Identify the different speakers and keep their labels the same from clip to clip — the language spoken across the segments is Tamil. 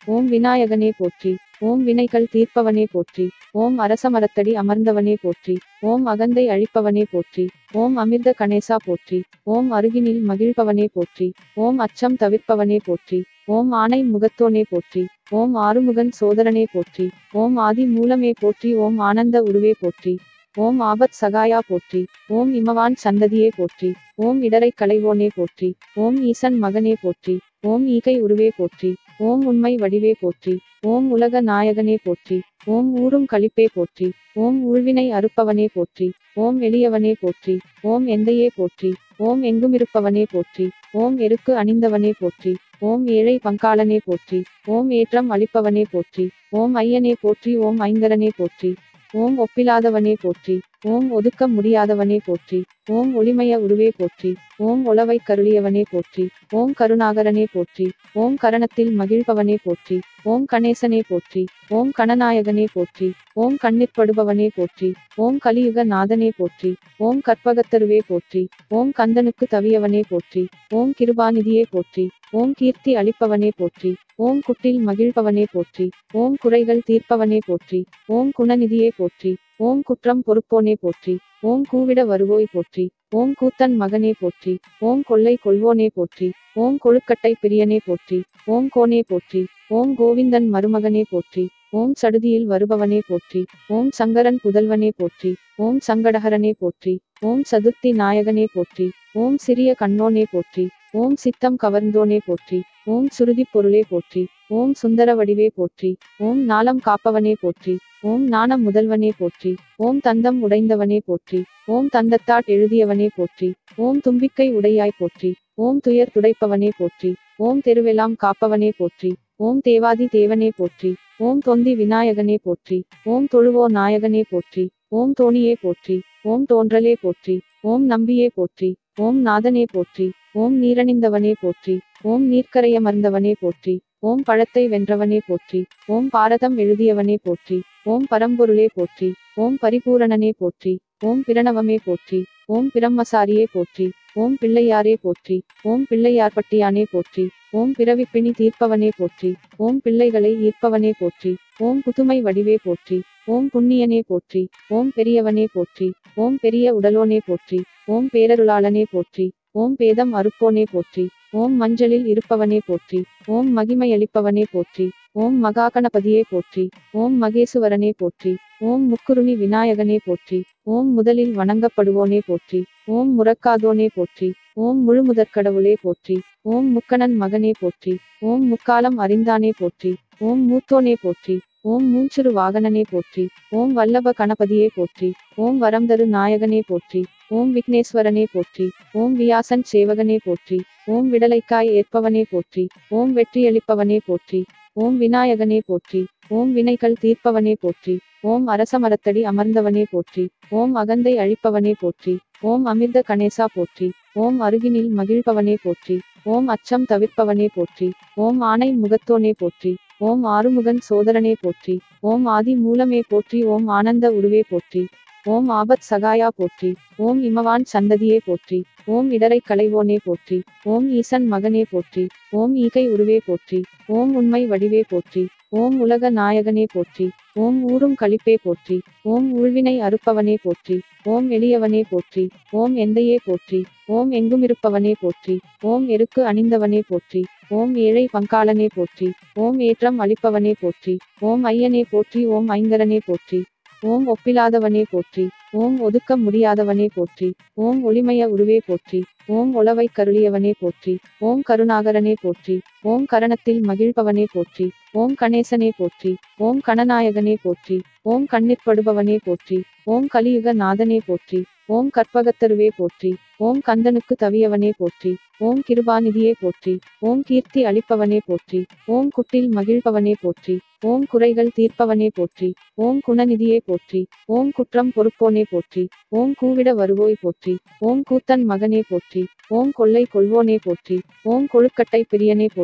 Speaker 1: ஓம் விநாயகனே போற்றி ஓம் வினைகள் தீர்ப்பவனே போற்றி ஓம் அரசமரத்தடி அமர்ந்தவனே போற்றி ஓம் அகந்தை அழிப்பவனே போற்றி ஓம் அமிர்த கணேசா போற்றி ஓம் அருகினில் மகிழ்பவனே போற்றி ஓம் அச்சம் தவிர்ப்பவனே போற்றி ஓம் ஆணை முகத்தோனே போற்றி ஓம் ஆறுமுகன் சோதரனே போற்றி ஓம் ஆதி மூலமே போற்றி ஓம் ஆனந்த உருவே போற்றி ஓம் ஆபத் சகாயா போற்றி ஓம் இமவான் சந்ததியே போற்றி ஓம் இடரை களைவோனே போற்றி ஓம் ஈசன் மகனே போற்றி ஓம் ஈகை உருவே போற்றி ஓம் உண்மை வடிவே போற்றி ஓம் உலக நாயகனே போற்றி ஓம் ஊரும் களிப்பே போற்றி ஓம் ஊழ்வினை அறுப்பவனே போற்றி ஓம் எளியவனே போற்றி ஓம் எந்தையே போற்றி ஓம் எங்குமிருப்பவனே போற்றி ஓம் எருக்கு அணிந்தவனே போற்றி ஓம் ஏழை பங்காளனே போற்றி ஓம் ஏற்றம் அளிப்பவனே போற்றி ஓம் ஐயனே போற்றி ஓம் ஐங்கரனே போற்றி ஓம் ஒப்பிலாதவனே போற்றி ஓம் ஒதுக்க முடியாதவனே போற்றி ஓம் ஒளிமய உருவே போற்றி ஓம் ஒளவை கருளியவனே போற்றி ஓம் கருணாகரனே போற்றி ஓம் கரணத்தில் மகிழ்பவனே போற்றி ஓம் கணேசனே போற்றி ஓம் கணநாயகனே போற்றி ஓம் கண்ணிற்படுபவனே போற்றி ஓம் கலியுக நாதனே போற்றி ஓம் கற்பகத்தருவே போற்றி ஓம் கந்தனுக்கு தவியவனே போற்றி ஓம் கிருபாநிதியே போற்றி ஓம் கீர்த்தி அளிப்பவனே போற்றி ஓம் குட்டில் மகிழ்பவனே போற்றி ஓம் குறைகள் தீர்ப்பவனே போற்றி ஓம் குணநிதியே போற்றி ஓம் குற்றம் பொறுப்போனே போற்றி ஓம் கூவிட வருவோய் போற்றி ஓம் கூத்தன் மகனே போற்றி ஓம் கொள்ளை கொள்வோனே போற்றி ஓம் கொழுக்கட்டை பிரியனே போற்றி ஓம் கோனே போற்றி ஓம் கோவிந்தன் மருமகனே போற்றி ஓம் சடுதியில் வருபவனே போற்றி ஓம் சங்கரன் புதல்வனே போற்றி ஓம் சங்கடஹரனே போற்றி ஓம் சதுர்த்தி நாயகனே போற்றி ஓம் சிறிய கண்ணோனே போற்றி ஓம் சித்தம் கவர்ந்தோனே போற்றி ஓம் சுருதிப் பொருளே போற்றி ஓம் சுந்தர வடிவே போற்றி ஓம் நாளம் காப்பவனே போற்றி ஓம் ஞான முதல்வனே போற்றி ஓம் தந்தம் உடைந்தவனே போற்றி ஓம் தந்தத்தாட் எழுதியவனே போற்றி ஓம் தும்பிக்கை உடையாய் போற்றி ஓம் துயர் துடைப்பவனே போற்றி ஓம் தெருவெல்லாம் காப்பவனே போற்றி ஓம் தேவாதி தேவனே போற்றி ஓம் தொந்தி விநாயகனே போற்றி ஓம் தொழுவோ நாயகனே போற்றி ஓம் தோணியே போற்றி ஓம் தோன்றலே போற்றி ஓம் நம்பியே போற்றி ஓம் நாதனே போற்றி ஓம் நீரணிந்தவனே போற்றி ஓம் நீர்க்கரையமர்ந்தவனே போற்றி ஓம் பழத்தை வென்றவனே போற்றி ஓம் பாரதம் எழுதியவனே போற்றி ஓம் பரம்பொருளே போற்றி ஓம் பரிபூரணனே போற்றி ஓம் பிரணவமே போற்றி ஓம் பிரம்மசாரியே போற்றி ஓம் பிள்ளையாரே போற்றி ஓம் பிள்ளையார்பட்டியானே போற்றி ஓம் பிறவிப்பிணி தீர்ப்பவனே போற்றி ஓம் பிள்ளைகளை ஈர்ப்பவனே போற்றி ஓம் புதுமை வடிவே போற்றி ஓம் புண்ணியனே போற்றி ஓம் பெரியவனே போற்றி ஓம் பெரிய உடலோனே போற்றி ஓம் பேரருளாளனே போற்றி ஓம் பேதம் அறுப்போனே போற்றி ஓம் மஞ்சளில் இருப்பவனே போற்றி ஓம் மகிமையளிப்பவனே போற்றி ஓம் மகாகணபதியே போற்றி ஓம் மகேசுவரனே போற்றி ஓம் முக்குருணி விநாயகனே போற்றி ஓம் முதலில் வணங்கப்படுவோனே போற்றி ஓம் முறக்காதோனே போற்றி ஓம் முழுமுதற்கடவுளே போற்றி ஓம் முக்கணன் மகனே போற்றி ஓம் முக்காலம் அறிந்தானே போற்றி ஓம் மூத்தோனே போற்றி ஓம் மூஞ்சுரு வாகனனே போற்றி ஓம் வல்லப கணபதியே போற்றி ஓம் வரம்தரு நாயகனே போற்றி ஓம் விக்னேஸ்வரனே போற்றி ஓம் வியாசன் சேவகனே போற்றி ஓம் விடலைக்காய் ஏற்பவனே போற்றி ஓம் வெற்றியளிப்பவனே போற்றி ஓம் விநாயகனே போற்றி ஓம் வினைகள் தீர்ப்பவனே போற்றி ஓம் அரசமரத்தடி அமர்ந்தவனே போற்றி ஓம் அகந்தை அழிப்பவனே போற்றி ஓம் அமிர்த கணேசா போற்றி ஓம் அருகினில் மகிழ்பவனே போற்றி ஓம் அச்சம் தவிர்ப்பவனே போற்றி ஓம் ஆணை முகத்தோனே போற்றி ஓம் ஆறுமுகன் சோதரனே போற்றி ஓம் ஆதி மூலமே போற்றி ஓம் ஆனந்த உருவே போற்றி ஓம் ஆபத் சகாயா போற்றி ஓம் இமவான் சந்ததியே போற்றி ஓம் இடரை களைவோனே போற்றி ஓம் ஈசன் மகனே போற்றி ஓம் ஈகை உருவே போற்றி ஓம் உண்மை வடிவே போற்றி ஓம் உலக நாயகனே போற்றி ஓம் ஊரும் களிப்பே போற்றி ஓம் ஊழ்வினை அறுப்பவனே போற்றி ஓம் எளியவனே போற்றி ஓம் எந்தையே போற்றி ஓம் எங்குமிருப்பவனே போற்றி ஓம் எருக்கு அணிந்தவனே போற்றி ஓம் ஏழை பங்காளனே போற்றி ஓம் ஏற்றம் அளிப்பவனே போற்றி ஓம் ஐயனே போற்றி ஓம் ஐங்கரனே போற்றி ஓம் ஒப்பிலாதவனே போற்றி ஓம் ஒதுக்க முடியாதவனே போற்றி ஓம் ஒளிமய உருவே போற்றி ஓம் ஒளவை கருளியவனே போற்றி ஓம் கருணாகரனே போற்றி ஓம் கரணத்தில் மகிழ்பவனே போற்றி ஓம் கணேசனே போற்றி ஓம் கணநாயகனே போற்றி ஓம் கண்ணிற்படுபவனே போற்றி ஓம் கலியுக நாதனே போற்றி ஓம் கற்பகத்தருவே போற்றி ஓம் கந்தனுக்கு தவியவனே போற்றி ஓம் கிருபாநிதியே போற்றி ஓம் கீர்த்தி அளிப்பவனே போற்றி ஓம் குட்டில் மகிழ்பவனே போற்றி ஓம் குறைகள் தீர்ப்பவனே போற்றி ஓம் குணநிதியே போற்றி ஓம் குற்றம் பொறுப்போனே போற்றி ஓம் கூவிட வருவோய் போற்றி ஓம் கூத்தன் மகனே போற்றி ஓம் கொள்ளை கொள்வோனே போற்றி ஓம் கொழுக்கட்டை பிரியனே போற்றி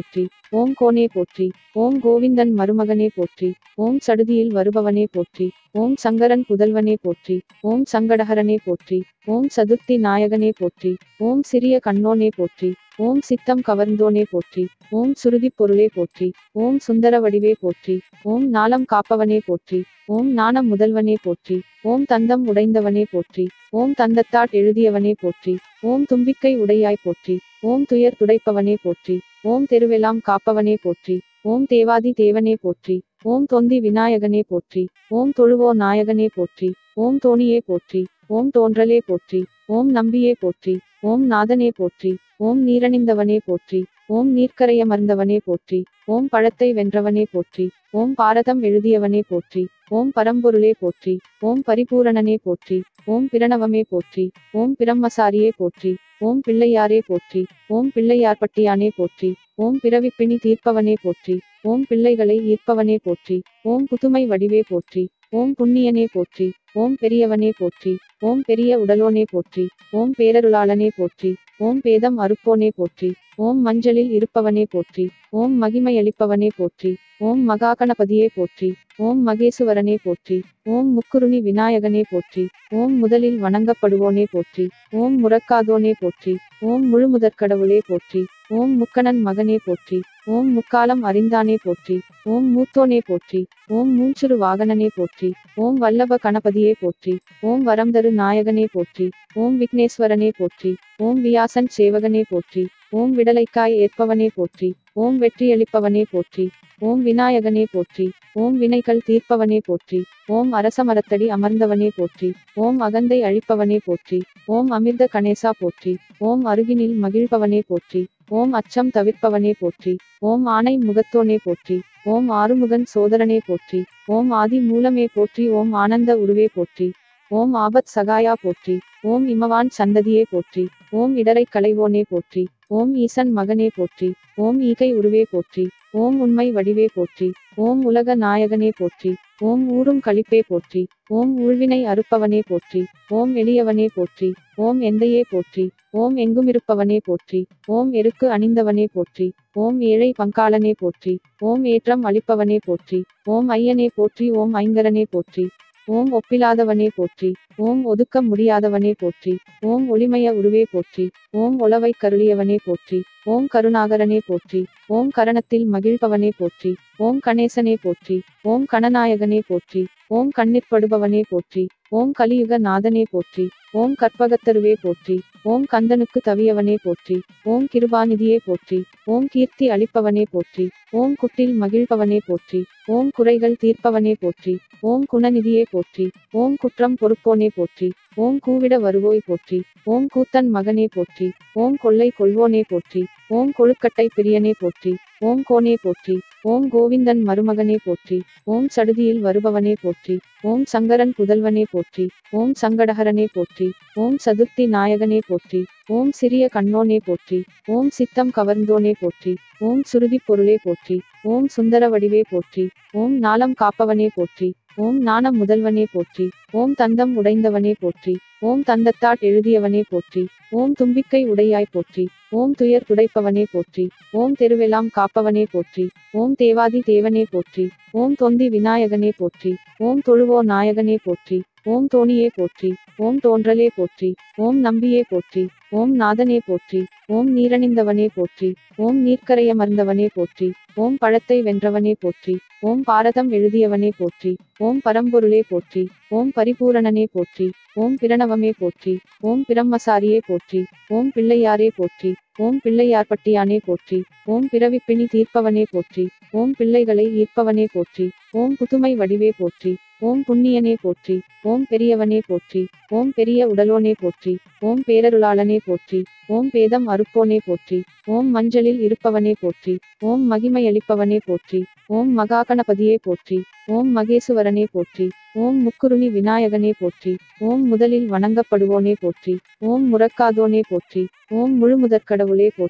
Speaker 1: ஓம் கோனே போற்றி ஓம் கோவிந்தன் மருமகனே போற்றி ஓம் சடுதியில் வருபவனே போற்றி ஓம் சங்கரன் புதல்வனே போற்றி ஓம் சங்கடஹரனே போற்றி ஓம் சதுர்த்தி நாயகனே போற்றி ஓம் சிறிய கண்ணோனே போற்றி ஓம் சித்தம் கவர்ந்தோனே போற்றி ஓம் சுருதிப் பொருளே போற்றி ஓம் சுந்தர வடிவே போற்றி ஓம் நாளம் காப்பவனே போற்றி ஓம் நாணம் முதல்வனே போற்றி ஓம் தந்தம் உடைந்தவனே போற்றி ஓம் தந்தத்தாட் எழுதியவனே போற்றி ஓம் தும்பிக்கை உடையாய் போற்றி ஓம் துயர் துடைப்பவனே போற்றி ஓம் தெருவெல்லாம் காப்பவனே போற்றி ஓம் தேவாதி தேவனே போற்றி ஓம் தொந்தி விநாயகனே போற்றி ஓம் தொழுவோ நாயகனே போற்றி ஓம் தோணியே போற்றி ஓம் தோன்றலே போற்றி ஓம் நம்பியே போற்றி ஓம் நாதனே போற்றி ஓம் நீரணிந்தவனே போற்றி ஓம் நீர்க்கரையமர்ந்தவனே போற்றி ஓம் பழத்தை வென்றவனே போற்றி ஓம் பாரதம் எழுதியவனே போற்றி ஓம் பரம்பொருளே போற்றி ஓம் பரிபூரணனே போற்றி ஓம் பிரணவமே போற்றி ஓம் பிரம்மசாரியே போற்றி ஓம் பிள்ளையாரே போற்றி ஓம் பிள்ளையார்பட்டியானே போற்றி ஓம் பிறவிப்பிணி தீர்ப்பவனே போற்றி ஓம் பிள்ளைகளை ஈர்ப்பவனே போற்றி ஓம் புதுமை வடிவே போற்றி ஓம் புண்ணியனே போற்றி ஓம் பெரியவனே போற்றி ஓம் பெரிய உடலோனே போற்றி ஓம் பேரருளாளனே போற்றி ஓம் பேதம் அறுப்போனே போற்றி ஓம் மஞ்சளில் இருப்பவனே போற்றி ஓம் மகிமையளிப்பவனே போற்றி ஓம் மகாகணபதியே போற்றி ஓம் மகேசுவரனே போற்றி ஓம் முக்குருணி விநாயகனே போற்றி ஓம் முதலில் வணங்கப்படுவோனே போற்றி ஓம் முறக்காதோனே போற்றி ஓம் முழுமுதற்கடவுளே போற்றி ஓம் முக்கணன் மகனே போற்றி ஓம் முக்காலம் அறிந்தானே போற்றி ஓம் மூத்தோனே போற்றி ஓம் மூச்சுரு வாகனனே போற்றி ஓம் வல்லப கணபதியே போற்றி ஓம் வரம்தரு நாயகனே போற்றி ஓம் விக்னேஸ்வரனே போற்றி ஓம் வியாசன் சேவகனே போற்றி ஓம் விடலைக்காய் ஏற்பவனே போற்றி ஓம் வெற்றியளிப்பவனே போற்றி ஓம் விநாயகனே போற்றி ஓம் வினைகள் தீர்ப்பவனே போற்றி ஓம் அரசமரத்தடி அமர்ந்தவனே போற்றி ஓம் அகந்தை அழிப்பவனே போற்றி ஓம் அமிர்த கணேசா போற்றி ஓம் அருகினில் மகிழ்பவனே போற்றி ஓம் அச்சம் தவிர்ப்பவனே போற்றி ஓம் ஆணை முகத்தோனே போற்றி ஓம் ஆறுமுகன் சோதரனே போற்றி ஓம் ஆதி மூலமே போற்றி ஓம் ஆனந்த உருவே போற்றி ஓம் ஆபத் சகாயா போற்றி ஓம் இமவான் சந்ததியே போற்றி ஓம் இடரை களைவோனே போற்றி ஓம் ஈசன் மகனே போற்றி ஓம் ஈகை உருவே போற்றி ஓம் உண்மை வடிவே போற்றி ஓம் உலக நாயகனே போற்றி ஓம் ஊரும் களிப்பே போற்றி ஓம் ஊழ்வினை அறுப்பவனே போற்றி ஓம் எளியவனே போற்றி ஓம் எந்தையே போற்றி ஓம் எங்குமிருப்பவனே போற்றி ஓம் எருக்கு அணிந்தவனே போற்றி ஓம் ஏழை பங்காளனே போற்றி ஓம் ஏற்றம் அளிப்பவனே போற்றி ஓம் ஐயனே போற்றி ஓம் ஐங்கரனே போற்றி ஓம் ஒப்பிலாதவனே போற்றி ஓம் ஒதுக்க முடியாதவனே போற்றி ஓம் ஒளிமய உருவே போற்றி ஓம் ஒளவை கருளியவனே போற்றி ஓம் கருணாகரனே போற்றி ஓம் கரணத்தில் மகிழ்பவனே போற்றி ஓம் கணேசனே போற்றி ஓம் கணநாயகனே போற்றி ஓம் கண்ணிற்படுபவனே போற்றி ஓம் கலியுக நாதனே போற்றி ஓம் கற்பகத்தருவே போற்றி ஓம் கந்தனுக்கு தவியவனே போற்றி ஓம் கிருபாநிதியே போற்றி ஓம் கீர்த்தி அளிப்பவனே போற்றி ஓம் குட்டில் மகிழ்பவனே போற்றி ஓம் குறைகள் தீர்ப்பவனே போற்றி ஓம் குணநிதியே போற்றி ஓம் குற்றம் பொறுப்போனே போற்றி ஓம் கூவிட வருவோய் போற்றி ஓம் கூத்தன் மகனே போற்றி ஓம் கொள்ளை கொள்வோனே போற்றி ஓம் கொழுக்கட்டை பிரியனே போற்றி ஓம் கோனே போற்றி ஓம் கோவிந்தன் மருமகனே போற்றி ஓம் சடுதியில் வருபவனே போற்றி ஓம் சங்கரன் புதல்வனே போற்றி ஓம் சங்கடஹரனே போற்றி ஓம் சதுர்த்தி நாயகனே போற்றி ஓம் சிறிய கண்ணோனே போற்றி ஓம் சித்தம் கவர்ந்தோனே போற்றி ஓம் சுருதிப் பொருளே போற்றி ஓம் சுந்தர வடிவே போற்றி ஓம் நாளம் காப்பவனே போற்றி ஓம் நாணம் முதல்வனே போற்றி ஓம் தந்தம் உடைந்தவனே போற்றி ஓம் தந்தத்தாட் எழுதியவனே போற்றி ஓம் தும்பிக்கை உடையாய் போற்றி ஓம் துயர் துடைப்பவனே போற்றி ஓம் தெருவெல்லாம் காப்பவனே போற்றி ஓம் தேவாதி தேவனே போற்றி ஓம் தொந்தி விநாயகனே போற்றி ஓம் தொழுவோ நாயகனே போற்றி ஓம் தோணியே போற்றி ஓம் தோன்றலே போற்றி ஓம் நம்பியே போற்றி ஓம் நாதனே போற்றி ஓம் நீரணிந்தவனே போற்றி ஓம் நீர்க்கரையமர்ந்தவனே போற்றி ஓம் பழத்தை வென்றவனே போற்றி ஓம் பாரதம் எழுதியவனே போற்றி ஓம் பரம்பொருளே போற்றி ஓம் பரிபூரணனே போற்றி ஓம் பிரணவமே போற்றி ஓம் பிரம்மசாரியே போற்றி ஓம் பிள்ளையாரே போற்றி ஓம் பிள்ளையார்பட்டியானே போற்றி ஓம் பிறவிப்பிணி தீர்ப்பவனே போற்றி ஓம் பிள்ளைகளை ஈர்ப்பவனே போற்றி ஓம் புதுமை வடிவே போற்றி ஓம் புண்ணியனே போற்றி ஓம் பெரியவனே போற்றி ஓம் பெரிய உடலோனே போற்றி ஓம் பேரருளாளனே போற்றி ஓம் பேதம் அறுப்போனே போற்றி ஓம் மஞ்சளில் இருப்பவனே போற்றி ஓம் மகிமையளிப்பவனே போற்றி ஓம் மகாகணபதியே போற்றி ஓம் மகேசுவரனே போற்றி ஓம் முக்குருணி விநாயகனே போற்றி ஓம் முதலில் வணங்கப்படுவோனே போற்றி ஓம் முறக்காதோனே போற்றி ஓம் முழுமுதற்கடவுளே போற்றி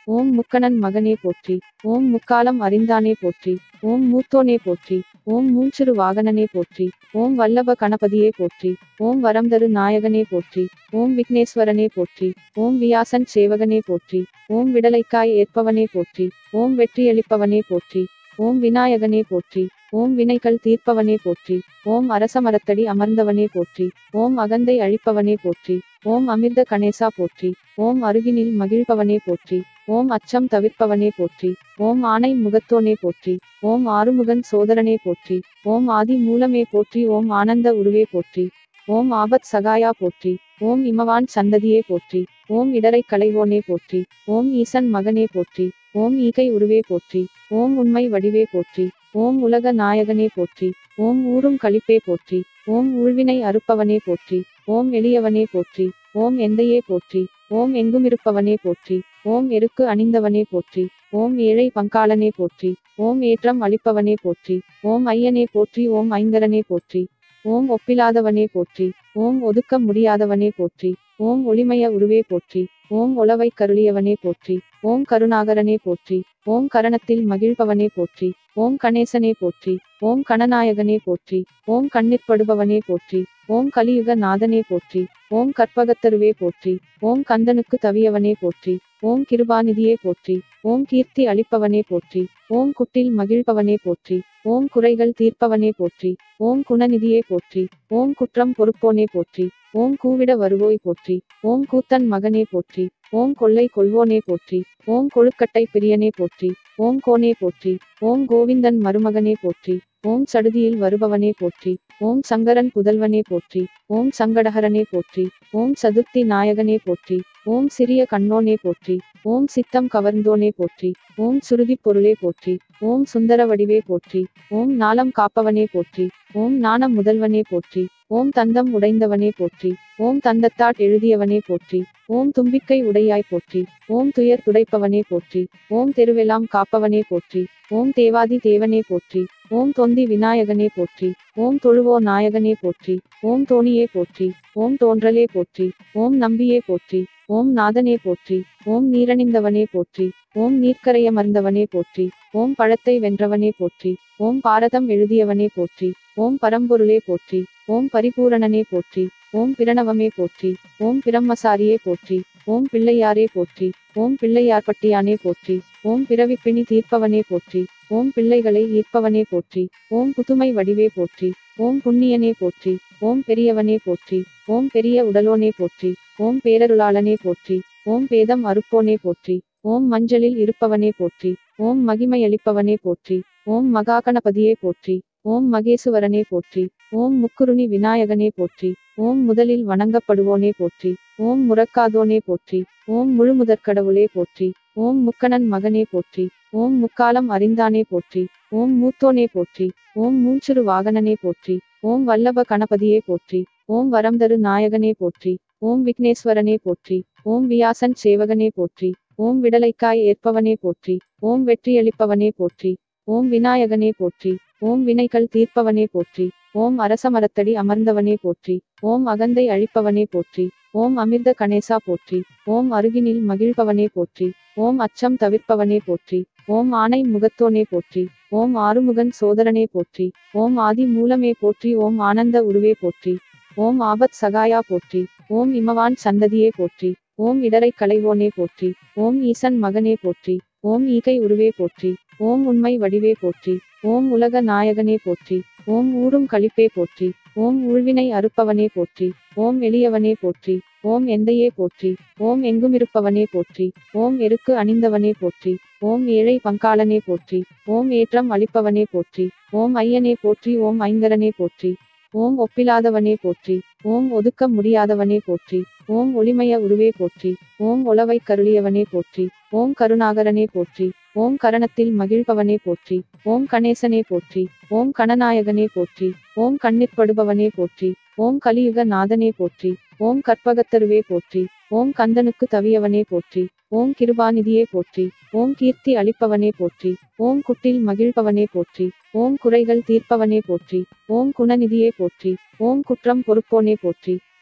Speaker 1: ஓம் முக்கணன் மகனே போற்றி ஓம் முக்காலம் அறிந்தானே போற்றி ஓம் மூத்தோனே போற்றி ஓம் மூஞ்சிறு வாகனனே போற்றி ஓம் வல்லப கணபதியே போற்றி ஓம் வரம்தரு நாயகனே போற்றி ஓம் விக்னேஸ்வரனே போற்றி ஓம் வியாசன் சேவகனே போற்றி ஓம் விடலைக்காய் ஏற்பவனே போற்றி ஓம் வெற்றியளிப்பவனே போற்றி ஓம் விநாயகனே போற்றி ஓம் வினைகள் தீர்ப்பவனே போற்றி ஓம் அரசமரத்தடி அமர்ந்தவனே போற்றி ஓம் அகந்தை அழிப்பவனே போற்றி ஓம் அமிர்த கணேசா போற்றி ஓம் அருகினில் மகிழ்பவனே போற்றி ஓம் அச்சம் தவிர்ப்பவனே போற்றி ஓம் ஆணை முகத்தோனே போற்றி ஓம் ஆறுமுகன் சோதரனே போற்றி ஓம் ஆதி மூலமே போற்றி ஓம் ஆனந்த உருவே போற்றி ஓம் ஆபத் சகாயா போற்றி ஓம் இமவான் சந்ததியே போற்றி ஓம் இடரை களைவோனே போற்றி ஓம் ஈசன் மகனே போற்றி ஓம் ஈகை உருவே போற்றி ஓம் உண்மை வடிவே போற்றி ஓம் உலக நாயகனே போற்றி ஓம் ஊரும் களிப்பே போற்றி ஓம் ஊழ்வினை அறுப்பவனே போற்றி ஓம் எளியவனே போற்றி ஓம் எந்தையே போற்றி ஓம் எங்குமிருப்பவனே போற்றி ஓம் எருக்கு அணிந்தவனே போற்றி ஓம் ஏழை பங்காளனே போற்றி ஓம் ஏற்றம் அளிப்பவனே போற்றி ஓம் ஐயனே போற்றி ஓம் ஐங்கரனே போற்றி ஓம் ஒப்பிலாதவனே போற்றி ஓம் ஒதுக்க முடியாதவனே போற்றி ஓம் ஒளிமய உருவே போற்றி ஓம் ஒளவை கருளியவனே போற்றி ஓம் கருணாகரனே போற்றி ஓம் கரணத்தில் மகிழ்பவனே போற்றி ஓம் கணேசனே போற்றி ஓம் கணநாயகனே போற்றி ஓம் கண்ணிற்படுபவனே போற்றி ஓம் கலியுக நாதனே போற்றி ஓம் கற்பகத்தருவே போற்றி ஓம் கந்தனுக்கு தவியவனே போற்றி ஓம் கிருபாநிதியே போற்றி ஓம் கீர்த்தி அளிப்பவனே போற்றி ஓம் குட்டில் மகிழ்பவனே போற்றி ஓம் குறைகள் தீர்ப்பவனே போற்றி ஓம் குணநிதியே போற்றி ஓம் குற்றம் பொறுப்போனே போற்றி ஓம் கூவிட வருவோய் போற்றி ஓம் கூத்தன் மகனே போற்றி ஓம் கொள்ளை கொள்வோனே போற்றி ஓம் கொழுக்கட்டை பிரியனே போற்றி ஓம் கோனே போற்றி ஓம் கோவிந்தன் மருமகனே போற்றி ஓம் சடுதியில் வருபவனே போற்றி ஓம் சங்கரன் புதல்வனே போற்றி ஓம் சங்கடஹரனே போற்றி ஓம் சதுர்த்தி நாயகனே போற்றி ஓம் சிறிய கண்ணோனே போற்றி ஓம் சித்தம் கவர்ந்தோனே போற்றி ஓம் சுருதிப் பொருளே போற்றி ஓம் சுந்தர வடிவே போற்றி ஓம் நாளம் காப்பவனே போற்றி ஓம் நாணம் முதல்வனே போற்றி ஓம் தந்தம் உடைந்தவனே போற்றி ஓம் தந்தத்தாட் எழுதியவனே போற்றி ஓம் தும்பிக்கை உடையாய் போற்றி ஓம் துயர் துடைப்பவனே போற்றி ஓம் தெருவெல்லாம் காப்பவனே போற்றி ஓம் தேவாதி தேவனே போற்றி ஓம் தொந்தி விநாயகனே போற்றி ஓம் தொழுவோ நாயகனே போற்றி ஓம் தோணியே போற்றி ஓம் தோன்றலே போற்றி ஓம் நம்பியே போற்றி ஓம் நாதனே போற்றி ஓம் நீரணிந்தவனே போற்றி ஓம் நீர்க்கரையமர்ந்தவனே போற்றி ஓம் பழத்தை வென்றவனே போற்றி ஓம் பாரதம் எழுதியவனே போற்றி ஓம் பரம்பொருளே போற்றி ஓம் பரிபூரணனே போற்றி ஓம் பிரணவமே போற்றி ஓம் பிரம்மசாரியே போற்றி ஓம் பிள்ளையாரே போற்றி ஓம் பிள்ளையார்பட்டியானே போற்றி ஓம் பிறவிப்பிணி தீர்ப்பவனே போற்றி ஓம் பிள்ளைகளை ஈர்ப்பவனே போற்றி ஓம் புதுமை வடிவே போற்றி ஓம் புண்ணியனே போற்றி ஓம் பெரியவனே போற்றி ஓம் பெரிய உடலோனே போற்றி ஓம் பேரருளாளனே போற்றி ஓம் பேதம் அறுப்போனே போற்றி ஓம் மஞ்சளில் இருப்பவனே போற்றி ஓம் மகிமையளிப்பவனே போற்றி ஓம் மகாகணபதியே போற்றி ஓம் மகேசுவரனே போற்றி ஓம் முக்குருணி விநாயகனே போற்றி ஓம் முதலில் வணங்கப்படுவோனே போற்றி ஓம் முறக்காதோனே போற்றி ஓம் முழுமுதற்கடவுளே போற்றி ஓம் முக்கணன் மகனே போற்றி ஓம் முக்காலம் அறிந்தானே போற்றி ஓம் மூத்தோனே போற்றி ஓம் மூஞ்சிறு வாகனனே போற்றி ஓம் வல்லப கணபதியே போற்றி ஓம் வரம்தரு நாயகனே போற்றி ஓம் விக்னேஸ்வரனே போற்றி ஓம் வியாசன் சேவகனே போற்றி ஓம் விடலைக்காய் ஏற்பவனே போற்றி ஓம் வெற்றியளிப்பவனே போற்றி ஓம் விநாயகனே போற்றி ஓம் வினைகள் தீர்ப்பவனே போற்றி ஓம் அரசமரத்தடி அமர்ந்தவனே போற்றி ஓம் அகந்தை அழிப்பவனே போற்றி ஓம் அமிர்த கணேசா போற்றி ஓம் அருகினில் மகிழ்பவனே போற்றி ஓம் அச்சம் தவிர்ப்பவனே போற்றி ஓம் ஆணை முகத்தோனே போற்றி ஓம் ஆறுமுகன் சோதரனே போற்றி ஓம் ஆதி மூலமே போற்றி ஓம் ஆனந்த உருவே போற்றி ஓம் ஆபத் சகாயா போற்றி ஓம் இமவான் சந்ததியே போற்றி ஓம் இடரை களைவோனே போற்றி ஓம் ஈசன் மகனே போற்றி ஓம் ஈகை உருவே போற்றி ஓம் உண்மை வடிவே போற்றி ஓம் உலக நாயகனே போற்றி ஓம் ஊரும் களிப்பே போற்றி ஓம் ஊழ்வினை அறுப்பவனே போற்றி ஓம் எளியவனே போற்றி ஓம் எந்தையே போற்றி ஓம் எங்குமிருப்பவனே போற்றி ஓம் எருக்கு அணிந்தவனே போற்றி ஓம் ஏழை பங்காளனே போற்றி ஓம் ஏற்றம் அளிப்பவனே போற்றி ஓம் ஐயனே போற்றி ஓம் ஐங்கரனே போற்றி ஓம் ஒப்பிலாதவனே போற்றி ஓம் ஒதுக்க முடியாதவனே போற்றி ஓம் ஒளிமய உருவே போற்றி ஓம் ஒளவை கருளியவனே போற்றி ஓம் கருணாகரனே போற்றி ஓம் கரணத்தில் மகிழ்பவனே போற்றி ஓம் கணேசனே போற்றி ஓம் கணநாயகனே போற்றி ஓம் கண்ணிற்படுபவனே போற்றி ஓம் கலியுக நாதனே போற்றி ஓம் கற்பகத்தருவே போற்றி ஓம் கந்தனுக்கு தவியவனே போற்றி ஓம் கிருபாநிதியே போற்றி ஓம் கீர்த்தி அளிப்பவனே போற்றி ஓம் குட்டில் மகிழ்பவனே போற்றி ஓம் குறைகள் தீர்ப்பவனே போற்றி ஓம் குணநிதியே போற்றி ஓம் குற்றம் பொறுப்போனே போற்றி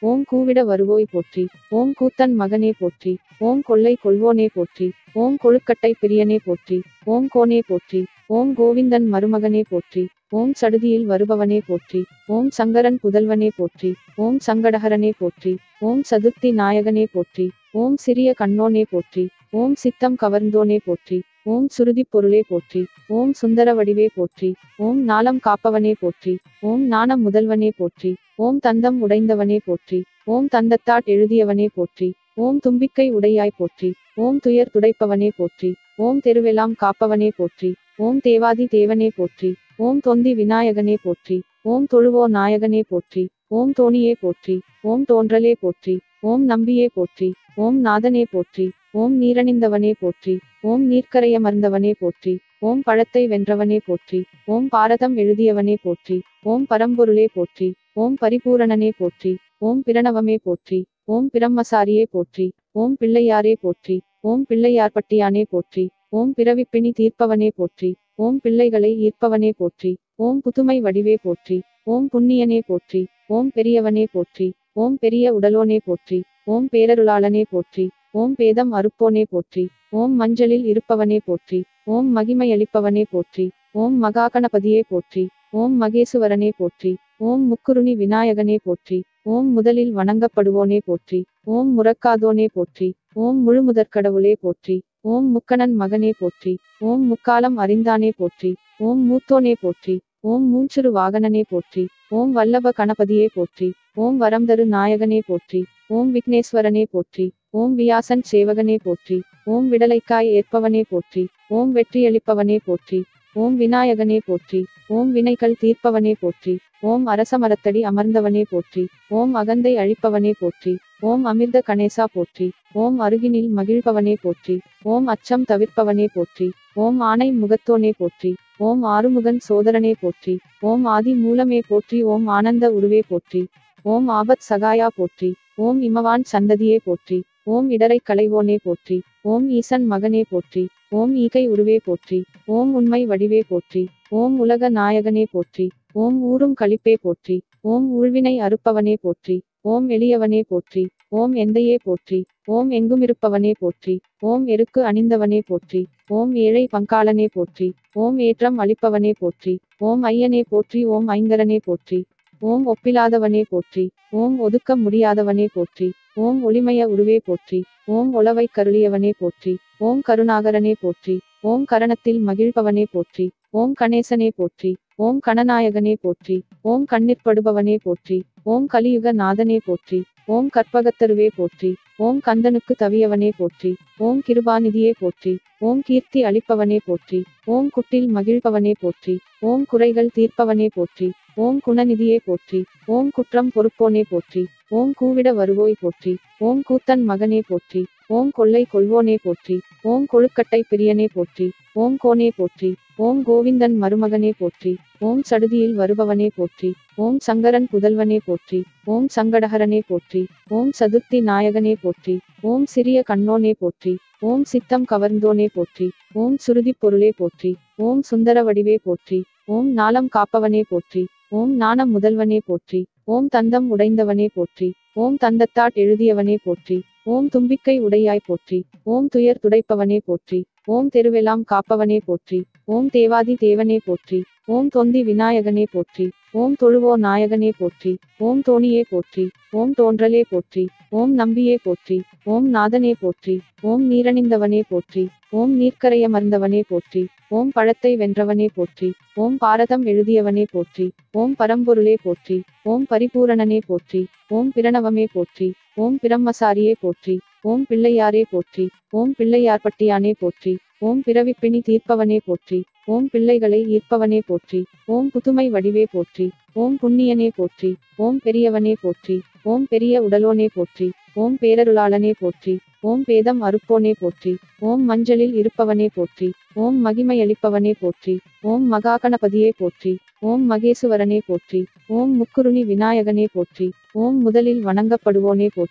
Speaker 1: ஓம் கூவிட வருவோய் போற்றி ஓம் கூத்தன் மகனே போற்றி ஓம் கொள்ளை கொள்வோனே போற்றி ஓம் கொழுக்கட்டை பிரியனே போற்றி ஓம் கோனே போற்றி ஓம் கோவிந்தன் மருமகனே போற்றி ஓம் சடுதியில் வருபவனே போற்றி ஓம் சங்கரன் புதல்வனே போற்றி ஓம் சங்கடஹரனே போற்றி ஓம் சதுர்த்தி நாயகனே போற்றி ஓம் சிறிய கண்ணோனே போற்றி ஓம் சித்தம் கவர்ந்தோனே போற்றி ஓம் சுருதிப் பொருளே போற்றி ஓம் சுந்தர வடிவே போற்றி ஓம் நாளம் காப்பவனே போற்றி ஓம் நாணம் முதல்வனே போற்றி ஓம் தந்தம் உடைந்தவனே போற்றி ஓம் தந்தத்தாட் எழுதியவனே போற்றி ஓம் தும்பிக்கை உடையாய் போற்றி ஓம் துயர் துடைப்பவனே போற்றி ஓம் தெருவெல்லாம் காப்பவனே போற்றி ஓம் தேவாதி தேவனே போற்றி ஓம் தொந்தி விநாயகனே போற்றி ஓம் தொழுவோ நாயகனே போற்றி ஓம் தோணியே போற்றி ஓம் தோன்றலே போற்றி ஓம் நம்பியே போற்றி ஓம் நாதனே போற்றி ஓம் நீரணிந்தவனே போற்றி ஓம் நீர்க்கரையமர்ந்தவனே போற்றி ஓம் பழத்தை வென்றவனே போற்றி ஓம் பாரதம் எழுதியவனே போற்றி ஓம் பரம்பொருளே போற்றி ஓம் பரிபூரணனே போற்றி ஓம் பிரணவமே போற்றி ஓம் பிரம்மசாரியே போற்றி ஓம் பிள்ளையாரே போற்றி ஓம் பிள்ளையார்பட்டியானே போற்றி ஓம் பிறவிப்பிணி தீர்ப்பவனே போற்றி ஓம் பிள்ளைகளை ஈர்ப்பவனே போற்றி ஓம் புதுமை வடிவே போற்றி ஓம் புண்ணியனே போற்றி ஓம் பெரியவனே போற்றி ஓம் பெரிய உடலோனே போற்றி ஓம் பேரருளாளனே போற்றி ஓம் பேதம் அறுப்போனே போற்றி ஓம் மஞ்சளில் இருப்பவனே போற்றி ஓம் மகிமையளிப்பவனே போற்றி ஓம் மகாகணபதியே போற்றி ஓம் மகேசுவரனே போற்றி ஓம் முக்குருணி விநாயகனே போற்றி ஓம் முதலில் வணங்கப்படுவோனே போற்றி ஓம் முறக்காதோனே போற்றி ஓம் முழுமுதற்கடவுளே போற்றி ஓம் முக்கணன் மகனே போற்றி ஓம் முக்காலம் அறிந்தானே போற்றி ஓம் மூத்தோனே போற்றி ஓம் மூஞ்சுரு வாகனனே போற்றி ஓம் வல்லப கணபதியே போற்றி ஓம் வரம்தரு நாயகனே போற்றி ஓம் விக்னேஸ்வரனே போற்றி ஓம் வியாசன் சேவகனே போற்றி ஓம் விடலைக்காய் ஏற்பவனே போற்றி ஓம் வெற்றியளிப்பவனே போற்றி ஓம் விநாயகனே போற்றி ஓம் வினைகள் தீர்ப்பவனே போற்றி ஓம் அரசமரத்தடி அமர்ந்தவனே போற்றி ஓம் அகந்தை அழிப்பவனே போற்றி ஓம் அமிர்த கணேசா போற்றி ஓம் அருகினில் மகிழ்பவனே போற்றி ஓம் அச்சம் தவிர்ப்பவனே போற்றி ஓம் ஆணை முகத்தோனே போற்றி ஓம் ஆறுமுகன் சோதரனே போற்றி ஓம் ஆதி மூலமே போற்றி ஓம் ஆனந்த உருவே போற்றி ஓம் ஆபத் சகாயா போற்றி ஓம் இமவான் சந்ததியே போற்றி ஓம் இடரை களைவோனே போற்றி ஓம் ஈசன் மகனே போற்றி ஓம் ஈகை உருவே போற்றி ஓம் உண்மை வடிவே போற்றி ஓம் உலக நாயகனே போற்றி ஓம் ஊரும் களிப்பே போற்றி ஓம் ஊழ்வினை அறுப்பவனே போற்றி ஓம் எளியவனே போற்றி ஓம் எந்தையே போற்றி ஓம் எங்குமிருப்பவனே போற்றி ஓம் எருக்கு அணிந்தவனே போற்றி ஓம் ஏழை பங்காளனே போற்றி ஓம் ஏற்றம் அளிப்பவனே போற்றி ஓம் ஐயனே போற்றி ஓம் ஐங்கரனே போற்றி ஓம் ஒப்பிலாதவனே போற்றி ஓம் ஒதுக்க முடியாதவனே போற்றி ஓம் ஒளிமய உருவே போற்றி ஓம் ஒளவை கருளியவனே போற்றி ஓம் கருணாகரனே போற்றி ஓம் கரணத்தில் மகிழ்பவனே போற்றி ஓம் கணேசனே போற்றி ஓம் கணநாயகனே போற்றி ஓம் கண்ணிற்படுபவனே போற்றி ஓம் கலியுக நாதனே போற்றி ஓம் கற்பகத்தருவே போற்றி ஓம் கந்தனுக்கு தவியவனே போற்றி ஓம் கிருபாநிதியே போற்றி ஓம் கீர்த்தி அளிப்பவனே போற்றி ஓம் குட்டில் மகிழ்பவனே போற்றி ஓம் குறைகள் தீர்ப்பவனே போற்றி ஓம் குணநிதியே போற்றி ஓம் குற்றம் பொறுப்போனே போற்றி ஓம் கூவிட வருவோய் போற்றி ஓம் கூத்தன் மகனே போற்றி ஓம் கொள்ளை கொள்வோனே போற்றி ஓம் கொழுக்கட்டை பிரியனே போற்றி ஓம் கோனே போற்றி ஓம் கோவிந்தன் மருமகனே போற்றி ஓம் சடுதியில் வருபவனே போற்றி ஓம் சங்கரன் புதல்வனே போற்றி ஓம் சங்கடஹரனே போற்றி ஓம் சதுர்த்தி நாயகனே போற்றி ஓம் சிறிய கண்ணோனே போற்றி ஓம் சித்தம் கவர்ந்தோனே போற்றி ஓம் சுருதிப் பொருளே போற்றி ஓம் சுந்தர வடிவே போற்றி ஓம் நாளம் காப்பவனே போற்றி ஓம் நாணம் முதல்வனே போற்றி ஓம் தந்தம் உடைந்தவனே போற்றி ஓம் தந்தத்தாட் எழுதியவனே போற்றி ஓம் தும்பிக்கை உடையாய் போற்றி ஓம் துயர் துடைப்பவனே போற்றி ஓம் தெருவெல்லாம் காப்பவனே போற்றி ஓம் தேவாதி தேவனே போற்றி ஓம் தொந்தி விநாயகனே போற்றி ஓம் தொழுவோ நாயகனே போற்றி ஓம் தோணியே போற்றி ஓம் தோன்றலே போற்றி ஓம் நம்பியே போற்றி ஓம் நாதனே போற்றி ஓம் நீரணிந்தவனே போற்றி ஓம் நீர்க்கரையமர்ந்தவனே போற்றி ஓம் பழத்தை வென்றவனே போற்றி ஓம் பாரதம் எழுதியவனே போற்றி ஓம் பரம்பொருளே போற்றி ஓம் பரிபூரணனே போற்றி ஓம் பிரணவமே போற்றி ஓம் பிரம்மசாரியே போற்றி ஓம் பிள்ளையாரே போற்றி ஓம் பிள்ளையார்பட்டியானே போற்றி ஓம் பிறவிப்பிணி தீர்ப்பவனே போற்றி ஓம் பிள்ளைகளை ஈர்ப்பவனே போற்றி ஓம் புதுமை வடிவே போற்றி ஓம் புண்ணியனே போற்றி ஓம் பெரியவனே போற்றி ஓம் பெரிய உடலோனே போற்றி ஓம் பேரருளாளனே போற்றி ஓம் பேதம் அறுப்போனே போற்றி ஓம் மஞ்சளில் இருப்பவனே போற்றி ஓம் மகிமையளிப்பவனே போற்றி ஓம் மகாகணபதியே போற்றி ஓம் மகேசுவரனே போற்றி ஓம் முக்குருணி விநாயகனே போற்றி ஓம் முதலில் வணங்கப்படுவோனே போற்றி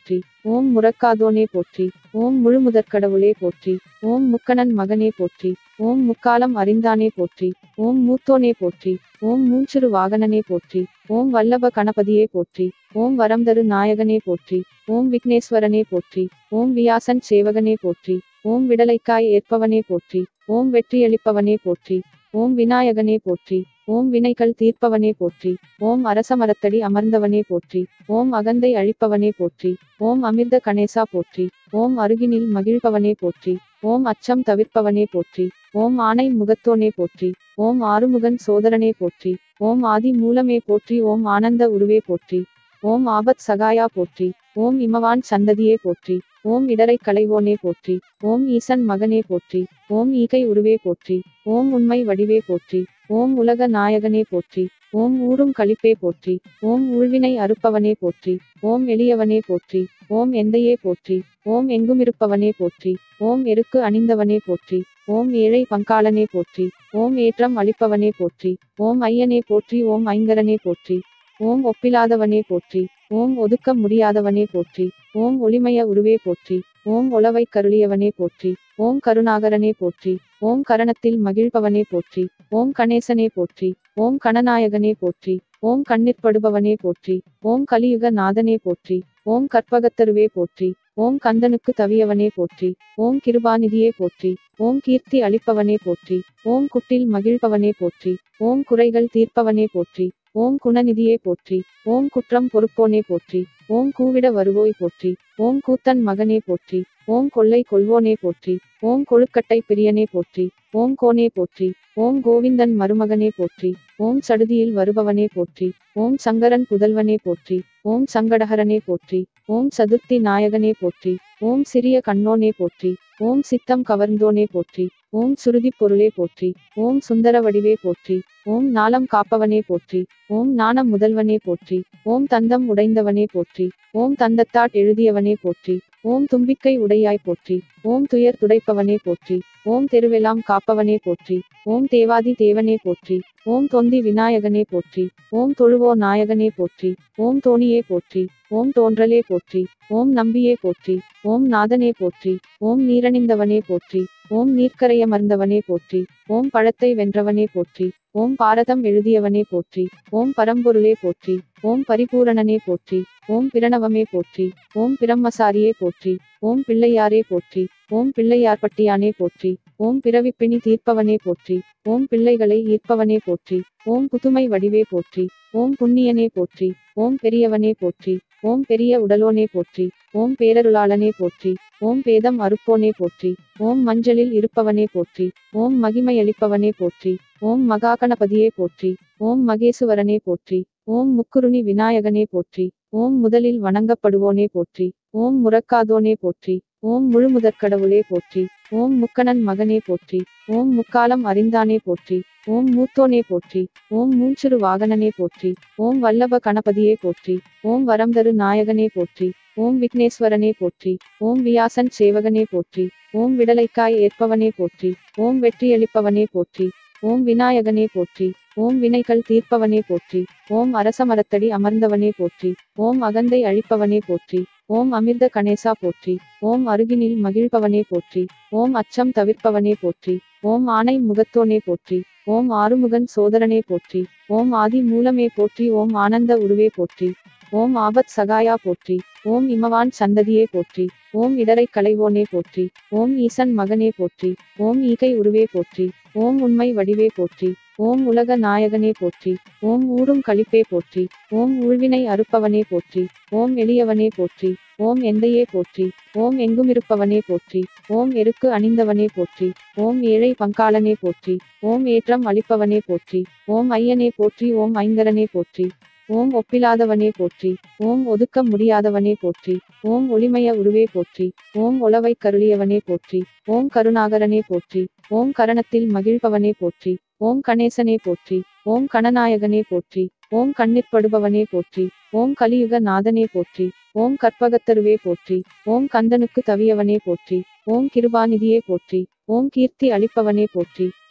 Speaker 1: ஓம் முறக்காதோனே போற்றி ஓம் முழுமுதற்கடவுளே போற்றி ஓம் முக்கணன் மகனே போற்றி ஓம் முக்காலம் அறிந்தானே போற்றி ஓம் மூத்தோனே போற்றி ஓம் மூஞ்சுரு வாகனனே போற்றி ஓம் வல்லப கணபதியே போற்றி ஓம் வரம்தரு நாயகனே போற்றி ஓம் விக்னேஸ்வரனே போற்றி ஓம் வியாசன் சேவகனே போற்றி ஓம் விடலைக்காய் ஏற்பவனே போற்றி ஓம் வெற்றியளிப்பவனே போற்றி ஓம் விநாயகனே போற்றி ஓம் வினைகள் தீர்ப்பவனே போற்றி ஓம் அரசமரத்தடி அமர்ந்தவனே போற்றி ஓம் அகந்தை அழிப்பவனே போற்றி ஓம் அமிர்த கணேசா போற்றி ஓம் அருகினில் மகிழ்பவனே போற்றி ஓம் அச்சம் தவிர்ப்பவனே போற்றி ஓம் ஆணை முகத்தோனே போற்றி ஓம் ஆறுமுகன் சோதரனே போற்றி ஓம் ஆதி மூலமே போற்றி ஓம் ஆனந்த உருவே போற்றி ஓம் ஆபத் சகாயா போற்றி ஓம் இமவான் சந்ததியே போற்றி ஓம் இடரை களைவோனே போற்றி ஓம் ஈசன் மகனே போற்றி ஓம் ஈகை உருவே போற்றி ஓம் உண்மை வடிவே போற்றி ஓம் உலக நாயகனே போற்றி ஓம் ஊரும் களிப்பே போற்றி ஓம் ஊழ்வினை அறுப்பவனே போற்றி ஓம் எளியவனே போற்றி ஓம் எந்தையே போற்றி ஓம் எங்குமிருப்பவனே போற்றி ஓம் எருக்கு அணிந்தவனே போற்றி ஓம் ஏழை பங்காளனே போற்றி ஓம் ஏற்றம் அளிப்பவனே போற்றி ஓம் ஐயனே போற்றி ஓம் ஐங்கரனே போற்றி ஓம் ஒப்பிலாதவனே போற்றி ஓம் ஒதுக்க முடியாதவனே போற்றி ஓம் ஒளிமய உருவே போற்றி ஓம் ஒளவை கருளியவனே போற்றி ஓம் கருணாகரனே போற்றி ஓம் கரணத்தில் மகிழ்பவனே போற்றி ஓம் கணேசனே போற்றி ஓம் கணநாயகனே போற்றி ஓம் கண்ணிற்படுபவனே போற்றி ஓம் கலியுக நாதனே போற்றி ஓம் கற்பகத்தருவே போற்றி ஓம் கந்தனுக்கு தவியவனே போற்றி ஓம் கிருபாநிதியே போற்றி ஓம் கீர்த்தி அளிப்பவனே போற்றி ஓம் குட்டில் மகிழ்பவனே போற்றி ஓம் குறைகள் தீர்ப்பவனே போற்றி ஓம் குணநிதியே போற்றி ஓம் குற்றம் பொறுப்போனே போற்றி ஓம் கூவிட வருவோய் போற்றி ஓம் கூத்தன் மகனே போற்றி ஓம் கொள்ளை கொள்வோனே போற்றி ஓம் கொழுக்கட்டை பிரியனே போற்றி ஓம் கோனே போற்றி ஓம் கோவிந்தன் மருமகனே போற்றி ஓம் சடுதியில் வருபவனே போற்றி ஓம் சங்கரன் புதல்வனே போற்றி ஓம் சங்கடஹரனே போற்றி ஓம் சதுர்த்தி நாயகனே போற்றி ஓம் சிறிய கண்ணோனே போற்றி ஓம் சித்தம் கவர்ந்தோனே போற்றி ஓம் சுருதி பொருளே போற்றி ஓம் சுந்தர வடிவே போற்றி ஓம் நாளம் காப்பவனே போற்றி ஓம் நாணம் முதல்வனே போற்றி ஓம் தந்தம் உடைந்தவனே போற்றி ஓம் தந்தத்தாட் எழுதியவனே போற்றி ஓம் தும்பிக்கை உடையாய் போற்றி ஓம் துயர் துடைப்பவனே போற்றி ஓம் தெருவெல்லாம் காப்பவனே போற்றி ஓம் தேவாதி தேவனே போற்றி ஓம் தொந்தி விநாயகனே போற்றி ஓம் தொழுவோ நாயகனே போற்றி ஓம் தோணியே போற்றி ஓம் தோன்றலே போற்றி ஓம் நம்பியே போற்றி ஓம் நாதனே போற்றி ஓம் நீரணிந்தவனே போற்றி ஓம் நீர்க்கரையமர்ந்தவனே போற்றி ஓம் பழத்தை வென்றவனே போற்றி ஓம் பாரதம் எழுதியவனே போற்றி ஓம் பரம்பொருளே போற்றி ஓம் பரிபூரணனே போற்றி ஓம் பிரணவமே போற்றி ஓம் பிரம்மசாரியே போற்றி ஓம் பிள்ளையாரே போற்றி ஓம் பிள்ளையார்பட்டியானே போற்றி ஓம் பிறவிப்பிணி தீர்ப்பவனே போற்றி ஓம் பிள்ளைகளை ஈர்ப்பவனே போற்றி ஓம் புதுமை வடிவே போற்றி ஓம் புண்ணியனே போற்றி ஓம் பெரியவனே போற்றி ஓம் பெரிய உடலோனே போற்றி ஓம் பேரருளாளனே போற்றி ஓம் பேதம் அறுப்போனே போற்றி ஓம் மஞ்சளில் இருப்பவனே போற்றி ஓம் மகிமையளிப்பவனே போற்றி ஓம் மகாகணபதியே போற்றி ஓம் மகேசுவரனே போற்றி ஓம் முக்குருணி விநாயகனே போற்றி ஓம் முதலில் வணங்கப்படுவோனே போற்றி ஓம் முறக்காதோனே போற்றி ஓம் முழுமுதற்கடவுளே போற்றி ஓம் முக்கணன் மகனே போற்றி ஓம் முக்காலம் அறிந்தானே போற்றி ஓம் மூத்தோனே போற்றி ஓம் மூஞ்சுரு வாகனனே போற்றி ஓம் வல்லப கணபதியே போற்றி ஓம் வரம்தரு நாயகனே போற்றி ஓம் விக்னேஸ்வரனே போற்றி ஓம் வியாசன் சேவகனே போற்றி ஓம் விடலைக்காய் ஏற்பவனே போற்றி ஓம் வெற்றியளிப்பவனே போற்றி ஓம் விநாயகனே போற்றி ஓம் வினைகள் தீர்ப்பவனே போற்றி ஓம் அரசமரத்தடி அமர்ந்தவனே போற்றி ஓம் அகந்தை அழிப்பவனே போற்றி ஓம் அமிர்த கணேசா போற்றி ஓம் அருகினில் மகிழ்பவனே போற்றி ஓம் அச்சம் தவிர்ப்பவனே போற்றி ஓம் ஆணை முகத்தோனே போற்றி ஓம் ஆறுமுகன் சோதரனே போற்றி ஓம் ஆதி மூலமே போற்றி ஓம் ஆனந்த உருவே போற்றி ஓம் ஆபத் சகாயா போற்றி ஓம் இமவான் சந்ததியே போற்றி ஓம் இடரை களைவோனே போற்றி ஓம் ஈசன் மகனே போற்றி ஓம் ஈகை உருவே போற்றி ஓம் உண்மை வடிவே போற்றி ஓம் உலக நாயகனே போற்றி ஓம் ஊரும் களிப்பே போற்றி ஓம் ஊழ்வினை அறுப்பவனே போற்றி ஓம் எளியவனே போற்றி ஓம் எந்தையே போற்றி ஓம் எங்குமிருப்பவனே போற்றி ஓம் எருக்கு அணிந்தவனே போற்றி ஓம் ஏழை பங்காளனே போற்றி ஓம் ஏற்றம் அளிப்பவனே போற்றி ஓம் ஐயனே போற்றி ஓம் ஐங்கரனே போற்றி ஓம் ஒப்பிலாதவனே போற்றி ஓம் ஒதுக்க முடியாதவனே போற்றி ஓம் ஒளிமய உருவே போற்றி ஓம் ஒளவை கருளியவனே போற்றி ஓம் கருணாகரனே போற்றி ஓம் கரணத்தில் மகிழ்பவனே போற்றி ஓம் கணேசனே போற்றி ஓம் கணநாயகனே போற்றி ஓம் கண்ணிற்படுபவனே போற்றி ஓம் கலியுக நாதனே போற்றி ஓம் கற்பகத்தருவே போற்றி ஓம் கந்தனுக்கு தவியவனே போற்றி ஓம் கிருபாநிதியே போற்றி ஓம் கீர்த்தி அளிப்பவனே போற்றி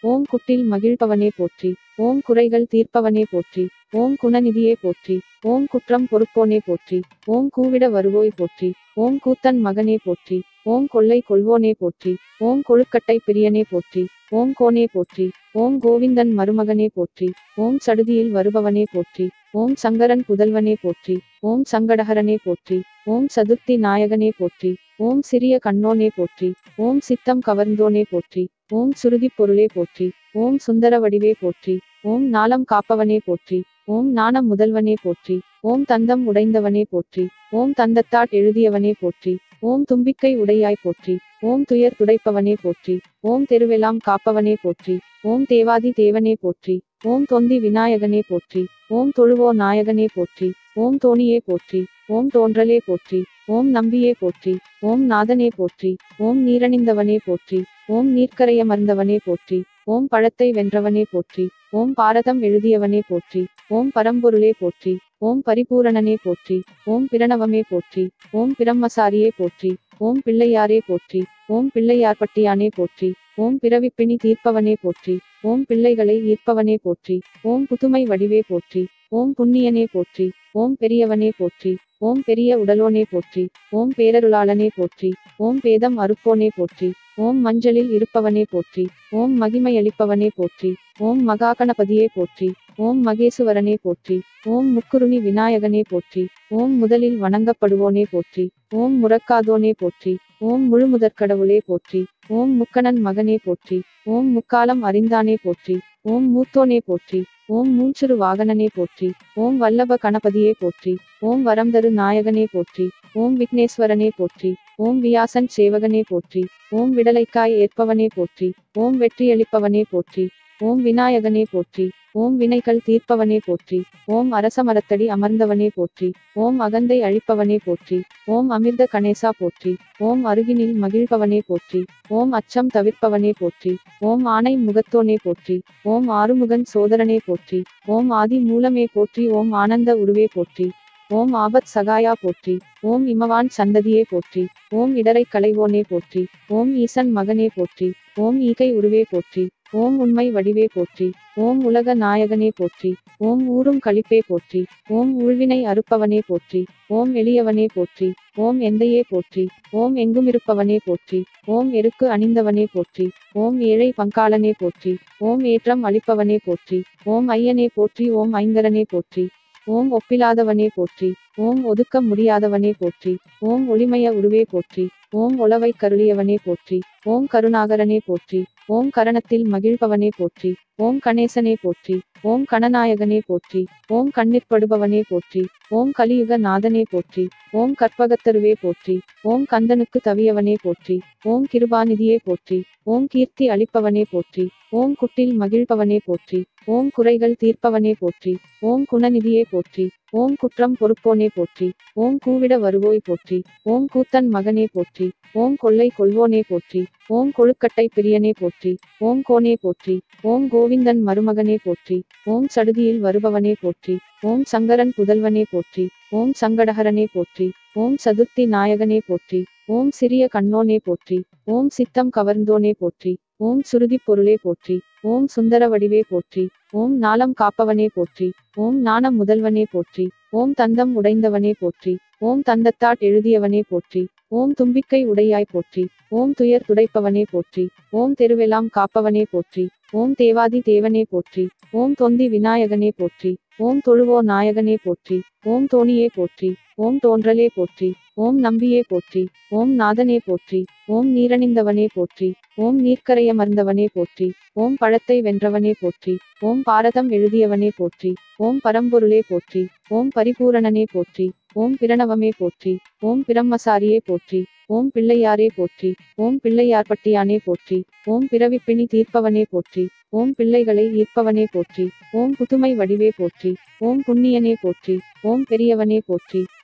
Speaker 1: ஓம் குட்டில் மகிழ்பவனே போற்றி ஓம் குறைகள் தீர்ப்பவனே போற்றி ஓம் குணநிதியே போற்றி ஓம் குற்றம் பொறுப்போனே போற்றி ஓம் கூவிட வருவோய் போற்றி ஓம் கூத்தன் மகனே போற்றி ஓம் கொள்ளை கொள்வோனே போற்றி ஓம் கொழுக்கட்டை பிரியனே போற்றி ஓம் கோனே போற்றி ஓம் கோவிந்தன் மருமகனே போற்றி ஓம் சடுதியில் வருபவனே போற்றி ஓம் சங்கரன் புதல்வனே போற்றி ஓம் சங்கடஹரனே போற்றி ஓம் சதுர்த்தி நாயகனே போற்றி ஓம் சிறிய கண்ணோனே போற்றி ஓம் சித்தம் கவர்ந்தோனே போற்றி ஓம் சுருதிப் பொருளே போற்றி ஓம் சுந்தர வடிவே போற்றி ஓம் நாளம் காப்பவனே போற்றி ஓம் நாணம் முதல்வனே போற்றி ஓம் தந்தம் உடைந்தவனே போற்றி ஓம் தந்தத்தாட் எழுதியவனே போற்றி ஓம் தும்பிக்கை உடையாய் போற்றி ஓம் துயர் துடைப்பவனே போற்றி ஓம் தெருவெல்லாம் காப்பவனே போற்றி ஓம் தேவாதி தேவனே போற்றி ஓம் தொந்தி விநாயகனே போற்றி ஓம் தொழுவோ நாயகனே போற்றி ஓம் தோணியே போற்றி ஓம் தோன்றலே போற்றி ஓம் நம்பியே போற்றி ஓம் நாதனே போற்றி ஓம் நீரணிந்தவனே போற்றி ஓம் நீர்க்கரையமர்ந்தவனே போற்றி ஓம் பழத்தை வென்றவனே போற்றி ஓம் பாரதம் எழுதியவனே போற்றி ஓம் பரம்பொருளே போற்றி ஓம் பரிபூரணனே போற்றி ஓம் பிரணவமே போற்றி ஓம் பிரம்மசாரியே போற்றி ஓம் பிள்ளையாரே போற்றி ஓம் பிள்ளையார்பட்டியானே போற்றி ஓம் பிறவிப்பிணி தீர்ப்பவனே போற்றி ஓம் பிள்ளைகளை ஈர்ப்பவனே போற்றி ஓம் புதுமை வடிவே போற்றி ஓம் புண்ணியனே போற்றி ஓம் பெரியவனே போற்றி ஓம் பெரிய உடலோனே போற்றி ஓம் பேரருளாளனே போற்றி ஓம் பேதம் அறுப்போனே போற்றி ஓம் மஞ்சளில் இருப்பவனே போற்றி ஓம் மகிமையளிப்பவனே போற்றி ஓம் மகாகணபதியே போற்றி ஓம் மகேசுவரனே போற்றி ஓம் முக்குருணி விநாயகனே போற்றி ஓம் முதலில் வணங்கப்படுவோனே போற்றி ஓம் முறக்காதோனே போற்றி ஓம் முழுமுதற்கடவுளே போற்றி ஓம் முக்கணன் மகனே போற்றி ஓம் முக்காலம் அறிந்தானே போற்றி ஓம் மூத்தோனே போற்றி ஓம் மூச்சுரு வாகனனே போற்றி ஓம் வல்லப கணபதியே போற்றி ஓம் வரம்தரு நாயகனே போற்றி ஓம் விக்னேஸ்வரனே போற்றி ஓம் வியாசன் சேவகனே போற்றி ஓம் விடலைக்காய் ஏற்பவனே போற்றி ஓம் வெற்றியளிப்பவனே போற்றி ஓம் விநாயகனே போற்றி ஓம் வினைகள் தீர்ப்பவனே போற்றி ஓம் அரசமரத்தடி அமர்ந்தவனே போற்றி ஓம் அகந்தை அழிப்பவனே போற்றி ஓம் அமிர்த கணேசா போற்றி ஓம் அருகினில் மகிழ்பவனே போற்றி ஓம் அச்சம் தவிர்ப்பவனே போற்றி ஓம் ஆணை முகத்தோனே போற்றி ஓம் ஆறுமுகன் சோதரனே போற்றி ஓம் ஆதி மூலமே போற்றி ஓம் ஆனந்த உருவே போற்றி ஓம் ஆபத் சகாயா போற்றி ஓம் இமவான் சந்ததியே போற்றி ஓம் இடரை களைவோனே போற்றி ஓம் ஈசன் மகனே போற்றி ஓம் ஈகை உருவே போற்றி ஓம் உண்மை வடிவே போற்றி ஓம் உலக நாயகனே போற்றி ஓம் ஊரும் களிப்பே போற்றி ஓம் ஊழ்வினை அறுப்பவனே போற்றி ஓம் எளியவனே போற்றி ஓம் எந்தையே போற்றி ஓம் எங்குமிருப்பவனே போற்றி ஓம் எருக்கு அணிந்தவனே போற்றி ஓம் ஏழை பங்காளனே போற்றி ஓம் ஏற்றம் அளிப்பவனே போற்றி ஓம் ஐயனே போற்றி ஓம் ஐங்கரனே போற்றி ஓம் ஒப்பிலாதவனே போற்றி ஓம் ஒதுக்க முடியாதவனே போற்றி ஓம் ஒளிமய உருவே போற்றி ஓம் உளவை கருளியவனே போற்றி ஓம் கருணாகரனே போற்றி ஓம் கரணத்தில் மகிழ்பவனே போற்றி ஓம் கணேசனே போற்றி ஓம் கணநாயகனே போற்றி ஓம் கண்ணிற்படுபவனே போற்றி ஓம் கலியுக நாதனே போற்றி ஓம் கற்பகத்தருவே போற்றி ஓம் கந்தனுக்கு தவியவனே போற்றி ஓம் கிருபாநிதியே போற்றி ஓம் கீர்த்தி அளிப்பவனே போற்றி ஓம் குட்டில் மகிழ்பவனே போற்றி ஓம் குறைகள் தீர்ப்பவனே போற்றி ஓம் குணநிதியே போற்றி ஓம் குற்றம் பொறுப்போனே போற்றி ஓம் கூவிட வருவோய் போற்றி ஓம் கூத்தன் மகனே போற்றி ஓம் கொள்ளை கொள்வோனே போற்றி ஓம் கொழுக்கட்டை பிரியனே போற்றி ஓம் கோனே போற்றி ஓம் கோவிந்தன் மருமகனே போற்றி ஓம் சடுதியில் வருபவனே போற்றி ஓம் சங்கரன் புதல்வனே போற்றி ஓம் சங்கடஹரனே போற்றி ஓம் சதுர்த்தி நாயகனே போற்றி ஓம் சிறிய கண்ணோனே போற்றி ஓம் சித்தம் கவர்ந்தோனே போற்றி ஓம் சுருதிப் பொருளே போற்றி ஓம் சுந்தர வடிவே போற்றி ஓம் நாளம் காப்பவனே போற்றி ஓம் நாணம் முதல்வனே போற்றி ஓம் தந்தம் உடைந்தவனே போற்றி ஓம் தந்தத்தாட் எழுதியவனே போற்றி ஓம் தும்பிக்கை உடையாய் போற்றி ஓம் துயர் துடைப்பவனே போற்றி ஓம் தெருவெல்லாம் காப்பவனே போற்றி ஓம் தேவாதி தேவனே போற்றி ஓம் தொந்தி விநாயகனே போற்றி ஓம் தொழுவோ நாயகனே போற்றி ஓம் தோணியே போற்றி ஓம் தோன்றலே போற்றி ஓம் நம்பியே போற்றி ஓம் நாதனே போற்றி ஓம் நீரணிந்தவனே போற்றி ஓம் நீர்க்கரையமர்ந்தவனே போற்றி ஓம் பழத்தை வென்றவனே போற்றி ஓம் பாரதம் எழுதியவனே போற்றி ஓம் பரம்பொருளே போற்றி ஓம் பரிபூரணனே போற்றி ஓம் பிரணவமே போற்றி ஓம் பிரம்மசாரியே போற்றி ஓம் பிள்ளையாரே போற்றி ஓம் பிள்ளையார்பட்டியானே போற்றி ஓம் பிறவிப்பிணி தீர்ப்பவனே போற்றி ஓம் பிள்ளைகளை ஈர்ப்பவனே போற்றி ஓம் புதுமை வடிவே போற்றி ஓம் புண்ணியனே போற்றி ஓம் பெரியவனே போற்றி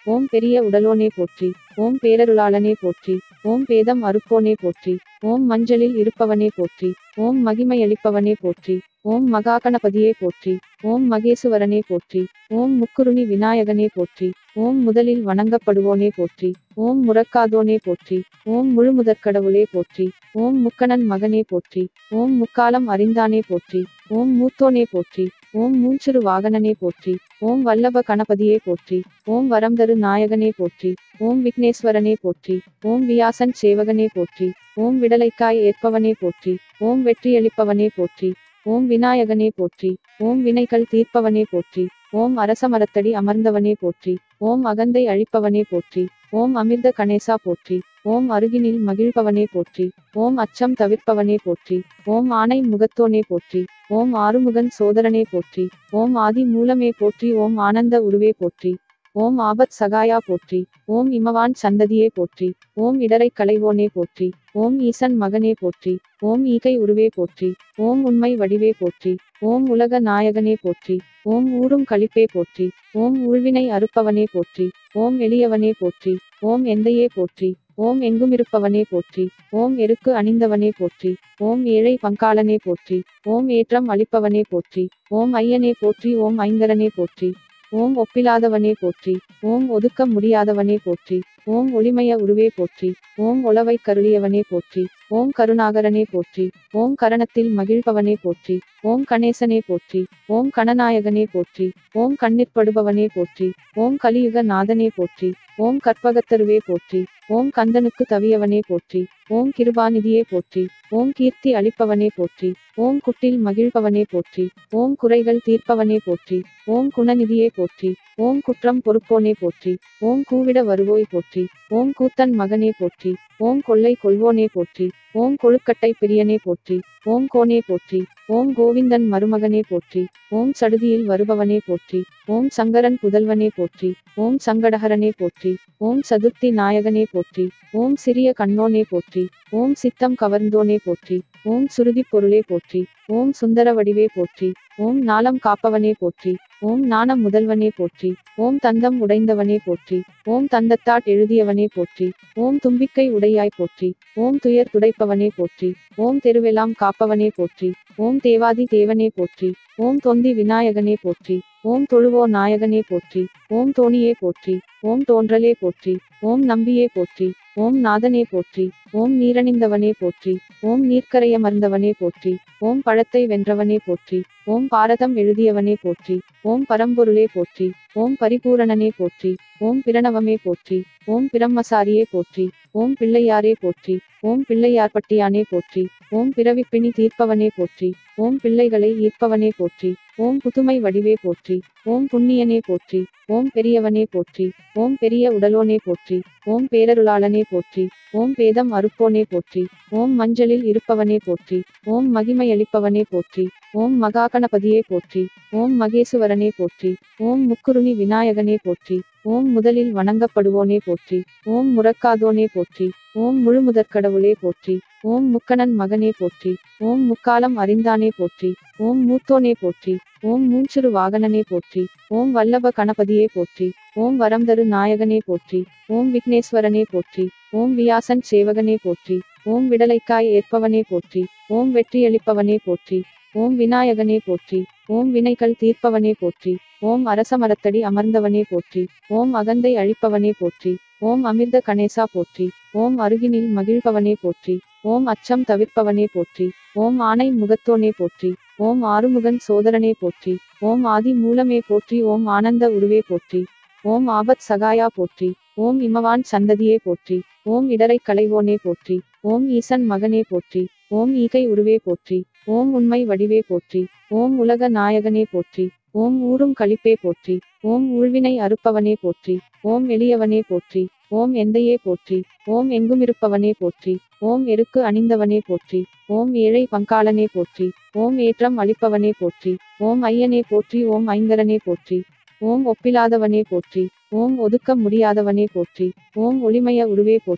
Speaker 1: ஓம் பெரிய உடலோனே போற்றி ஓம் பேரருளாளனே போற்றி ஓம் பேதம் அறுப்போனே போற்றி ஓம் மஞ்சளில் இருப்பவனே போற்றி ஓம் மகிமையளிப்பவனே போற்றி ஓம் மகாகணபதியே போற்றி ஓம் மகேசுவரனே போற்றி ஓம் முக்குருணி விநாயகனே போற்றி ஓம் முதலில் வணங்கப்படுவோனே போற்றி ஓம் முறக்காதோனே போற்றி ஓம் முழுமுதற்கடவுளே போற்றி ஓம் முக்கணன் மகனே போற்றி ஓம் முக்காலம் அறிந்தானே போற்றி ஓம் மூத்தோனே போற்றி ஓம் மூஞ்சிறு வாகனனே போற்றி ஓம் வல்லப கணபதியே போற்றி ஓம் வரம்தரு நாயகனே போற்றி ஓம் விக்னேஸ்வரனே போற்றி ஓம் வியாசன் சேவகனே போற்றி ஓம் விடலைக்காய் ஏற்பவனே போற்றி ஓம் வெற்றியளிப்பவனே போற்றி ஓம் விநாயகனே போற்றி ஓம் வினைகள் தீர்ப்பவனே போற்றி ஓம் அரசமரத்தடி அமர்ந்தவனே போற்றி ஓம் அகந்தை அழிப்பவனே போற்றி ஓம் அமிர்த கணேசா போற்றி ஓம் அருகினில் மகிழ்பவனே போற்றி ஓம் அச்சம் தவிர்ப்பவனே போற்றி ஓம் ஆணை முகத்தோனே போற்றி ஓம் ஆறுமுகன் சோதரனே போற்றி ஓம் ஆதி மூலமே போற்றி ஓம் ஆனந்த உருவே போற்றி ஓம் ஆபத் சகாயா போற்றி ஓம் இமவான் சந்ததியே போற்றி ஓம் இடரை களைவோனே போற்றி ஓம் ஈசன் மகனே போற்றி ஓம் ஈகை உருவே போற்றி ஓம் உண்மை வடிவே போற்றி ஓம் உலக நாயகனே போற்றி ஓம் ஊரும் களிப்பே போற்றி ஓம் ஊழ்வினை அறுப்பவனே போற்றி ஓம் எளியவனே போற்றி ஓம் எந்தையே போற்றி ஓம் எங்குமிருப்பவனே போற்றி ஓம் எருக்கு அணிந்தவனே போற்றி ஓம் ஏழை பங்காளனே போற்றி ஓம் ஏற்றம் அளிப்பவனே போற்றி ஓம் ஐயனே போற்றி ஓம் ஐங்கரனே போற்றி ஓம் ஒப்பிலாதவனே போற்றி ஓம் ஒதுக்க முடியாதவனே போற்றி ஓம் ஒளிமய உருவே போற்றி ஓம் ஒளவை கருளியவனே போற்றி ஓம் கருணாகரனே போற்றி ஓம் கரணத்தில் மகிழ்பவனே போற்றி ஓம் கணேசனே போற்றி ஓம் கணநாயகனே போற்றி ஓம் கண்ணிற்படுபவனே போற்றி ஓம் கலியுக நாதனே போற்றி ஓம் கற்பகத்தருவே போற்றி ஓம் கந்தனுக்கு தவியவனே போற்றி ஓம் கிருபாநிதியே போற்றி ஓம் கீர்த்தி அளிப்பவனே போற்றி ஓம் குட்டில் மகிழ்பவனே போற்றி ஓம் குறைகள் தீர்ப்பவனே போற்றி ஓம் குணநிதியே போற்றி ஓம் குற்றம் பொறுப்போனே போற்றி ஓம் கூவிட வருவோய் போற்றி ஓம் கூத்தன் மகனே போற்றி ஓம் கொள்ளை கொள்வோனே போற்றி ஓம் கொழுக்கட்டை பிரியனே போற்றி ஓம் கோனே போற்றி ஓம் கோவிந்தன் மருமகனே போற்றி ஓம் சடுதியில் வருபவனே போற்றி ஓம் சங்கரன் புதல்வனே போற்றி ஓம் சங்கடஹரனே போற்றி ஓம் சதுர்த்தி நாயகனே போற்றி ஓம் சிறிய கண்ணோனே போற்றி ஓம் சித்தம் கவர்ந்தோனே போற்றி ஓம் சுருதி பொருளே போற்றி ஓம் சுந்தர வடிவே போற்றி ஓம் நாளம் காப்பவனே போற்றி ஓம் நாண முதல்வனே போற்றி ஓம் தந்தம் உடைந்தவனே போற்றி ஓம் தந்தத்தாட் எழுதியவனே போற்றி ஓம் தும்பிக்கை உடையாய் போற்றி ஓம் துயர் துடைப்பவனே போற்றி ஓம் தெருவெல்லாம் காப்பவனே போற்றி ஓம் தேவாதி தேவனே போற்றி ஓம் தொந்தி விநாயகனே போற்றி ஓம் தொழுவோ நாயகனே போற்றி ஓம் தோணியே போற்றி ஓம் தோன்றலே போற்றி ஓம் நம்பியே போற்றி ஓம் நாதனே போற்றி ஓம் நீரணிந்தவனே போற்றி ஓம் நீர்க்கரையமர்ந்தவனே போற்றி ஓம் பழத்தை வென்றவனே போற்றி ஓம் பாரதம் எழுதியவனே போற்றி ஓம் பரம்பொருளே போற்றி ஓம் பரிபூரணனே போற்றி ஓம் பிரணவமே போற்றி ஓம் பிரம்மசாரியே போற்றி ஓம் பிள்ளையாரே போற்றி ஓம் பிள்ளையார்பட்டியானே போற்றி ஓம் பிறவிப்பிணி தீர்ப்பவனே போற்றி ஓம் பிள்ளைகளை ஈர்ப்பவனே போற்றி ஓம் புதுமை வடிவே போற்றி ஓம் புண்ணியனே போற்றி ஓம் பெரியவனே போற்றி ஓம் பெரிய உடலோனே போற்றி ஓம் பேரருளாளனே போற்றி ஓம் பேதம் அறுப்போனே போற்றி ஓம் மஞ்சளில் இருப்பவனே போற்றி ஓம் மகிமையளிப்பவனே போற்றி ஓம் மகாகணபதியே போற்றி ஓம் மகேசுவரனே போற்றி ஓம் முக்குருணி விநாயகனே போற்றி ஓம் முதலில் வணங்கப்படுவோனே போற்றி ஓம் முறக்காதோனே போற்றி ஓம் முழுமுதற்கடவுளே போற்றி ஓம் முக்கணன் மகனே போற்றி ஓம் முக்காலம் அறிந்தானே போற்றி ஓம் மூத்தோனே போற்றி ஓம் மூஞ்சிறு வாகனனே போற்றி ஓம் வல்லப கணபதியே போற்றி ஓம் வரம்தரு நாயகனே போற்றி ஓம் விக்னேஸ்வரனே போற்றி ஓம் வியாசன் சேவகனே போற்றி ஓம் விடலைக்காய் ஏற்பவனே போற்றி ஓம் வெற்றியளிப்பவனே போற்றி ஓம் விநாயகனே போற்றி ஓம் வினைகள் தீர்ப்பவனே போற்றி ஓம் அரசமரத்தடி அமர்ந்தவனே போற்றி ஓம் அகந்தை அழிப்பவனே போற்றி ஓம் அமிர்த கணேசா போற்றி ஓம் அருகினில் மகிழ்பவனே போற்றி ஓம் அச்சம் தவிர்ப்பவனே போற்றி ஓம் ஆணை முகத்தோனே போற்றி ஓம் ஆறுமுகன் சோதரனே போற்றி ஓம் ஆதி மூலமே போற்றி ஓம் ஆனந்த உருவே போற்றி ஓம் ஆபத் சகாயா போற்றி ஓம் இமவான் சந்ததியே போற்றி ஓம் இடரை களைவோனே போற்றி ஓம் ஈசன் மகனே போற்றி ஓம் ஈகை உருவே போற்றி ஓம் உண்மை வடிவே போற்றி ஓம் உலக நாயகனே போற்றி ஓம் ஊரும் களிப்பே போற்றி ஓம் ஊழ்வினை அறுப்பவனே போற்றி ஓம் எளியவனே போற்றி ஓம் எந்தையே போற்றி ஓம் எங்குமிருப்பவனே போற்றி ஓம் எருக்கு அணிந்தவனே போற்றி ஓம் ஏழை பங்காளனே போற்றி ஓம் ஏற்றம் அளிப்பவனே போற்றி ஓம் ஐயனே போற்றி ஓம் ஐங்கரனே போற்றி ஓம் ஒப்பிலாதவனே போற்றி ஓம் ஒதுக்க முடியாதவனே போற்றி ஓம் ஒளிமய உருவே போற்றி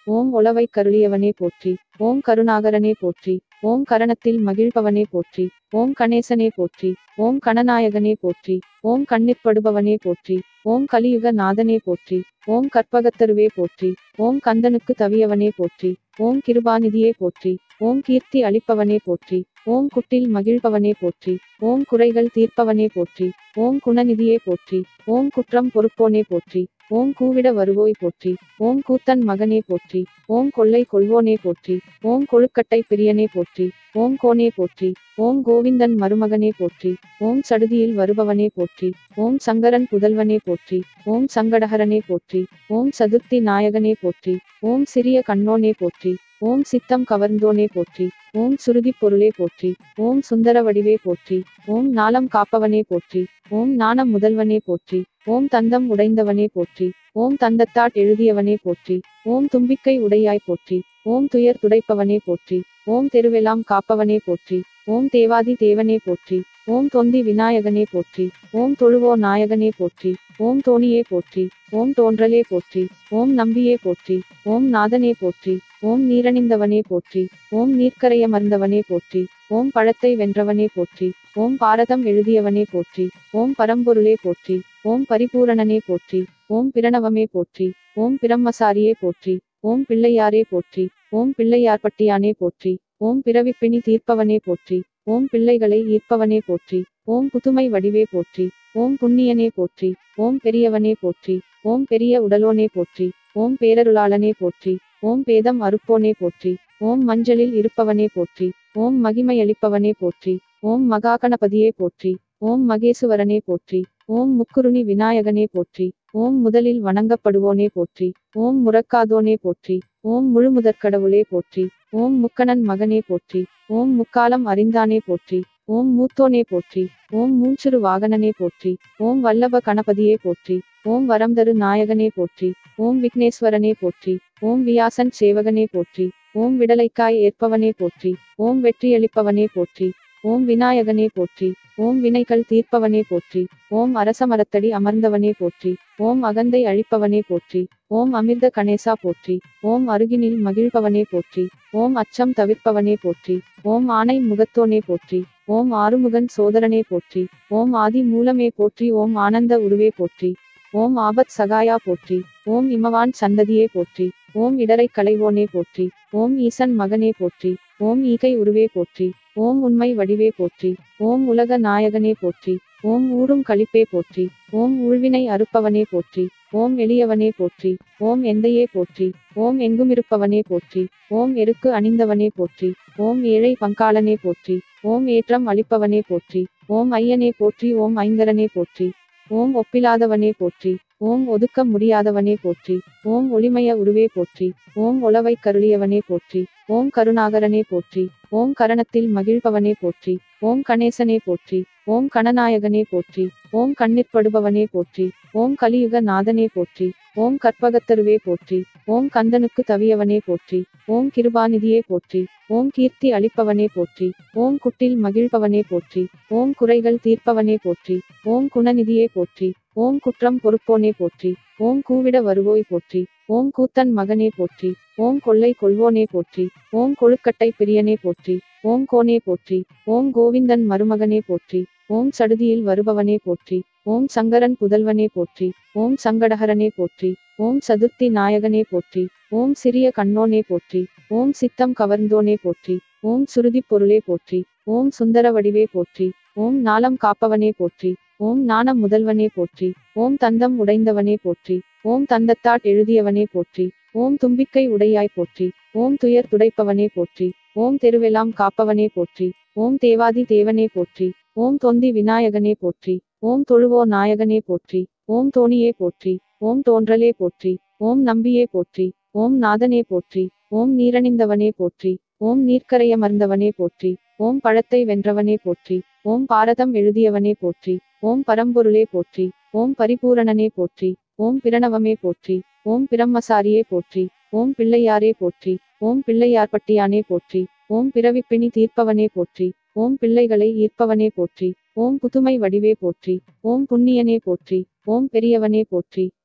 Speaker 1: ஓம் உளவை கருளியவனே போற்றி ஓம் கருணாகரனே போற்றி ஓம் கரணத்தில் மகிழ்பவனே போற்றி ஓம் கணேசனே போற்றி ஓம் கணநாயகனே போற்றி ஓம் கண்ணிற்படுபவனே போற்றி ஓம் கலியுக நாதனே போற்றி ஓம் கற்பகத்தருவே போற்றி ஓம் கந்தனுக்கு தவியவனே போற்றி ஓம் கிருபாநிதியே போற்றி ஓம் கீர்த்தி அளிப்பவனே போற்றி ஓம் குட்டில் மகிழ்பவனே போற்றி ஓம் குறைகள் தீர்ப்பவனே போற்றி ஓம் குணநிதியே போற்றி ஓம் குற்றம் பொறுப்போனே போற்றி ஓம் கூவிட வருவோய் போற்றி ஓம் கூத்தன் மகனே போற்றி ஓம் கொள்ளை கொள்வோனே போற்றி ஓம் கொழுக்கட்டை பிரியனே போற்றி ஓம் கோனே போற்றி ஓம் கோவிந்தன் மருமகனே போற்றி ஓம் சடுதியில் வருபவனே போற்றி ஓம் சங்கரன் புதல்வனே போற்றி ஓம் சங்கடஹரனே போற்றி ஓம் சதுர்த்தி நாயகனே போற்றி ஓம் சிறிய கண்ணோனே போற்றி ஓம் சித்தம் கவர்ந்தோனே போற்றி ஓம் சுருதிப் பொருளே போற்றி ஓம் சுந்தர வடிவே போற்றி ஓம் நாளம் காப்பவனே போற்றி ஓம் நாணம் முதல்வனே போற்றி ஓம் தந்தம் உடைந்தவனே போற்றி ஓம் தந்தத்தாட் எழுதியவனே போற்றி ஓம் தும்பிக்கை உடையாய் போற்றி ஓம் துயர் துடைப்பவனே போற்றி ஓம் தெருவெல்லாம் காப்பவனே போற்றி ஓம் தேவாதி தேவனே போற்றி ஓம் தொந்தி விநாயகனே போற்றி ஓம் தொழுவோ நாயகனே போற்றி ஓம் தோணியே போற்றி ஓம் தோன்றலே போற்றி ஓம் நம்பியே போற்றி ஓம் நாதனே போற்றி ஓம் நீரணிந்தவனே போற்றி ஓம் நீர்க்கரையமர்ந்தவனே போற்றி ஓம் பழத்தை வென்றவனே போற்றி ஓம் பாரதம் எழுதியவனே போற்றி ஓம் பரம்பொருளே போற்றி ஓம் பரிபூரணனே போற்றி ஓம் பிரணவமே போற்றி ஓம் பிரம்மசாரியே போற்றி ஓம் பிள்ளையாரே போற்றி ஓம் பிள்ளையார்பட்டியானே போற்றி ஓம் பிறவிப்பிணி தீர்ப்பவனே போற்றி ஓம் பிள்ளைகளை ஈர்ப்பவனே போற்றி ஓம் புதுமை வடிவே போற்றி ஓம் புண்ணியனே போற்றி ஓம் பெரியவனே போற்றி ஓம் பெரிய உடலோனே போற்றி ஓம் பேரருளாளனே போற்றி ஓம் பேதம் அறுப்போனே போற்றி ஓம் மஞ்சளில் இருப்பவனே போற்றி ஓம் மகிமையளிப்பவனே போற்றி ஓம் மகாகணபதியே போற்றி ஓம் மகேசுவரனே போற்றி ஓம் முக்குருணி விநாயகனே போற்றி ஓம் முதலில் வணங்கப்படுவோனே போற்றி ஓம் முறக்காதோனே போற்றி ஓம் முழுமுதற்கடவுளே போற்றி ஓம் முக்கணன் மகனே போற்றி ஓம் முக்காலம் அறிந்தானே போற்றி ஓம் மூத்தோனே போற்றி ஓம் மூஞ்சுரு வாகனனே போற்றி ஓம் வல்லப கணபதியே போற்றி ஓம் வரம்தரு நாயகனே போற்றி ஓம் விக்னேஸ்வரனே போற்றி ஓம் வியாசன் சேவகனே போற்றி ஓம் விடலைக்காய் ஏற்பவனே போற்றி ஓம் வெற்றியளிப்பவனே போற்றி ஓம் விநாயகனே போற்றி ஓம் வினைகள் தீர்ப்பவனே போற்றி ஓம் அரசமரத்தடி அமர்ந்தவனே போற்றி ஓம் அகந்தை அழிப்பவனே போற்றி ஓம் அமிர்த கணேசா போற்றி ஓம் அருகினில் மகிழ்பவனே போற்றி ஓம் அச்சம் தவிர்ப்பவனே போற்றி ஓம் ஆணை முகத்தோனே போற்றி ஓம் ஆறுமுகன் சோதரனே போற்றி ஓம் ஆதி மூலமே போற்றி ஓம் ஆனந்த உருவே போற்றி ஓம் ஆபத் சகாயா போற்றி ஓம் இமவான் சந்ததியே போற்றி ஓம் இடரை களைவோனே போற்றி ஓம் ஈசன் மகனே போற்றி ஓம் ஈகை உருவே போற்றி ஓம் உண்மை வடிவே போற்றி ஓம் உலக நாயகனே போற்றி ஓம் ஊரும் களிப்பே போற்றி ஓம் ஊழ்வினை அறுப்பவனே போற்றி ஓம் எளியவனே போற்றி ஓம் எந்தையே போற்றி ஓம் எங்குமிருப்பவனே போற்றி ஓம் எருக்கு அணிந்தவனே போற்றி ஓம் ஏழை பங்காளனே போற்றி ஓம் ஏற்றம் அளிப்பவனே போற்றி ஓம் ஐயனே போற்றி ஓம் ஐங்கரனே போற்றி ஓம் ஒப்பிலாதவனே போற்றி ஓம் ஒதுக்க முடியாதவனே போற்றி ஓம் ஒளிமய உருவே போற்றி ஓம் உளவை கருளியவனே போற்றி ஓம் கருணாகரனே போற்றி ஓம் கரணத்தில் மகிழ்பவனே போற்றி ஓம் கணேசனே போற்றி ஓம் கணநாயகனே போற்றி ஓம் கண்ணிற்படுபவனே போற்றி ஓம் கலியுக நாதனே போற்றி ஓம் கற்பகத்தருவே போற்றி ஓம் கந்தனுக்கு தவியவனே போற்றி ஓம் கிருபாநிதியே போற்றி ஓம் கீர்த்தி அளிப்பவனே போற்றி ஓம் குட்டில் மகிழ்பவனே போற்றி ஓம் குறைகள் தீர்ப்பவனே போற்றி ஓம் குணநிதியே போற்றி ஓம் குற்றம் பொறுப்போனே போற்றி ஓம் கூவிட வருவோய் போற்றி ஓம் கூத்தன் மகனே போற்றி ஓம் கொள்ளை கொள்வோனே போற்றி ஓம் கொழுக்கட்டை பிரியனே போற்றி ஓம் கோனே போற்றி ஓம் கோவிந்தன் மருமகனே போற்றி ஓம் சடுதியில் வருபவனே போற்றி ஓம் சங்கரன் புதல்வனே போற்றி ஓம் சங்கடஹரனே போற்றி ஓம் சதுர்த்தி நாயகனே போற்றி ஓம் சிறிய கண்ணோனே போற்றி ஓம் சித்தம் கவர்ந்தோனே போற்றி ஓம் சுருதிப் பொருளே போற்றி ஓம் சுந்தர வடிவே போற்றி ஓம் நாளம் காப்பவனே போற்றி ஓம் நாணம் முதல்வனே போற்றி ஓம் தந்தம் உடைந்தவனே போற்றி ஓம் தந்தத்தாட் எழுதியவனே போற்றி ஓம் தும்பிக்கை உடையாய் போற்றி ஓம் துயர் துடைப்பவனே போற்றி ஓம் தெருவெல்லாம் காப்பவனே போற்றி ஓம் தேவாதி தேவனே போற்றி ஓம் தொந்தி விநாயகனே போற்றி ஓம் தொழுவோ நாயகனே போற்றி ஓம் தோணியே போற்றி ஓம் தோன்றலே போற்றி ஓம் நம்பியே போற்றி ஓம் நாதனே போற்றி ஓம் நீரணிந்தவனே போற்றி ஓம் நீர்க்கரையமர்ந்தவனே போற்றி ஓம் பழத்தை வென்றவனே போற்றி ஓம் பாரதம் எழுதியவனே போற்றி ஓம் பரம்பொருளே போற்றி ஓம் பரிபூரணனே போற்றி ஓம் பிரணவமே போற்றி ஓம் பிரம்மசாரியே போற்றி ஓம் பிள்ளையாரே போற்றி ஓம் பிள்ளையார்பட்டியானே போற்றி ஓம் பிறவிப்பிணி தீர்ப்பவனே போற்றி ஓம் பிள்ளைகளை ஈர்ப்பவனே போற்றி ஓம் புதுமை வடிவே போற்றி ஓம் புண்ணியனே போற்றி ஓம் பெரியவனே போற்றி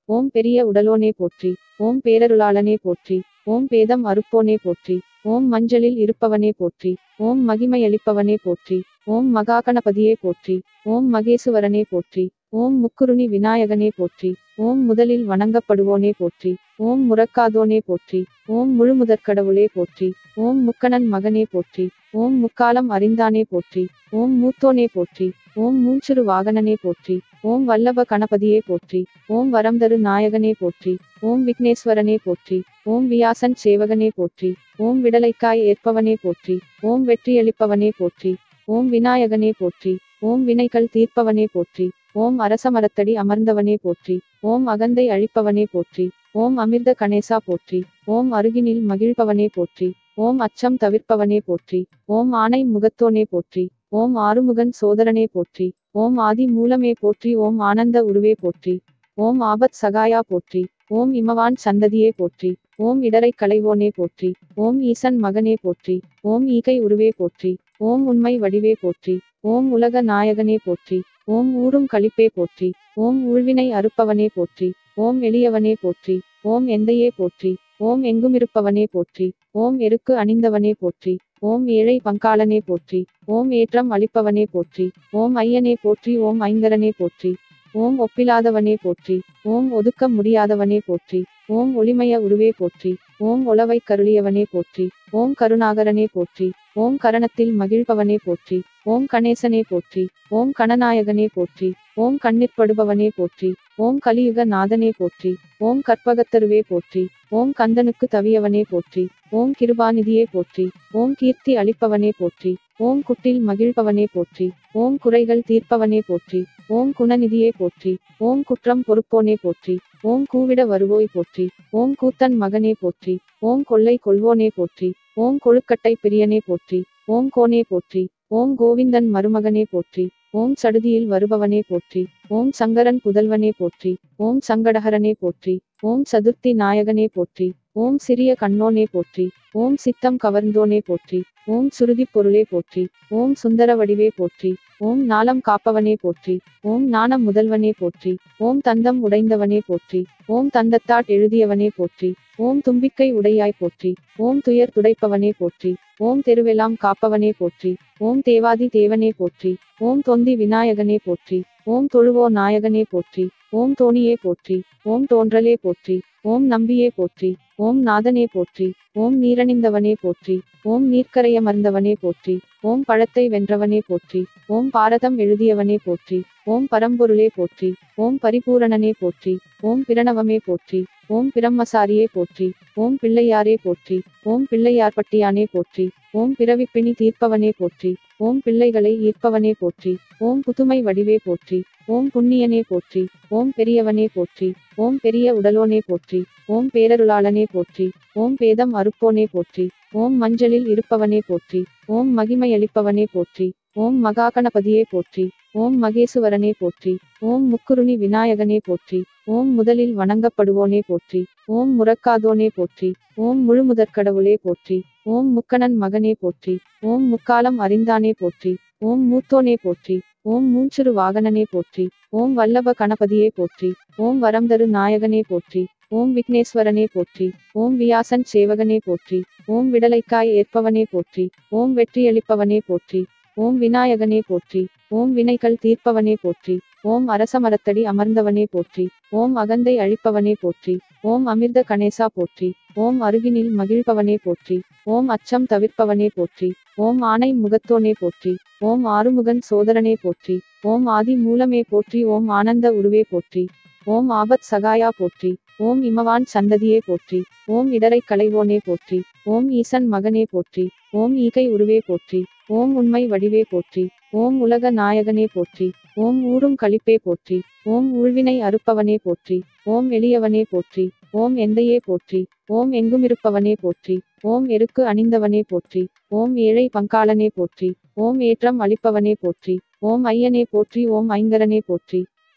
Speaker 1: ஓம் பெரிய உடலோனே போற்றி ஓம் பேரருளாளனே போற்றி ஓம் பேதம் அறுப்போனே போற்றி ஓம் மஞ்சளில் இருப்பவனே போற்றி ஓம் மகிமையளிப்பவனே போற்றி ஓம் மகாகணபதியே போற்றி ஓம் மகேசுவரனே போற்றி ஓம் முக்குருணி விநாயகனே போற்றி ஓம் முதலில் வணங்கப்படுவோனே போற்றி ஓம் முறக்காதோனே போற்றி ஓம் முழுமுதற்கடவுளே போற்றி ஓம் முக்கணன் மகனே போற்றி ஓம் முக்காலம் அறிந்தானே போற்றி ஓம் மூத்தோனே போற்றி ஓம் மூஞ்சுரு வாகனனே போற்றி ஓம் வல்லப கணபதியே போற்றி ஓம் வரம்தரு நாயகனே போற்றி ஓம் விக்னேஸ்வரனே போற்றி ஓம் வியாசன் சேவகனே போற்றி ஓம் விடலைக்காய் ஏற்பவனே போற்றி ஓம் வெற்றியளிப்பவனே போற்றி ஓம் விநாயகனே போற்றி ஓம் வினைகள் தீர்ப்பவனே போற்றி ஓம் அரசமரத்தடி அமர்ந்தவனே போற்றி ஓம் அகந்தை அழிப்பவனே போற்றி ஓம் அமிர்த கணேசா போற்றி ஓம் அருகினில் மகிழ்பவனே போற்றி ஓம் அச்சம் தவிர்ப்பவனே போற்றி ஓம் ஆணை முகத்தோனே போற்றி ஓம் ஆறுமுகன் சோதரனே போற்றி ஓம் ஆதி மூலமே போற்றி ஓம் ஆனந்த உருவே போற்றி ஓம் ஆபத் சகாயா போற்றி ஓம் இமவான் சந்ததியே போற்றி ஓம் இடரை களைவோனே போற்றி ஓம் ஈசன் மகனே போற்றி ஓம் ஈகை உருவே போற்றி ஓம் உண்மை வடிவே போற்றி ஓம் உலக நாயகனே போற்றி ஓம் ஊரும் களிப்பே போற்றி ஓம் ஊழ்வினை அறுப்பவனே போற்றி ஓம் எளியவனே போற்றி ஓம் எந்தையே போற்றி ஓம் எங்குமிருப்பவனே போற்றி ஓம் எருக்கு அணிந்தவனே போற்றி ஓம் ஏழை பங்காளனே போற்றி ஓம் ஏற்றம் அளிப்பவனே போற்றி ஓம் ஐயனே போற்றி ஓம் ஐங்கரனே போற்றி ஓம் ஒப்பிலாதவனே போற்றி ஓம் ஒதுக்க முடியாதவனே போற்றி ஓம் ஒளிமய உருவே போற்றி ஓம் ஒளவை கருளியவனே போற்றி ஓம் கருணாகரனே போற்றி ஓம் கரணத்தில் மகிழ்பவனே போற்றி ஓம் கணேசனே போற்றி ஓம் கணநாயகனே போற்றி ஓம் கண்ணிற்படுபவனே போற்றி ஓம் கலியுக நாதனே போற்றி ஓம் கற்பகத்தருவே போற்றி ஓம் கந்தனுக்கு தவியவனே போற்றி ஓம் கிருபாநிதியே போற்றி ஓம் கீர்த்தி அளிப்பவனே போற்றி ஓம் குட்டில் மகிழ்பவனே போற்றி ஓம் குறைகள் தீர்ப்பவனே போற்றி ஓம் குணநிதியே போற்றி ஓம் குற்றம் பொறுப்போனே போற்றி ஓம் கூவிட வருவோய் போற்றி ஓம் கூத்தன் மகனே போற்றி ஓம் கொள்ளை கொள்வோனே போற்றி ஓம் கொழுக்கட்டை பிரியனே போற்றி ஓம் கோனே போற்றி ஓம் கோவிந்தன் மருமகனே போற்றி ஓம் சடுதியில் வருபவனே போற்றி ஓம் சங்கரன் புதல்வனே போற்றி ஓம் சங்கடஹரனே போற்றி ஓம் சதுர்த்தி நாயகனே போற்றி ஓம் சிறிய கண்ணோனே போற்றி ஓம் சித்தம் கவர்ந்தோனே போற்றி ஓம் சுருதிப் பொருளே போற்றி ஓம் சுந்தர வடிவே போற்றி ஓம் நாளம் காப்பவனே போற்றி ஓம் நாணம் முதல்வனே போற்றி ஓம் தந்தம் உடைந்தவனே போற்றி ஓம் தந்தத்தாட் எழுதியவனே போற்றி ஓம் தும்பிக்கை உடையாய் போற்றி ஓம் துயர் துடைப்பவனே போற்றி ஓம் தெருவெல்லாம் காப்பவனே போற்றி ஓம் தேவாதி தேவனே போற்றி ஓம் தொந்தி விநாயகனே போற்றி ஓம் தொழுவோ நாயகனே போற்றி ஓம் தோணியே போற்றி ஓம் தோன்றலே போற்றி ஓம் நம்பியே போற்றி ஓம் நாதனே போற்றி ஓம் நீரணிந்தவனே போற்றி ஓம் நீர்க்கரையமர்ந்தவனே போற்றி ஓம் பழத்தை வென்றவனே போற்றி ஓம் பாரதம் எழுதியவனே போற்றி ஓம் பரம்பொருளே போற்றி ஓம் பரிபூரணனே போற்றி ஓம் பிரணவமே போற்றி ஓம் பிரம்மசாரியே போற்றி ஓம் பிள்ளையாரே போற்றி ஓம் பிள்ளையார்பட்டியானே போற்றி ஓம் பிறவிப்பிணி தீர்ப்பவனே போற்றி ஓம் பிள்ளைகளை ஈர்ப்பவனே போற்றி ஓம் புதுமை வடிவே போற்றி ஓம் புண்ணியனே போற்றி ஓம் பெரியவனே போற்றி ஓம் பெரிய உடலோனே போற்றி ஓம் பேரருளாளனே போற்றி ஓம் பேதம் அறுப்போனே போற்றி ஓம் மஞ்சளில் இருப்பவனே போற்றி ஓம் மகிமையளிப்பவனே போற்றி ஓம் மகாகணபதியே போற்றி ஓம் மகேசுவரனே போற்றி ஓம் முக்குருணி விநாயகனே போற்றி ஓம் முதலில் வணங்கப்படுவோனே போற்றி ஓம் முறக்காதோனே போற்றி ஓம் முழுமுதற்கடவுளே போற்றி ஓம் முக்கணன் மகனே போற்றி ஓம் முக்காலம் அறிந்தானே போற்றி ஓம் மூத்தோனே போற்றி ஓம் மூஞ்சுரு வாகனனே போற்றி ஓம் வல்லப கணபதியே போற்றி ஓம் வரம்தரு நாயகனே போற்றி ஓம் விக்னேஸ்வரனே போற்றி ஓம் வியாசன் சேவகனே போற்றி ஓம் விடலைக்காய் ஏற்பவனே போற்றி ஓம் வெற்றியளிப்பவனே போற்றி ஓம் விநாயகனே போற்றி ஓம் வினைகள் தீர்ப்பவனே போற்றி ஓம் அரசமரத்தடி அமர்ந்தவனே போற்றி ஓம் அகந்தை அழிப்பவனே போற்றி ஓம் அமிர்த கணேசா போற்றி ஓம் அருகினில் மகிழ்பவனே போற்றி ஓம் அச்சம் தவிர்ப்பவனே போற்றி ஓம் ஆணை முகத்தோனே போற்றி ஓம் ஆறுமுகன் சோதரனே போற்றி ஓம் ஆதி மூலமே போற்றி ஓம் ஆனந்த உருவே போற்றி ஓம் ஆபத் சகாயா போற்றி ஓம் இமவான் சந்ததியே போற்றி ஓம் இடரை களைவோனே போற்றி ஓம் ஈசன் மகனே போற்றி ஓம் ஈகை உருவே போற்றி ஓம் உண்மை வடிவே போற்றி ஓம் உலக நாயகனே போற்றி ஓம் ஊரும் களிப்பே போற்றி ஓம் ஊழ்வினை அறுப்பவனே போற்றி ஓம் எளியவனே போற்றி ஓம் எந்தையே போற்றி ஓம் எங்குமிருப்பவனே போற்றி ஓம் எருக்கு அணிந்தவனே போற்றி ஓம் ஏழை பங்காளனே போற்றி ஓம் ஏற்றம் அளிப்பவனே போற்றி ஓம் ஐயனே போற்றி ஓம் ஐங்கரனே போற்றி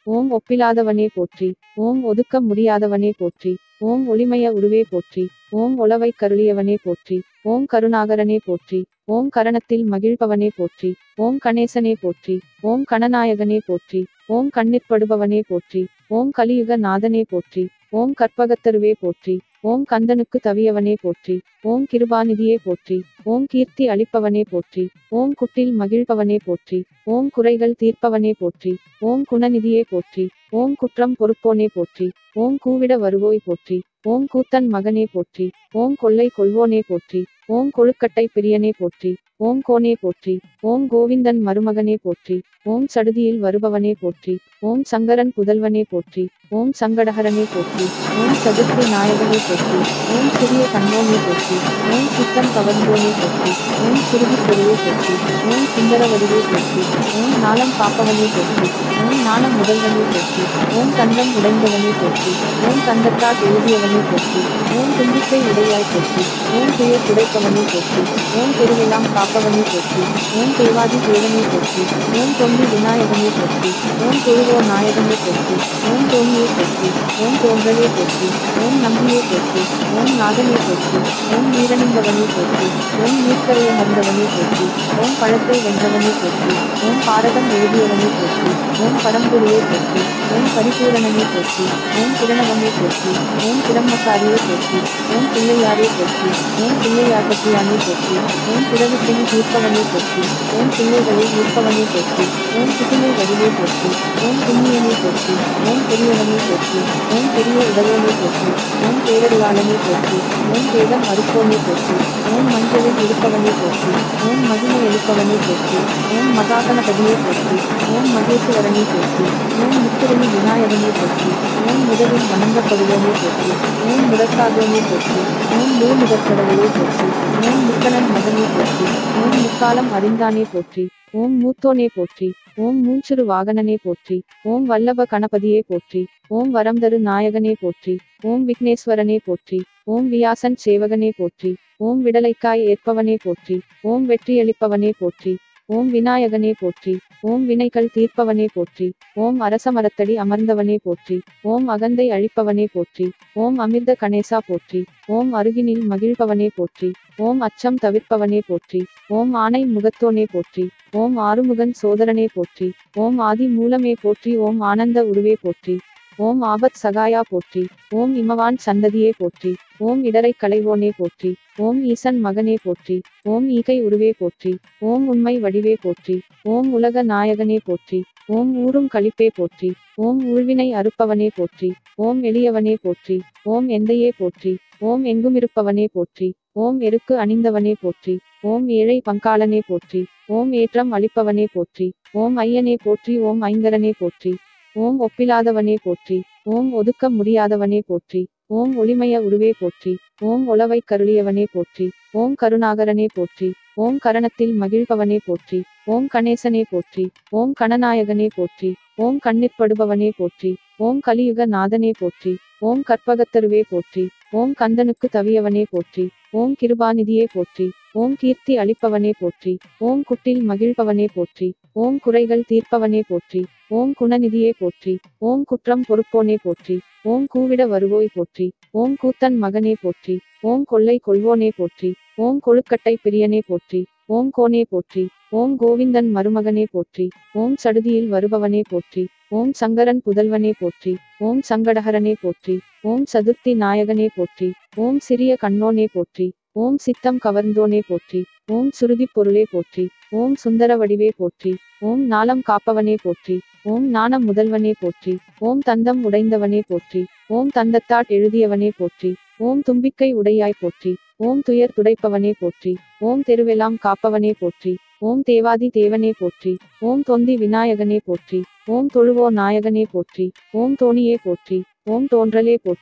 Speaker 1: ஓம் ஒப்பிலாதவனே போற்றி ஓம் ஒதுக்க முடியாதவனே போற்றி ஓம் ஒளிமய உருவே போற்றி ஓம் ஒளவை கருளியவனே போற்றி ஓம் கருணாகரனே போற்றி ஓம் கரணத்தில் மகிழ்பவனே போற்றி ஓம் கணேசனே போற்றி ஓம் கணநாயகனே போற்றி ஓம் கண்ணிற்படுபவனே போற்றி ஓம் கலியுக நாதனே போற்றி ஓம் கற்பகத்தருவே போற்றி ஓம் கந்தனுக்கு தவியவனே போற்றி ஓம் கிருபாநிதியே போற்றி ஓம் கீர்த்தி அளிப்பவனே போற்றி ஓம் குட்டில் மகிழ்பவனே போற்றி ஓம் குறைகள் தீர்ப்பவனே போற்றி ஓம் குணநிதியே போற்றி ஓம் குற்றம் பொறுப்போனே போற்றி ஓம் கூவிட வருவோய் போற்றி ஓம் கூத்தன் மகனே போற்றி ஓம் கொள்ளை கொள்வோனே போற்றி ஓம் கொழுக்கட்டை பிரியனே போற்றி ஓம் கோனே போற்றி ஓம் கோவிந்தன் மருமகனே போற்றி ஓம் சடுதியில் வருபவனே போற்றி ஓம் சங்கரன் புதல்வனே போற்றி ஓம் சங்கடஹரனே போற்றி ஓம் சதுர்த்தி நாயகனே போற்றி ஓம் சிறிய கண்ணோனே போற்றி ஓம் சித்தம் கவர்ந்தோனே போற்றி ஓம் சிறுதி பெருவே போற்றி ஓம் சுந்தர வடிவே போற்றி ஓம் நாளம் காப்பவனே போற்றி ஓம் ஞானம் முதல்வனே போற்றி ஓம் கந்தம் உடைந்தவனே போற்றி ஓம் கந்தத்தால் எழுதியவனே போற்றி ஓம் தும்பிக்கை உடையாய் போற்றி ஓம் துயர் துடைப்பவனே போற்றி ஓம் திருவெல்லாம் காப்பவனே போற்றி ஓம் தேவாதி தேவனே போற்றி ஓம் தொண்டி விநாயகனே போற்றி ஓம் தொழுவோ நாயகனே போற்றி ஓம் தோணியே போற்றி ஓம் தோன்றலே போற்றி ஓம் நம்பியே போற்றி ஓம் நாதனே போற்றி ஓம் நீரணிந்தவனே போற்றி ஓம் நீர்க்கரையை மறந்தவனே போற்றி ஓம் பழத்தை வென்றவனே போற்றி ஓம் பாரதம் எழுதியவனே போற்றி ஓம் பரம்பொருளே போற்றி ஓம் பரிபூரணனே போற்றி ஓம் பிரணவமே போற்றி ஓம் பிரம்மசாரியே போற்றி ஓம் பிள்ளையாரே போற்றி ஓம் பிள்ளையார் பற்றியானே போற்றி ஓம் பிறவிப்பின் தீர்ப்பவனே போற்றி ஓம் பிள்ளைகளை ஈர்ப்பவனே போற்றி ஓம் புதுமை வடிவே போற்றி ஓம் புண்ணியனே போற்றி ஓம் பெரியவனே போற்றி ஓம் பெரிய உடவோனே போற்றி ஓம் பேரருளாளனே போற்றி ஓம் வேதம் அறுப்போனே போற்றி ஓம் மஞ்சளில் இருப்பவனே போற்றி ஓம் மகிமை எழுப்பவனே போற்றி ஓம் மகாகணபதியே போற்றி ஓம் மகேஸ்வரனே போற்றி ஓம் முத்திரணி விநாயகனே போற்றி ஓம் முதலில் வணங்கப்படுவோனே போற்றி ஓம் முதற்காகவே போற்றி ஓம் மூமுதற்கடவுளே போற்றி ஓம் முக்கணன் மகனே போற்றி ஓம் முக்காலம் அறிந்தானே போற்றி ஓம் மூத்தோனே போற்றி ஓம் மூஞ்சுரு வாகனனே போற்றி ஓம் வல்லப கணபதியே போற்றி ஓம் வரம்தரு நாயகனே போற்றி ஓம் விக்னேஸ்வரனே போற்றி ஓம் வியாசன் சேவகனே போற்றி ஓம் விடலைக்காய் ஏற்பவனே போற்றி ஓம் வெற்றியளிப்பவனே போற்றி ஓம் விநாயகனே போற்றி ஓம் வினைகள் தீர்ப்பவனே போற்றி ஓம் அரசமரத்தடி அமர்ந்தவனே போற்றி ஓம் அகந்தை அழிப்பவனே போற்றி ஓம் அமிர்த கணேசா போற்றி ஓம் அருகினில் மகிழ்பவனே போற்றி ஓம் அச்சம் தவிர்ப்பவனே போற்றி ஓம் ஆணை முகத்தோனே போற்றி ஓம் ஆறுமுகன் சோதரனே போற்றி ஓம் ஆதி மூலமே போற்றி ஓம் ஆனந்த உருவே போற்றி ஓம் ஆபத் சகாயா போற்றி ஓம் இமவான் சந்ததியே போற்றி ஓம் இடரை களைவோனே போற்றி ஓம் ஈசன் மகனே போற்றி ஓம் ஈகை உருவே போற்றி ஓம் உண்மை வடிவே போற்றி ஓம் உலக நாயகனே போற்றி ஓம் ஊரும் களிப்பே போற்றி ஓம் ஊழ்வினை அறுப்பவனே போற்றி ஓம் எளியவனே போற்றி ஓம் எந்தையே போற்றி ஓம் எங்குமிருப்பவனே போற்றி ஓம் எருக்கு அணிந்தவனே போற்றி ஓம் ஏழை பங்காளனே போற்றி ஓம் ஏற்றம் அளிப்பவனே போற்றி ஓம் ஐயனே போற்றி ஓம் ஐங்கரனே போற்றி ஓம் ஒப்பிலாதவனே போற்றி ஓம் ஒதுக்க முடியாதவனே போற்றி ஓம் ஒளிமய உருவே போற்றி ஓம் ஒளவை கருளியவனே போற்றி ஓம் கருணாகரனே போற்றி ஓம் கரணத்தில் மகிழ்பவனே போற்றி ஓம் கணேசனே போற்றி ஓம் கணநாயகனே போற்றி ஓம் கண்ணிற்படுபவனே போற்றி ஓம் கலியுக நாதனே போற்றி ஓம் கற்பகத்தருவே போற்றி ஓம் கந்தனுக்கு தவியவனே போற்றி ஓம் கிருபாநிதியே போற்றி ஓம் கீர்த்தி அளிப்பவனே போற்றி ஓம் குட்டில் மகிழ்பவனே போற்றி ஓம் குறைகள் தீர்ப்பவனே போற்றி ஓம் குணநிதியே போற்றி ஓம் குற்றம் பொறுப்போனே போற்றி ஓம் கூவிட வருவோய் போற்றி ஓம் கூத்தன் மகனே போற்றி ஓம் கொள்ளை கொள்வோனே போற்றி ஓம் கொழுக்கட்டை பிரியனே போற்றி ஓம் கோனே போற்றி ஓம் கோவிந்தன் மருமகனே போற்றி ஓம் சடுதியில் வருபவனே போற்றி ஓம் சங்கரன் புதல்வனே போற்றி ஓம் சங்கடஹரனே போற்றி ஓம் சதுர்த்தி நாயகனே போற்றி ஓம் சிறிய கண்ணோனே போற்றி ஓம் சித்தம் கவர்ந்தோனே போற்றி ஓம் சுருதிப் பொருளே போற்றி ஓம் சுந்தர வடிவே போற்றி ஓம் நாளம் காப்பவனே போற்றி ஓம் ஞானம் முதல்வனே போற்றி ஓம் தந்தம் உடைந்தவனே போற்றி ஓம் தந்தத்தாட் எழுதியவனே போற்றி ஓம் தும்பிக்கை உடையாய் போற்றி ஓம் துயர் துடைப்பவனே போற்றி ஓம் தெருவெல்லாம் காப்பவனே போற்றி ஓம் தேவாதி தேவனே போற்றி ஓம் தொந்தி விநாயகனே போற்றி ஓம் தொழுவோ நாயகனே போற்றி ஓம் தோணியே போற்றி ஓம் தோன்றலே போற்றி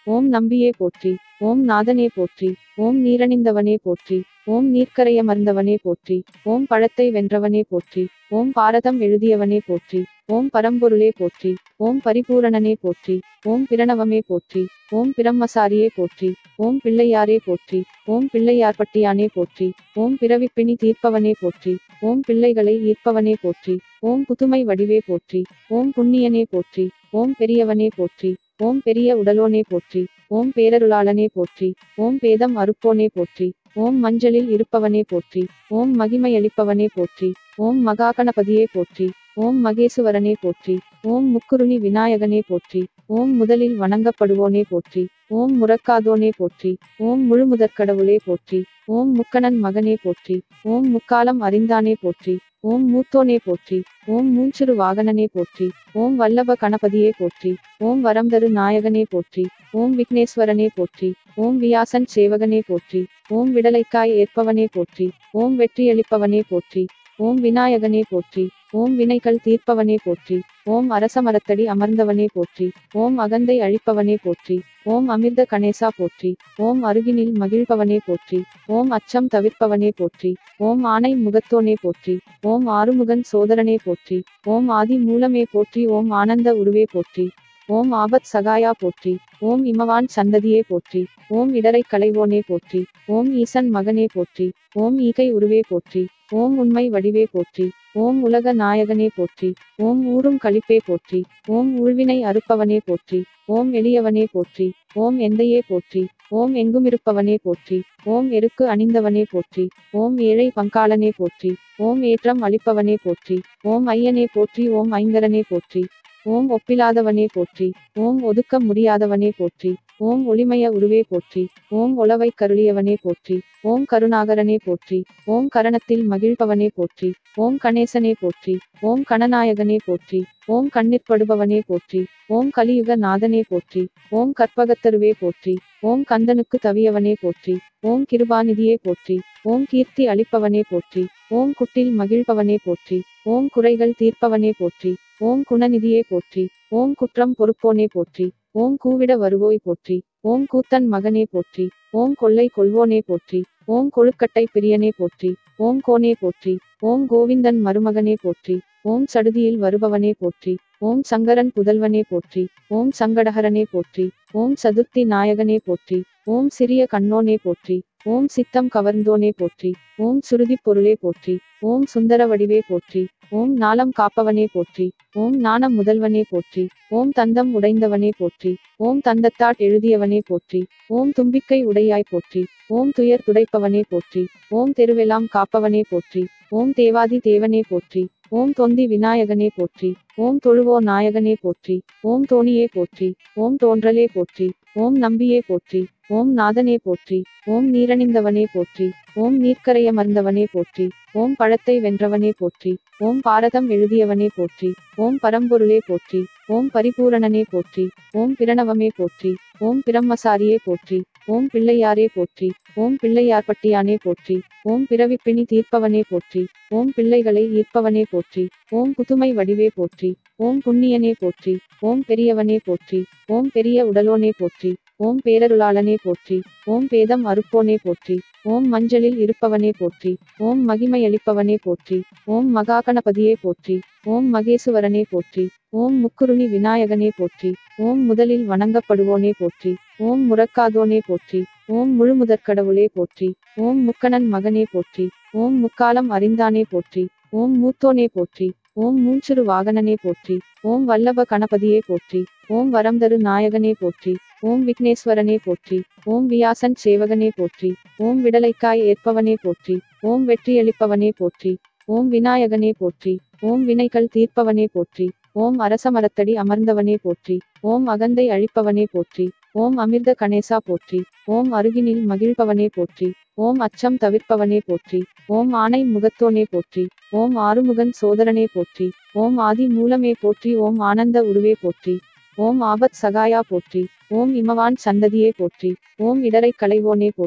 Speaker 1: ஓம் நம்பியே போற்றி ஓம் நாதனே போற்றி ஓம் நீரணிந்தவனே போற்றி ஓம் நீர்க்கரையமர்ந்தவனே போற்றி ஓம் பழத்தை வென்றவனே போற்றி ஓம் பாரதம் எழுதியவனே போற்றி ஓம் பரம்பொருளே போற்றி ஓம் பரிபூரணனே போற்றி ஓம் பிரணவமே போற்றி ஓம் பிரம்மசாரியே போற்றி ஓம் பிள்ளையாரே போற்றி ஓம் பிள்ளையார்பட்டியானே போற்றி ஓம் பிறவிப்பிணி தீர்ப்பவனே போற்றி ஓம் பிள்ளைகளை ஈர்ப்பவனே போற்றி ஓம் புதுமை வடிவே போற்றி ஓம் புண்ணியனே போற்றி ஓம் பெரியவனே போற்றி ஓம் பெரிய உடலோனே போற்றி ஓம் பேரருளாளனே போற்றி ஓம் பேதம் அறுப்போனே போற்றி ஓம் மஞ்சளில் இருப்பவனே போற்றி ஓம் மகிமையளிப்பவனே போற்றி ஓம் மகாகணபதியே போற்றி ஓம் மகேசுவரனே போற்றி ஓம் முக்குருணி விநாயகனே போற்றி ஓம் முதலில் வணங்கப்படுவோனே போற்றி ஓம் முறக்காதோனே போற்றி ஓம் முழுமுதற்கடவுளே போற்றி ஓம் முக்கணன் மகனே போற்றி ஓம் முக்காலம் அறிந்தானே போற்றி ஓம் மூத்தோனே போற்றி ஓம் மூஞ்சுரு வாகனனே போற்றி ஓம் வல்லப கணபதியே போற்றி ஓம் வரம்தரு நாயகனே போற்றி ஓம் விக்னேஸ்வரனே போற்றி ஓம் வியாசன் சேவகனே போற்றி ஓம் விடலைக்காய் ஏற்பவனே போற்றி ஓம் வெற்றியளிப்பவனே போற்றி ஓம் விநாயகனே போற்றி ஓம் வினைகள் தீர்ப்பவனே போற்றி ஓம் அரசமரத்தடி அமர்ந்தவனே போற்றி ஓம் அகந்தை அழிப்பவனே போற்றி ஓம் அமிர்த கணேசா போற்றி ஓம் அருகினில் மகிழ்பவனே போற்றி ஓம் அச்சம் தவிர்ப்பவனே போற்றி ஓம் ஆணை முகத்தோனே போற்றி ஓம் ஆறுமுகன் சோதரனே போற்றி ஓம் ஆதி மூலமே போற்றி ஓம் ஆனந்த உருவே போற்றி ஓம் ஆபத் சகாயா போற்றி ஓம் இமவான் சந்ததியே போற்றி ஓம் இடரை களைவோனே போற்றி ஓம் ஈசன் மகனே போற்றி ஓம் ஈகை உருவே போற்றி ஓம் உண்மை வடிவே போற்றி ஓம் உலக நாயகனே போற்றி ஓம் ஊரும் களிப்பே போற்றி ஓம் ஊழ்வினை அறுப்பவனே போற்றி ஓம் எளியவனே போற்றி ஓம் எந்தையே போற்றி ஓம் எங்குமிருப்பவனே போற்றி ஓம் எருக்கு அணிந்தவனே போற்றி ஓம் ஏழை பங்காளனே போற்றி ஓம் ஏற்றம் அளிப்பவனே போற்றி ஓம் ஐயனே போற்றி ஓம் ஐங்கரனே போற்றி ஓம் ஒப்பிலாதவனே போற்றி ஓம் ஒதுக்க முடியாதவனே போற்றி ஓம் ஒளிமய உருவே போற்றி ஓம் ஒளவை கருளியவனே போற்றி ஓம் கருணாகரனே போற்றி ஓம் கரணத்தில் மகிழ்பவனே போற்றி ஓம் கணேசனே போற்றி ஓம் கணநாயகனே போற்றி ஓம் கண்ணிற்படுபவனே போற்றி ஓம் கலியுக நாதனே போற்றி ஓம் கற்பகத்தருவே போற்றி ஓம் கந்தனுக்கு தவியவனே போற்றி ஓம் கிருபாநிதியே போற்றி ஓம் கீர்த்தி அளிப்பவனே போற்றி ஓம் குட்டில் மகிழ்பவனே போற்றி ஓம் குறைகள் தீர்ப்பவனே போற்றி ஓம் குணநிதியே போற்றி ஓம் குற்றம் பொறுப்போனே போற்றி ஓம் கூவிட வருவோய் போற்றி ஓம் கூத்தன் மகனே போற்றி ஓம் கொள்ளை கொள்வோனே போற்றி ஓம் கொழுக்கட்டை பிரியனே போற்றி ஓம் கோனே போற்றி ஓம் கோவிந்தன் மருமகனே போற்றி ஓம் சடுதியில் வருபவனே போற்றி ஓம் சங்கரன் புதல்வனே போற்றி ஓம் சங்கடஹரனே போற்றி ஓம் சதுர்த்தி நாயகனே போற்றி ஓம் சிறிய கண்ணோனே போற்றி ஓம் சித்தம் கவர்ந்தோனே போற்றி ஓம் சுருதி பொருளே போற்றி ஓம் சுந்தர வடிவே போற்றி ஓம் நாளம் காப்பவனே போற்றி ஓம் நாணம் முதல்வனே போற்றி ஓம் தந்தம் உடைந்தவனே போற்றி ஓம் தந்தத்தாட் எழுதியவனே போற்றி ஓம் தும்பிக்கை உடையாய் போற்றி ஓம் துயர் துடைப்பவனே போற்றி ஓம் தெருவெல்லாம் காப்பவனே போற்றி ஓம் தேவாதி தேவனே போற்றி ஓம் தொந்தி விநாயகனே போற்றி ஓம் தொழுவோ நாயகனே போற்றி ஓம் தோணியே போற்றி ஓம் தோன்றலே போற்றி ஓம் நம்பியே போற்றி ஓம் நாதனே போற்றி ஓம் நீரணிந்தவனே போற்றி ஓம் நீர்க்கரையமர்ந்தவனே போற்றி ஓம் பழத்தை வென்றவனே போற்றி ஓம் பாரதம் எழுதியவனே போற்றி ஓம் பரம்பொருளே போற்றி ஓம் பரிபூரணனே போற்றி ஓம் பிரணவமே போற்றி ஓம் பிரம்மசாரியே போற்றி ஓம் பிள்ளையாரே போற்றி ஓம் பிள்ளையார்பட்டியானே போற்றி ஓம் பிறவிப்பிணி தீர்ப்பவனே போற்றி ஓம் பிள்ளைகளை ஈர்ப்பவனே போற்றி ஓம் புதுமை வடிவே போற்றி ஓம் புண்ணியனே போற்றி ஓம் பெரியவனே போற்றி ஓம் பெரிய உடலோனே போற்றி ஓம் பேரருளாளனே போற்றி ஓம் பேதம் அறுப்போனே போற்றி ஓம் மஞ்சளில் இருப்பவனே போற்றி ஓம் மகிமையளிப்பவனே போற்றி ஓம் மகாகணபதியே போற்றி ஓம் மகேசுவரனே போற்றி ஓம் முக்குருணி விநாயகனே போற்றி ஓம் முதலில் வணங்கப்படுவோனே போற்றி ஓம் முறக்காதோனே போற்றி ஓம் முழுமுதற்கடவுளே போற்றி ஓம் முக்கணன் மகனே போற்றி ஓம் முக்காலம் அறிந்தானே போற்றி ஓம் மூத்தோனே போற்றி ஓம் மூஞ்சுரு வாகனனே போற்றி ஓம் வல்லப கணபதியே போற்றி ஓம் வரம்தரு நாயகனே போற்றி ஓம் விக்னேஸ்வரனே போற்றி ஓம் வியாசன் சேவகனே போற்றி ஓம் விடலைக்காய் ஏற்பவனே போற்றி ஓம் வெற்றியளிப்பவனே போற்றி ஓம் விநாயகனே போற்றி ஓம் வினைகள் தீர்ப்பவனே போற்றி ஓம் அரசமரத்தடி அமர்ந்தவனே போற்றி ஓம் அகந்தை அழிப்பவனே போற்றி ஓம் அமிர்த கணேசா போற்றி ஓம் அருகினில் மகிழ்பவனே போற்றி ஓம் அச்சம் தவிர்ப்பவனே போற்றி ஓம் ஆணை முகத்தோனே போற்றி ஓம் ஆறுமுகன் சோதரனே போற்றி ஓம் ஆதி மூலமே போற்றி ஓம் ஆனந்த உருவே போற்றி ஓம் ஆபத் சகாயா போற்றி ஓம் இமவான் சந்ததியே போற்றி ஓம் இடரை களைவோனே போற்றி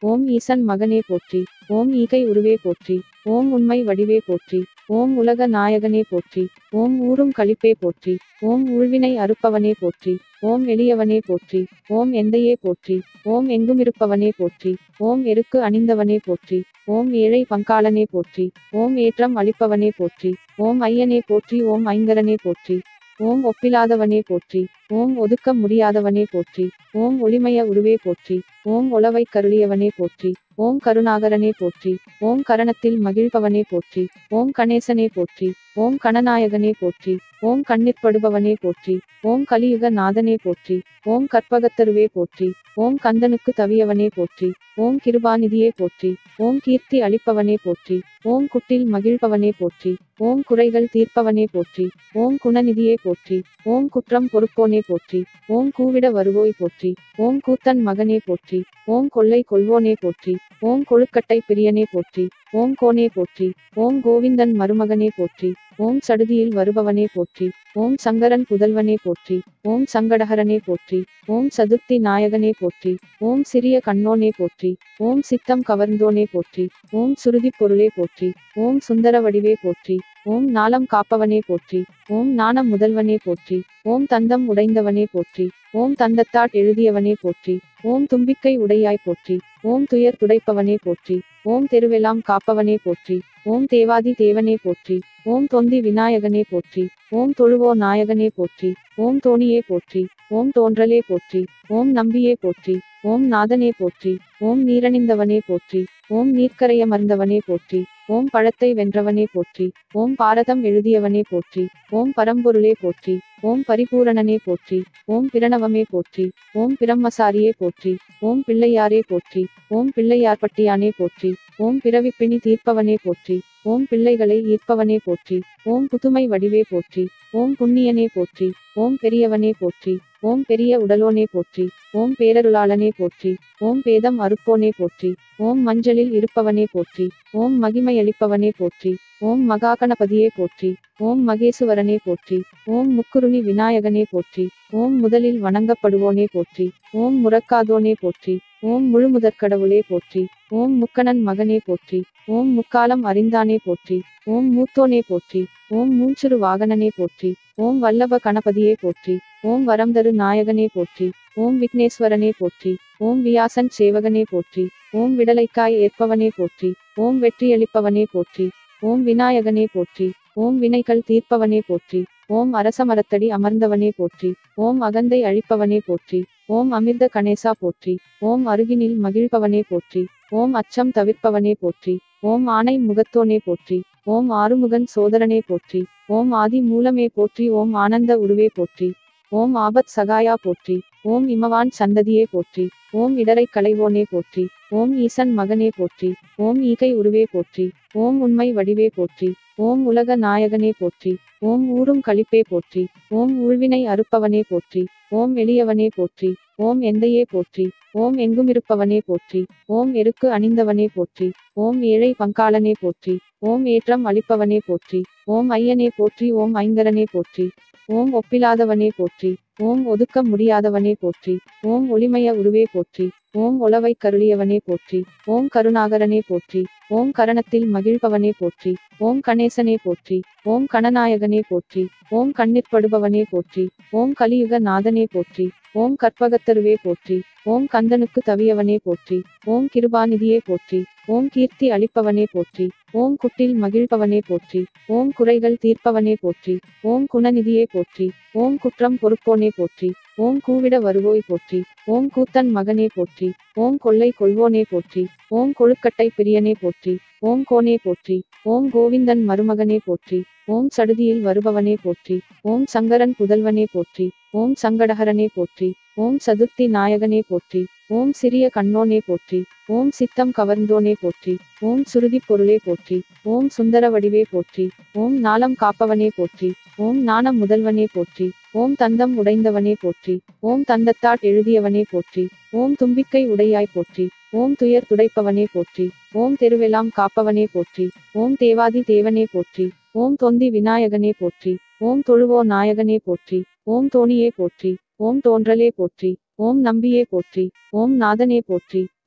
Speaker 1: ஓம் ஈசன் மகனே போற்றி ஓம் ஈகை உருவே போற்றி ஓம் உண்மை வடிவே போற்றி ஓம் உலக நாயகனே போற்றி ஓம் ஊரும் களிப்பே போற்றி ஓம் ஊழ்வினை அறுப்பவனே போற்றி ஓம் எளியவனே போற்றி ஓம் எந்தையே போற்றி ஓம் எங்குமிருப்பவனே போற்றி ஓம் எருக்கு அணிந்தவனே போற்றி ஓம் ஏழை பங்காளனே போற்றி ஓம் ஏற்றம் அளிப்பவனே போற்றி ஓம் ஐயனே போற்றி ஓம் ஐங்கரனே போற்றி ஓம் ஒப்பிலாதவனே போற்றி ஓம் ஒதுக்க முடியாதவனே போற்றி ஓம் ஒளிமய உருவே போற்றி ஓம் ஒளவை கருளியவனே போற்றி ஓம் கருணாகரனே போற்றி ஓம் கரணத்தில் மகிழ்பவனே போற்றி ஓம் கணேசனே போற்றி ஓம் கணநாயகனே போற்றி ஓம் கண்ணிற்படுபவனே போற்றி ஓம் கலியுக நாதனே போற்றி ஓம் கற்பகத்தருவே போற்றி ஓம் கந்தனுக்கு தவியவனே போற்றி ஓம் கிருபாநிதியே போற்றி ஓம் கீர்த்தி அளிப்பவனே போற்றி ஓம் குட்டில் மகிழ்பவனே போற்றி ஓம் குறைகள் தீர்ப்பவனே போற்றி ஓம் குணநிதியே போற்றி ஓம் குற்றம் பொறுப்போனே போற்றி ஓம் கூவிட வருவோய் போற்றி ஓம் கூத்தன் மகனே போற்றி ஓம் கொள்ளை கொள்வோனே போற்றி ஓம் கொழுக்கட்டை பிரியனே போற்றி ஓம் கோனே போற்றி ஓம் கோவிந்தன் மருமகனே போற்றி ஓம் சடுதியில் வருபவனே போற்றி ஓம் சங்கரன் புதல்வனே போற்றி ஓம் சங்கடஹரனே போற்றி ஓம் சதுர்த்தி நாயகனே போற்றி ஓம் சிறிய கண்ணோனே போற்றி ஓம் சித்தம் கவர்ந்தோனே போற்றி ஓம் சுருதி பொருளே போற்றி ஓம் சுந்தர வடிவே போற்றி ஓம் நாளம் காப்பவனே போற்றி ஓம் நாண முதல்வனே போற்றி ஓம் தந்தம் உடைந்தவனே போற்றி ஓம் தந்தத்தாட் எழுதியவனே போற்றி ஓம் தும்பிக்கை உடையாய் போற்றி ஓம் துயர் துடைப்பவனே போற்றி ஓம் தெருவெல்லாம் காப்பவனே போற்றி ஓம் தேவாதி தேவனே போற்றி ஓம் தொந்தி விநாயகனே போற்றி ஓம் தொழுவோ நாயகனே போற்றி ஓம் தோணியே போற்றி ஓம் தோன்றலே போற்றி ஓம் நம்பியே போற்றி ஓம் நாதனே போற்றி ஓம் நீரணிந்தவனே போற்றி ஓம் நீர்க்கரையமர்ந்தவனே போற்றி ஓம் பழத்தை வென்றவனே போற்றி ஓம் பாரதம் எழுதியவனே போற்றி ஓம் பரம்பொருளே போற்றி ஓம் பரிபூரணனே போற்றி ஓம் பிரணவமே போற்றி ஓம் பிரம்மசாரியே போற்றி ஓம் பிள்ளையாரே போற்றி ஓம் பிள்ளையார்பட்டியானே போற்றி ஓம் பிறவிப்பிணி தீர்ப்பவனே போற்றி ஓம் பிள்ளைகளை ஈர்ப்பவனே போற்றி ஓம் புதுமை வடிவே போற்றி ஓம் புண்ணியனே போற்றி ஓம் பெரியவனே போற்றி ஓம் பெரிய உடலோனே போற்றி ஓம் பேரருளாளனே போற்றி ஓம் பேதம் அறுப்போனே போற்றி ஓம் மஞ்சளில் இருப்பவனே போற்றி ஓம் மகிமையளிப்பவனே போற்றி ஓம் மகாகணபதியே போற்றி ஓம் மகேசுவரனே போற்றி ஓம் முக்குருணி விநாயகனே போற்றி ஓம் முதலில் வணங்கப்படுவோனே போற்றி ஓம் முறக்காதோனே போற்றி ஓம் முழுமுதற்கடவுளே போற்றி ஓம் முக்கணன் மகனே போற்றி ஓம் முக்காலம் அறிந்தானே போற்றி ஓம் மூத்தோனே போற்றி ஓம் மூஞ்சுரு வாகனனே போற்றி ஓம் வல்லப கணபதியே போற்றி ஓம் வரம்தரு நாயகனே போற்றி ஓம் விக்னேஸ்வரனே போற்றி ஓம் வியாசன் சேவகனே போற்றி ஓம் விடலைக்காய் ஏற்பவனே போற்றி ஓம் வெற்றியளிப்பவனே போற்றி ஓம் விநாயகனே போற்றி ஓம் வினைகள் தீர்ப்பவனே போற்றி ஓம் அரசமரத்தடி அமர்ந்தவனே போற்றி ஓம் அகந்தை அழிப்பவனே போற்றி ஓம் அமிர்த கணேசா போற்றி ஓம் அருகினில் மகிழ்பவனே போற்றி ஓம் அச்சம் தவிர்ப்பவனே போற்றி ஓம் ஆணை முகத்தோனே போற்றி ஓம் ஆறுமுகன் சோதரனே போற்றி ஓம் ஆதி மூலமே போற்றி ஓம் ஆனந்த உருவே போற்றி ஓம் ஆபத் சகாயா போற்றி ஓம் இமவான் சந்ததியே போற்றி ஓம் இடரை களைவோனே போற்றி ஓம் ஈசன் மகனே போற்றி ஓம் ஈகை உருவே போற்றி ஓம் உண்மை வடிவே போற்றி ஓம் உலக நாயகனே போற்றி ஓம் ஊரும் களிப்பே போற்றி ஓம் ஊழ்வினை அறுப்பவனே போற்றி ஓம் எளியவனே போற்றி ஓம் எந்தையே போற்றி ஓம் எங்குமிருப்பவனே போற்றி ஓம் எருக்கு அணிந்தவனே போற்றி ஓம் ஏழை பங்காளனே போற்றி ஓம் ஏற்றம் அளிப்பவனே போற்றி ஓம் ஐயனே போற்றி ஓம் ஐங்கரனே போற்றி ஓம் ஒப்பிலாதவனே போற்றி ஓம் ஒதுக்க முடியாதவனே போற்றி ஓம் ஒளிமய உருவே போற்றி ஓம் ஒளவை கருளியவனே போற்றி ஓம் கருணாகரனே போற்றி ஓம் கரணத்தில் மகிழ்பவனே போற்றி ஓம் கணேசனே போற்றி ஓம் கணநாயகனே போற்றி ஓம் கண்ணிற்படுபவனே போற்றி ஓம் கலியுக நாதனே போற்றி ஓம் கற்பகத்தருவே போற்றி ஓம் கந்தனுக்கு தவியவனே போற்றி ஓம் கிருபாநிதியே போற்றி ஓம் கீர்த்தி அளிப்பவனே போற்றி ஓம் குட்டில் மகிழ்பவனே போற்றி ஓம் குறைகள் தீர்ப்பவனே போற்றி ஓம் குணநிதியே போற்றி ஓம் குற்றம் பொறுப்போனே போற்றி ஓம் கூவிட வருவோய் போற்றி ஓம் கூத்தன் மகனே போற்றி ஓம் கொள்ளை கொள்வோனே போற்றி ஓம் கொழுக்கட்டை பிரியனே போற்றி ஓம் கோனே போற்றி ஓம் கோவிந்தன் மருமகனே போற்றி ஓம் சடுதியில் வருபவனே போற்றி ஓம் சங்கரன் புதல்வனே போற்றி ஓம் சங்கடஹரனே போற்றி ஓம் சதுர்த்தி நாயகனே போற்றி ஓம் சிறிய கண்ணோனே போற்றி ஓம் சித்தம் கவர்ந்தோனே போற்றி ஓம் சுருதி பொருளே போற்றி ஓம் சுந்தர வடிவே போற்றி ஓம் நாளம் காப்பவனே போற்றி ஓம் நாண முதல்வனே போற்றி ஓம் தந்தம் உடைந்தவனே போற்றி ஓம் தந்தத்தாட் எழுதியவனே போற்றி ஓம் தும்பிக்கை உடையாய் போற்றி ஓம் துயர் துடைப்பவனே போற்றி ஓம் தெருவெல்லாம் காப்பவனே போற்றி ஓம் தேவாதி தேவனே போற்றி ஓம் தொந்தி விநாயகனே போற்றி ஓம் தொழுவோ நாயகனே போற்றி ஓம் தோணியே போற்றி ஓம் தோன்றலே போற்றி ஓம் நம்பியே போற்றி ஓம் நாதனே போற்றி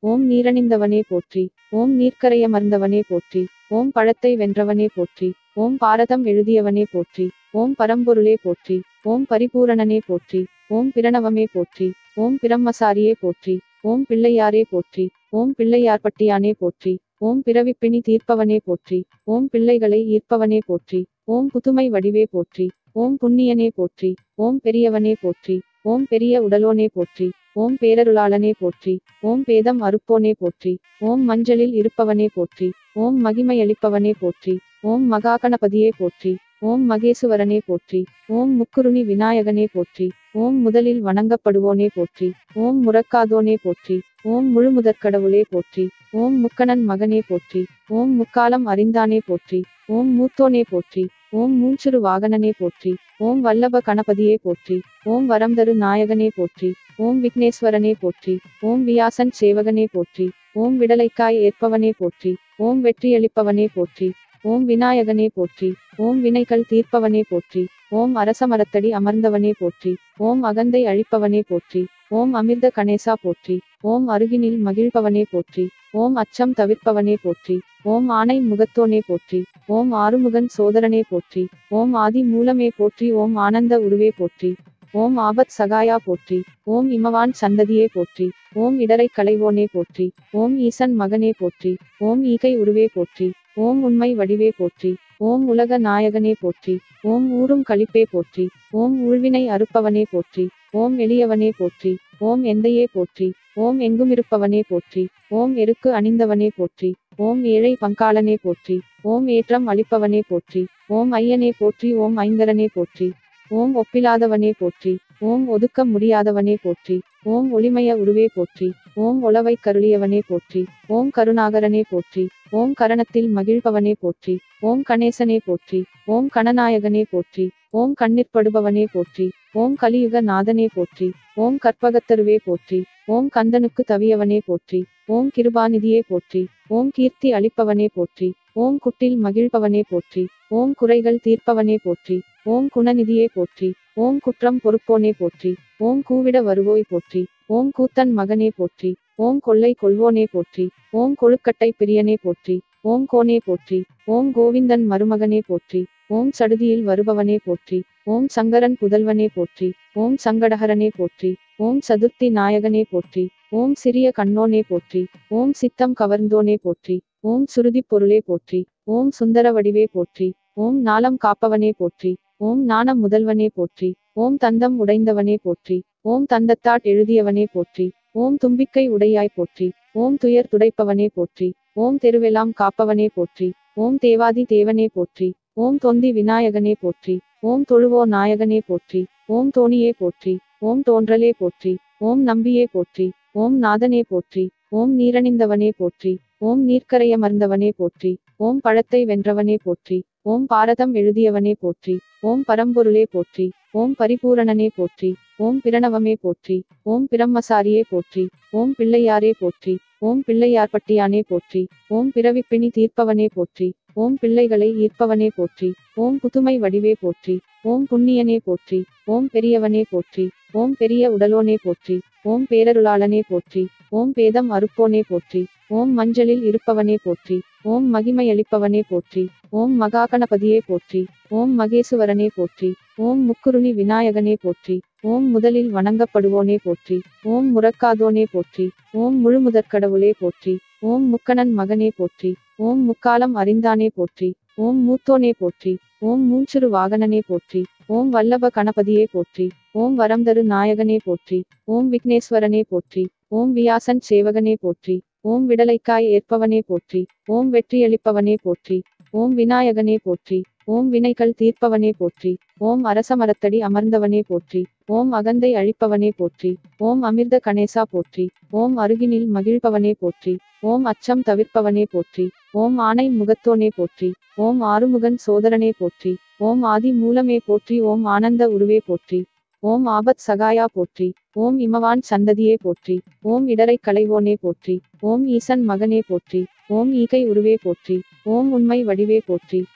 Speaker 1: ஓம் நீரணிந்தவனே போற்றி ஓம் நீர்க்கரையமர்ந்தவனே போற்றி ஓம் பழத்தை வென்றவனே போற்றி ஓம் பாரதம் எழுதியவனே போற்றி ஓம் பரம்பொருளே போற்றி ஓம் பரிபூரணனே போற்றி ஓம் பிரணவமே போற்றி ஓம் பிரம்மசாரியே போற்றி ஓம் பிள்ளையாரே போற்றி ஓம் பிள்ளையார்பட்டியானே போற்றி ஓம் பிறவிப்பிணி தீர்ப்பவனே போற்றி ஓம் பிள்ளைகளை ஈர்ப்பவனே போற்றி ஓம் புதுமை வடிவே போற்றி ஓம் புண்ணியனே போற்றி ஓம் பெரியவனே போற்றி ஓம் பெரிய உடலோனே போற்றி ஓம் பேரருளாளனே போற்றி ஓம் பேதம் அறுப்போனே போற்றி ஓம் மஞ்சளில் இருப்பவனே போற்றி ஓம் மகிமையளிப்பவனே போற்றி ஓம் மகாகணபதியே போற்றி ஓம் மகேசுவரனே போற்றி ஓம் முக்குருணி விநாயகனே போற்றி ஓம் முதலில் வணங்கப்படுவோனே போற்றி ஓம் முறக்காதோனே போற்றி ஓம் முழுமுதற்கடவுளே போற்றி ஓம் முக்கணன் மகனே போற்றி ஓம் முக்காலம் அறிந்தானே போற்றி ஓம் மூத்தோனே போற்றி ஓம் மூஞ்சுரு வாகனனே போற்றி ஓம் வல்லப கணபதியே போற்றி ஓம் வரம்தரு நாயகனே போற்றி ஓம் விக்னேஸ்வரனே போற்றி ஓம் வியாசன் சேவகனே போற்றி ஓம் விடலைக்காய் ஏற்பவனே போற்றி ஓம் வெற்றியளிப்பவனே போற்றி ஓம் விநாயகனே போற்றி ஓம் வினைகள் தீர்ப்பவனே போற்றி ஓம் அரசமரத்தடி அமர்ந்தவனே போற்றி ஓம் அகந்தை அழிப்பவனே போற்றி ஓம் அமிர்த கணேசா போற்றி ஓம் அருகினில் மகிழ்பவனே போற்றி ஓம் அச்சம் தவிர்ப்பவனே போற்றி ஓம் ஆணை முகத்தோனே போற்றி ஓம் ஆறுமுகன் சோதரனே போற்றி ஓம் ஆதி மூலமே போற்றி ஓம் ஆனந்த உருவே போற்றி ஓம் ஆபத் சகாயா போற்றி ஓம் இமவான் சந்ததியே போற்றி ஓம் இடரை களைவோனே போற்றி ஓம் ஈசன் மகனே போற்றி ஓம் ஈகை உருவே போற்றி ஓம் உண்மை வடிவே போற்றி ஓம் உலக நாயகனே போற்றி ஓம் ஊரும் களிப்பே போற்றி ஓம் ஊழ்வினை அறுப்பவனே போற்றி ஓம் எளியவனே போற்றி ஓம் எந்தையே போற்றி ஓம் எங்குமிருப்பவனே போற்றி ஓம் எருக்கு அணிந்தவனே போற்றி ஓம் ஏழை பங்காளனே போற்றி ஓம் ஏற்றம் அளிப்பவனே போற்றி ஓம் ஐயனே போற்றி ஓம் ஐங்கரனே போற்றி ஓம் ஒப்பிலாதவனே போற்றி ஓம் ஒதுக்க முடியாதவனே போற்றி ஓம் ஒளிமய உருவே போற்றி ஓம் ஒளவை கருளியவனே போற்றி ஓம் கருணாகரனே போற்றி ஓம் கரணத்தில் மகிழ்பவனே போற்றி ஓம் கணேசனே போற்றி ஓம் கணநாயகனே போற்றி ஓம் கண்ணிற்படுபவனே போற்றி ஓம் கலியுக நாதனே போற்றி ஓம் கற்பகத்தருவே போற்றி ஓம் கந்தனுக்கு தவியவனே போற்றி ஓம் கிருபாநிதியே போற்றி ஓம் கீர்த்தி அளிப்பவனே போற்றி ஓம் குட்டில் மகிழ்பவனே போற்றி ஓம் குறைகள் தீர்ப்பவனே போற்றி ஓம் குணநிதியே போற்றி ஓம் குற்றம் பொறுப்போனே போற்றி ஓம் கூவிட வருவோய் போற்றி ஓம் கூத்தன் மகனே போற்றி ஓம் கொள்ளை கொள்வோனே போற்றி ஓம் கொழுக்கட்டை பிரியனே போற்றி ஓம் கோனே போற்றி ஓம் கோவிந்தன் மருமகனே போற்றி ஓம் சடுதியில் வருபவனே போற்றி ஓம் சங்கரன் புதல்வனே போற்றி ஓம் சங்கடஹரனே போற்றி ஓம் சதுர்த்தி நாயகனே போற்றி ஓம் சிறிய கண்ணோனே போற்றி ஓம் சித்தம் கவர்ந்தோனே போற்றி ஓம் சுருதி பொருளே போற்றி ஓம் சுந்தர வடிவே போற்றி ஓம் நாளம் காப்பவனே போற்றி ஓம் நாண முதல்வனே போற்றி ஓம் தந்தம் உடைந்தவனே போற்றி ஓம் தந்தத்தாட் எழுதியவனே போற்றி ஓம் தும்பிக்கை உடையாய் போற்றி ஓம் துயர் துடைப்பவனே போற்றி ஓம் தெருவெல்லாம் காப்பவனே போற்றி ஓம் தேவாதி தேவனே போற்றி ஓம் தொந்தி விநாயகனே போற்றி ஓம் தொழுவோ நாயகனே போற்றி ஓம் தோணியே போற்றி ஓம் தோன்றலே போற்றி ஓம் நம்பியே போற்றி ஓம் நாதனே போற்றி ஓம் நீரணிந்தவனே போற்றி ஓம் நீர்க்கரையமர்ந்தவனே போற்றி ஓம் பழத்தை வென்றவனே போற்றி ஓம் பாரதம் எழுதியவனே போற்றி ஓம் பரம்பொருளே போற்றி ஓம் பரிபூரணனே போற்றி ஓம் பிரணவமே போற்றி ஓம் பிரம்மசாரியே போற்றி ஓம் பிள்ளையாரே போற்றி ஓம் பிள்ளையார்பட்டியானே போற்றி ஓம் பிறவிப்பிணி தீர்ப்பவனே போற்றி ஓம் பிள்ளைகளை ஈர்ப்பவனே போற்றி ஓம் புதுமை வடிவே போற்றி ஓம் புண்ணியனே போற்றி ஓம் பெரியவனே போற்றி ஓம் பெரிய உடலோனே போற்றி ஓம் பேரருளாளனே போற்றி ஓம் பேதம் அறுப்போனே போற்றி ஓம் மஞ்சளில் இருப்பவனே போற்றி ஓம் மகிமையளிப்பவனே போற்றி ஓம் மகாகணபதியே போற்றி ஓம் மகேசுவரனே போற்றி ஓம் முக்குருணி விநாயகனே போற்றி ஓம் முதலில் வணங்கப்படுவோனே போற்றி ஓம் முறக்காதோனே போற்றி ஓம் முழுமுதற்கடவுளே போற்றி ஓம் முக்கணன் மகனே போற்றி ஓம் முக்காலம் அறிந்தானே போற்றி ஓம் மூத்தோனே போற்றி ஓம் மூஞ்சுரு வாகனனே போற்றி ஓம் வல்லப கணபதியே போற்றி ஓம் வரம்தரு நாயகனே போற்றி ஓம் விக்னேஸ்வரனே போற்றி ஓம் வியாசன் சேவகனே போற்றி ஓம் விடலைக்காய் ஏற்பவனே போற்றி ஓம் வெற்றியளிப்பவனே போற்றி ஓம் விநாயகனே போற்றி ஓம் வினைகள் தீர்ப்பவனே போற்றி ஓம் அரசமரத்தடி அமர்ந்தவனே போற்றி ஓம் அகந்தை அழிப்பவனே போற்றி ஓம் அமிர்த கணேசா போற்றி ஓம் அருகினில் மகிழ்பவனே போற்றி ஓம் அச்சம் தவிர்ப்பவனே போற்றி ஓம் ஆணை முகத்தோனே போற்றி ஓம் ஆறுமுகன் சோதரனே போற்றி ஓம் ஆதி மூலமே போற்றி ஓம் ஆனந்த உருவே போற்றி ஓம் ஆபத் சகாயா போற்றி ஓம் இமவான் சந்ததியே போற்றி ஓம் இடரை களைவோனே போற்றி ஓம் ஈசன் மகனே போற்றி ஓம் ஈகை உருவே போற்றி ஓம் உண்மை வடிவே போற்றி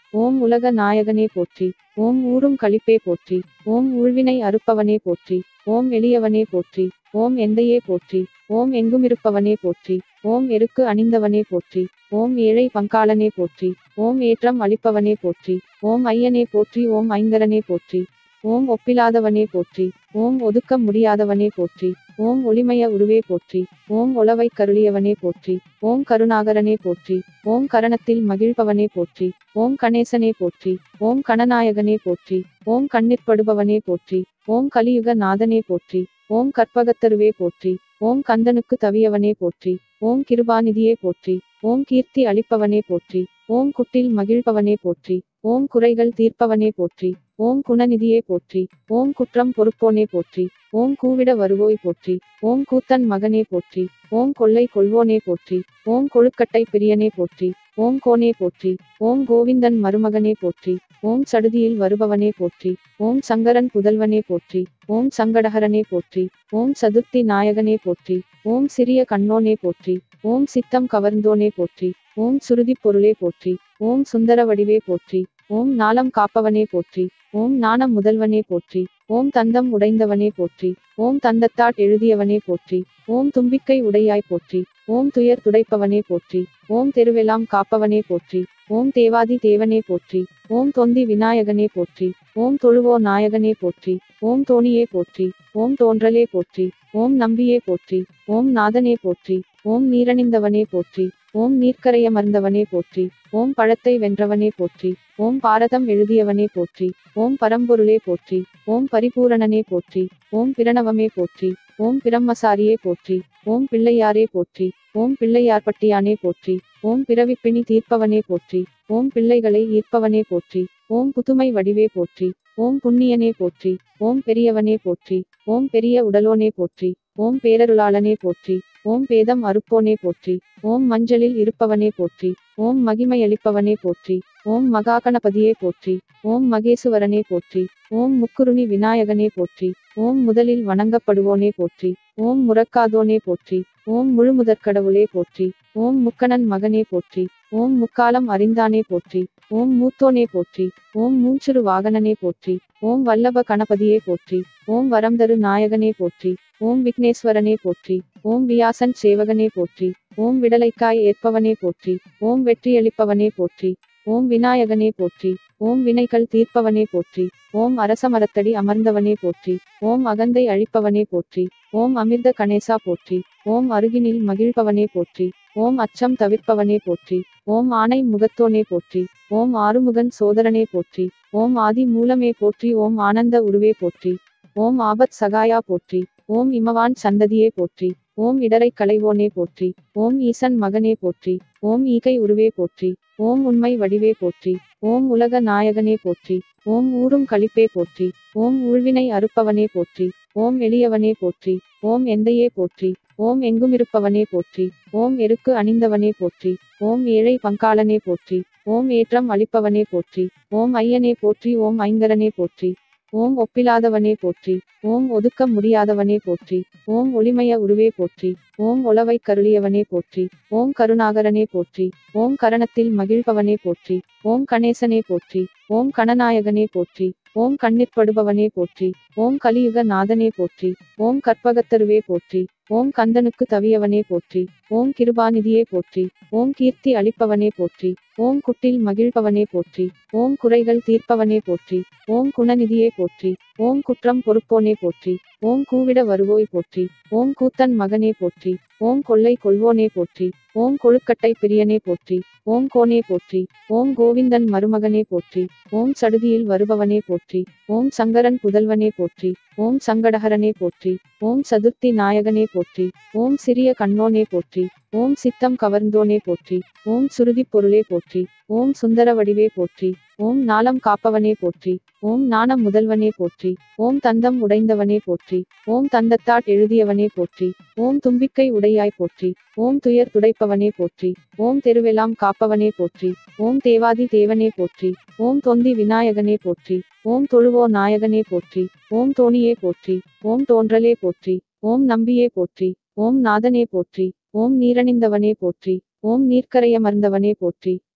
Speaker 1: ஓம் உலக நாயகனே போற்றி ஓம் ஊரும் களிப்பே போற்றி ஓம் ஊழ்வினை அறுப்பவனே போற்றி ஓம் எளியவனே போற்றி ஓம் எந்தையே போற்றி ஓம் எங்குமிருப்பவனே போற்றி ஓம் எருக்கு அணிந்தவனே போற்றி ஓம் ஏழை பங்காளனே போற்றி ஓம் ஏற்றம் அளிப்பவனே போற்றி ஓம் ஐயனே போற்றி ஓம் ஐங்கரனே போற்றி ஓம் ஒப்பிலாதவனே போற்றி ஓம் ஒதுக்க முடியாதவனே போற்றி ஓம் ஒளிமய உருவே போற்றி ஓம் ஒளவை கருளியவனே போற்றி ஓம் கருணாகரனே போற்றி ஓம் கரணத்தில் மகிழ்பவனே போற்றி ஓம் கணேசனே போற்றி ஓம் கணநாயகனே போற்றி ஓம் கண்ணிற்படுபவனே போற்றி ஓம் கலியுக நாதனே போற்றி ஓம் கற்பகத்தருவே போற்றி ஓம் கந்தனுக்கு தவியவனே போற்றி ஓம் கிருபாநிதியே போற்றி ஓம் கீர்த்தி அளிப்பவனே போற்றி ஓம் குட்டில் மகிழ்பவனே போற்றி ஓம் குறைகள் தீர்ப்பவனே போற்றி ஓம் குணநிதியே போற்றி ஓம் குற்றம் பொறுப்போனே போற்றி ஓம் கூவிட வருவோய் போற்றி ஓம் கூத்தன் மகனே போற்றி ஓம் கொள்ளை கொள்வோனே போற்றி ஓம் கொழுக்கட்டை பிரியனே போற்றி ஓம் கோனே போற்றி ஓம் கோவிந்தன் மருமகனே போற்றி ஓம் சடுதியில் வருபவனே போற்றி ஓம் சங்கரன் புதல்வனே போற்றி ஓம் சங்கடஹரனே போற்றி ஓம் சதுர்த்தி நாயகனே போற்றி ஓம் சிறிய கண்ணோனே போற்றி ஓம் சித்தம் கவர்ந்தோனே போற்றி ஓம் சுருதி பொருளே போற்றி ஓம் சுந்தர வடிவே போற்றி ஓம் நாளம் காப்பவனே போற்றி ஓம் ஞான முதல்வனே போற்றி ஓம் தந்தம் உடைந்தவனே போற்றி ஓம் தந்தத்தாட் எழுதியவனே போற்றி ஓம் தும்பிக்கை உடையாய் போற்றி ஓம் துயர் துடைப்பவனே போற்றி ஓம் தெருவெல்லாம் காப்பவனே போற்றி ஓம் தேவாதி தேவனே போற்றி ஓம் தொந்தி விநாயகனே போற்றி ஓம் தொழுவோ நாயகனே போற்றி ஓம் தோணியே போற்றி ஓம் தோன்றலே போற்றி ஓம் நம்பியே போற்றி ஓம் நாதனே போற்றி ஓம் நீரணிந்தவனே போற்றி ஓம் நீர்க்கரையமர்ந்தவனே போற்றி ஓம் பழத்தை வென்றவனே போற்றி ஓம் பாரதம் எழுதியவனே போற்றி ஓம் பரம்பொருளே போற்றி ஓம் பரிபூரணனே போற்றி ஓம் பிரணவமே போற்றி ஓம் பிரம்மசாரியே போற்றி ஓம் பிள்ளையாரே போற்றி ஓம் பிள்ளையார்பட்டியானே போற்றி ஓம் பிறவிப்பிணி தீர்ப்பவனே போற்றி ஓம் பிள்ளைகளை ஈர்ப்பவனே போற்றி ஓம் புதுமை வடிவே போற்றி ஓம் புண்ணியனே போற்றி ஓம் பெரியவனே போற்றி ஓம் பெரிய உடலோனே போற்றி ஓம் பேரருளாளனே போற்றி ஓம் பேதம் அறுப்போனே போற்றி ஓம் மஞ்சளில் இருப்பவனே போற்றி ஓம் மகிமையளிப்பவனே போற்றி ஓம் மகாகணபதியே போற்றி ஓம் மகேசுவரனே போற்றி ஓம் முக்குருணி விநாயகனே போற்றி ஓம் முதலில் வணங்கப்படுவோனே போற்றி ஓம் முறக்காதோனே போற்றி ஓம் முழுமுதற்கடவுளே போற்றி ஓம் முக்கணன் மகனே போற்றி ஓம் முக்காலம் அறிந்தானே போற்றி ஓம் மூத்தோனே போற்றி ஓம் மூச்சுரு வாகனனே போற்றி ஓம் வல்லப கணபதியே போற்றி ஓம் வரம்தரு நாயகனே போற்றி ஓம் விக்னேஸ்வரனே போற்றி ஓம் வியாசன் சேவகனே போற்றி ஓம் விடலைக்காய் ஏற்பவனே போற்றி ஓம் வெற்றியளிப்பவனே போற்றி ஓம் விநாயகனே போற்றி ஓம் வினைகள் தீர்ப்பவனே போற்றி ஓம் அரசமரத்தடி அமர்ந்தவனே போற்றி ஓம் அகந்தை அழிப்பவனே போற்றி ஓம் அமிர்த கணேசா போற்றி ஓம் அருகினில் மகிழ்பவனே போற்றி ஓம் அச்சம் தவிர்ப்பவனே போற்றி ஓம் ஆணை முகத்தோனே போற்றி ஓம் ஆறுமுகன் சோதரனே போற்றி ஓம் ஆதி மூலமே போற்றி ஓம் ஆனந்த உருவே போற்றி ஓம் ஆபத் சகாயா போற்றி ஓம் இமவான் சந்ததியே போற்றி ஓம் இடரை களைவோனே போற்றி ஓம் ஈசன் மகனே போற்றி ஓம் ஈகை உருவே போற்றி ஓம் உண்மை வடிவே போற்றி ஓம் உலக நாயகனே போற்றி ஓம் ஊரும் களிப்பே போற்றி ஓம் ஊழ்வினை அறுப்பவனே போற்றி ஓம் எளியவனே போற்றி ஓம் எந்தையே போற்றி ஓம் எங்குமிருப்பவனே போற்றி ஓம் எருக்கு அணிந்தவனே போற்றி ஓம் ஏழை பங்காளனே போற்றி ஓம் ஏற்றம் அளிப்பவனே போற்றி ஓம் ஐயனே போற்றி ஓம் ஐங்கரனே போற்றி ஓம் ஒப்பிலாதவனே போற்றி ஓம் ஒதுக்க முடியாதவனே போற்றி ஓம் ஒளிமய உருவே போற்றி ஓம் ஒளவை கருளியவனே போற்றி ஓம் கருணாகரனே போற்றி ஓம் கரணத்தில் மகிழ்பவனே போற்றி ஓம் கணேசனே போற்றி ஓம் கணநாயகனே போற்றி ஓம் கண்ணிற்படுபவனே போற்றி ஓம் கலியுக நாதனே போற்றி ஓம் கற்பகத்தருவே போற்றி ஓம் கந்தனுக்கு தவியவனே போற்றி ஓம் கிருபாநிதியே போற்றி ஓம் கீர்த்தி அளிப்பவனே போற்றி ஓம் குட்டில் மகிழ்பவனே போற்றி ஓம் குறைகள் தீர்ப்பவனே போற்றி ஓம் குணநிதியே போற்றி ஓம் குற்றம் பொறுப்போனே போற்றி ஓம் கூவிட வருவோய் போற்றி ஓம் கூத்தன் மகனே போற்றி ஓம் கொள்ளை கொள்வோனே போற்றி ஓம் கொழுக்கட்டை பிரியனே போற்றி ஓம் கோனே போற்றி ஓம் கோவிந்தன் மருமகனே போற்றி ஓம் சடுதியில் வருபவனே போற்றி ஓம் சங்கரன் புதல்வனே போற்றி ஓம் சங்கடஹரனே போற்றி ஓம் சதுர்த்தி நாயகனே போற்றி ஓம் சிறிய கண்ணோனே போற்றி ஓம் சித்தம் கவர்ந்தோனே போற்றி ஓம் சுருதி பொருளே போற்றி ஓம் சுந்தர வடிவே போற்றி ஓம் நாளம் காப்பவனே போற்றி ஓம் ஞான முதல்வனே போற்றி ஓம் தந்தம் உடைந்தவனே போற்றி ஓம் தந்தத்தாட் எழுதியவனே போற்றி ஓம் தும்பிக்கை உடையாய் போற்றி ஓம் துயர் துடைப்பவனே போற்றி ஓம் தெருவெல்லாம் காப்பவனே போற்றி ஓம் தேவாதி தேவனே போற்றி ஓம் தொந்தி விநாயகனே போற்றி ஓம் தொழுவோ நாயகனே போற்றி ஓம் தோணியே போற்றி ஓம் தோன்றலே போற்றி ஓம் நம்பியே போற்றி ஓம் நாதனே போற்றி ஓம் நீரணிந்தவனே போற்றி ஓம் நீர்க்கரையமர்ந்தவனே போற்றி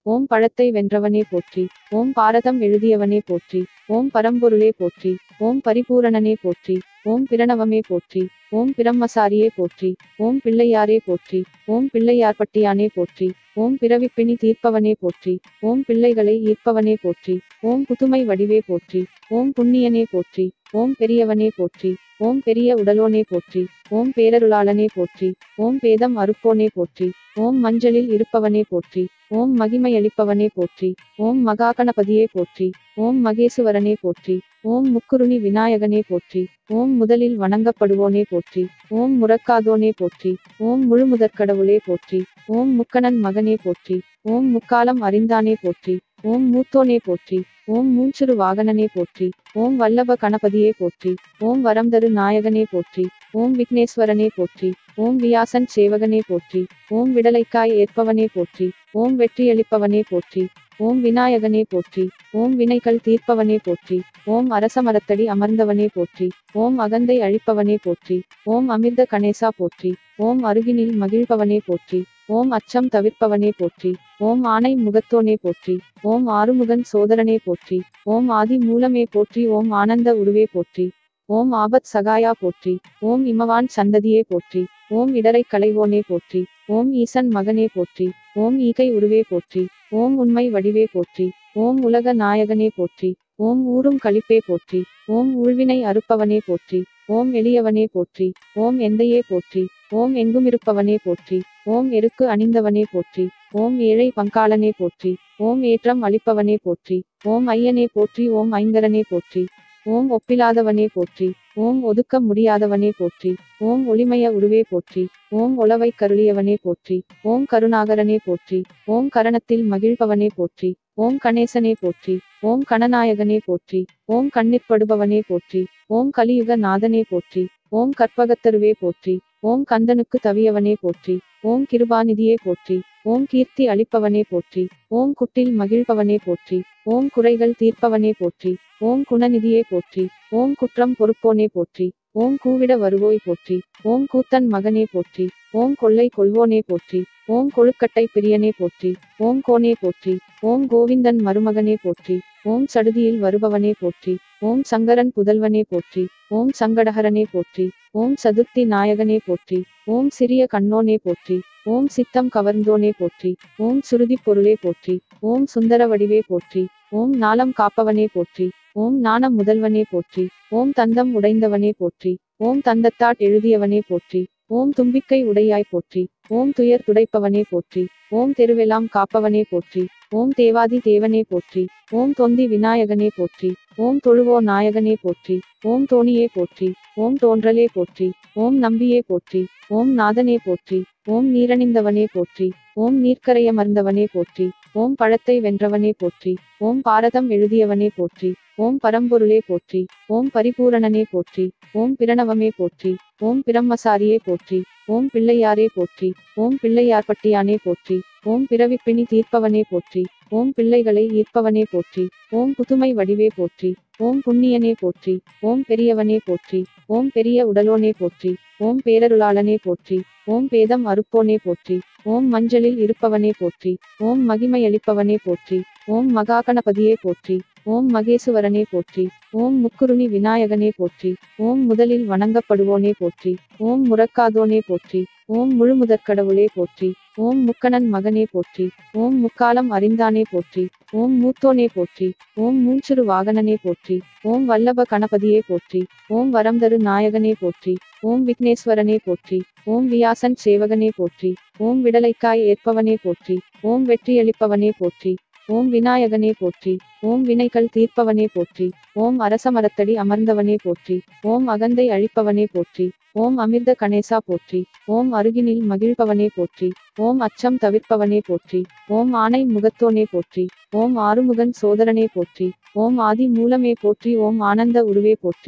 Speaker 1: ஓம் பழத்தை வென்றவனே போற்றி ஓம் பாரதம் எழுதியவனே போற்றி ஓம் பரம்பொருளே போற்றி ஓம் பரிபூரணனே போற்றி ஓம் பிரணவமே போற்றி ஓம் பிரம்மசாரியே போற்றி ஓம் பிள்ளையாரே போற்றி ஓம் பிள்ளையார்பட்டியானே போற்றி ஓம் பிறவிப்பிணி தீர்ப்பவனே போற்றி ஓம் பிள்ளைகளை ஈர்ப்பவனே போற்றி ஓம் புதுமை வடிவே போற்றி ஓம் புண்ணியனே போற்றி ஓம் பெரியவனே போற்றி ஓம் பெரிய உடலோனே போற்றி ஓம் பேரருளாளனே போற்றி ஓம் பேதம் அறுப்போனே போற்றி ஓம் மஞ்சளில் இருப்பவனே போற்றி ஓம் மகிமையளிப்பவனே போற்றி ஓம் மகாகணபதியே போற்றி ஓம் மகேசுவரனே போற்றி ஓம் முக்குருணி விநாயகனே போற்றி ஓம் முதலில் வணங்கப்படுவோனே போற்றி ஓம் முறக்காதோனே போற்றி ஓம் முழுமுதற்கடவுளே போற்றி ஓம் முக்கணன் மகனே போற்றி ஓம் முக்காலம் அறிந்தானே போற்றி ஓம் மூத்தோனே போற்றி ஓம் மூச்சுரு வாகனனே போற்றி ஓம் வல்லப கணபதியே போற்றி ஓம் வரம்தரு நாயகனே போற்றி ஓம் விக்னேஸ்வரனே போற்றி ஓம் வியாசன் சேவகனே போற்றி ஓம் விடலைக்காய் ஏற்பவனே போற்றி ஓம் வெற்றியளிப்பவனே போற்றி ஓம் விநாயகனே போற்றி ஓம் வினைகள் தீர்ப்பவனே போற்றி ஓம் அரசமரத்தடி அமர்ந்தவனே போற்றி ஓம் அகந்தை அழிப்பவனே போற்றி ஓம் அமிர்த கணேசா போற்றி ஓம் அருகினில் மகிழ்பவனே போற்றி ஓம் அச்சம் தவிர்ப்பவனே போற்றி ஓம் ஆணை முகத்தோனே போற்றி ஓம் ஆறுமுகன் சோதரனே போற்றி ஓம் ஆதி மூலமே போற்றி ஓம் ஆனந்த உருவே போற்றி ஓம் ஆபத் சகாயா போற்றி ஓம் இமவான் சந்ததியே போற்றி ஓம் இடரை களைவோனே போற்றி ஓம் ஈசன் மகனே போற்றி ஓம் ஈகை உருவே போற்றி ஓம் உண்மை வடிவே போற்றி ஓம் உலக நாயகனே போற்றி ஓம் ஊரும் களிப்பே போற்றி ஓம் ஊழ்வினை அறுப்பவனே போற்றி ஓம் எளியவனே போற்றி ஓம் எந்தையே போற்றி ஓம் எங்குமிருப்பவனே போற்றி ஓம் எருக்கு அணிந்தவனே போற்றி ஓம் ஏழை பங்காளனே போற்றி ஓம் ஏற்றம் அளிப்பவனே போற்றி ஓம் ஐயனே போற்றி ஓம் ஐங்கரனே போற்றி ஓம் ஒப்பிலாதவனே போற்றி ஓம் ஒதுக்க முடியாதவனே போற்றி ஓம் ஒளிமய உருவே போற்றி ஓம் ஒளவை கருளியவனே போற்றி ஓம் கருணாகரனே போற்றி ஓம் கரணத்தில் மகிழ்பவனே போற்றி ஓம் கணேசனே போற்றி ஓம் கணநாயகனே போற்றி ஓம் கண்ணிற்படுபவனே போற்றி ஓம் கலியுக நாதனே போற்றி ஓம் கற்பகத்தருவே போற்றி ஓம் கந்தனுக்கு தவியவனே போற்றி ஓம் கிருபாநிதியே போற்றி ஓம் கீர்த்தி அளிப்பவனே போற்றி ஓம் குட்டில் மகிழ்பவனே போற்றி ஓம் குறைகள் தீர்ப்பவனே போற்றி ஓம் குணநிதியே போற்றி ஓம் குற்றம் பொறுப்போனே போற்றி ஓம் கூவிட வருவோய் போற்றி ஓம் கூத்தன் மகனே போற்றி ஓம் கொள்ளை கொள்வோனே போற்றி ஓம் கொழுக்கட்டை பிரியனே போற்றி ஓம் கோனே போற்றி ஓம் கோவிந்தன் மருமகனே போற்றி ஓம் சடுதியில் வருபவனே போற்றி ஓம் சங்கரன் புதல்வனே போற்றி ஓம் சங்கடஹரனே போற்றி ஓம் சதுர்த்தி நாயகனே போற்றி ஓம் சிறிய கண்ணோனே போற்றி ஓம் சித்தம் கவர்ந்தோனே போற்றி ஓம் சுருதி பொருளே போற்றி ஓம் சுந்தர வடிவே போற்றி ஓம் நாளம் காப்பவனே போற்றி ஓம் நாணம் முதல்வனே போற்றி ஓம் தந்தம் உடைந்தவனே போற்றி ஓம் தந்தத்தாட் எழுதியவனே போற்றி ஓம் தும்பிக்கை உடையாய் போற்றி ஓம் துயர் துடைப்பவனே போற்றி ஓம் தெருவெல்லாம் காப்பவனே போற்றி ஓம் தேவாதி தேவனே போற்றி ஓம் தொந்தி விநாயகனே போற்றி ஓம் தொழுவோ நாயகனே போற்றி ஓம் தோணியே போற்றி ஓம் தோன்றலே போற்றி ஓம் நம்பியே போற்றி ஓம் நாதனே போற்றி ஓம் நீரணிந்தவனே போற்றி ஓம் நீர்க்கரையமர்ந்தவனே போற்றி ஓம் பழத்தை வென்றவனே போற்றி ஓம் பாரதம் எழுதியவனே போற்றி ஓம் பரம்பொருளே போற்றி ஓம் பரிபூரணனே போற்றி ஓம் பிரணவமே போற்றி ஓம் பிரம்மசாரியே போற்றி ஓம் பிள்ளையாரே போற்றி ஓம் பிள்ளையார்பட்டியானே போற்றி ஓம் பிறவிப்பிணி தீர்ப்பவனே போற்றி ஓம் பிள்ளைகளை ஈர்ப்பவனே போற்றி ஓம் புதுமை வடிவே போற்றி ஓம் புண்ணியனே போற்றி ஓம் பெரியவனே போற்றி ஓம் பெரிய உடலோனே போற்றி ஓம் பேரருளாளனே போற்றி ஓம் பேதம் அறுப்போனே போற்றி ஓம் மஞ்சளில் இருப்பவனே போற்றி ஓம் மகிமையளிப்பவனே போற்றி ஓம் மகாகணபதியே போற்றி ஓம் மகேசுவரனே போற்றி ஓம் முக்குருணி விநாயகனே போற்றி ஓம் முதலில் வணங்கப்படுவோனே போற்றி ஓம் முறக்காதோனே போற்றி ஓம் முழுமுதற்கடவுளே போற்றி ஓம் முக்கணன் மகனே போற்றி ஓம் முக்காலம் அறிந்தானே போற்றி ஓம் மூத்தோனே போற்றி ஓம் மூச்சுரு வாகனனே போற்றி ஓம் வல்லப கணபதியே போற்றி ஓம் வரம்தரு நாயகனே போற்றி ஓம் விக்னேஸ்வரனே போற்றி ஓம் வியாசன் சேவகனே போற்றி ஓம் விடலைக்காய் ஏற்பவனே போற்றி ஓம் வெற்றியளிப்பவனே போற்றி ஓம் விநாயகனே போற்றி ஓம் வினைகள் தீர்ப்பவனே போற்றி ஓம் அரசமரத்தடி அமர்ந்தவனே போற்றி ஓம் அகந்தை அழிப்பவனே போற்றி ஓம் அமிர்த கணேசா போற்றி ஓம் அருகினில் மகிழ்பவனே போற்றி ஓம் அச்சம் தவிர்ப்பவனே போற்றி ஓம் ஆணை முகத்தோனே போற்றி ஓம் ஆறுமுகன் சோதரனே போற்றி ஓம் ஆதி மூலமே போற்றி ஓம் ஆனந்த உருவே போற்றி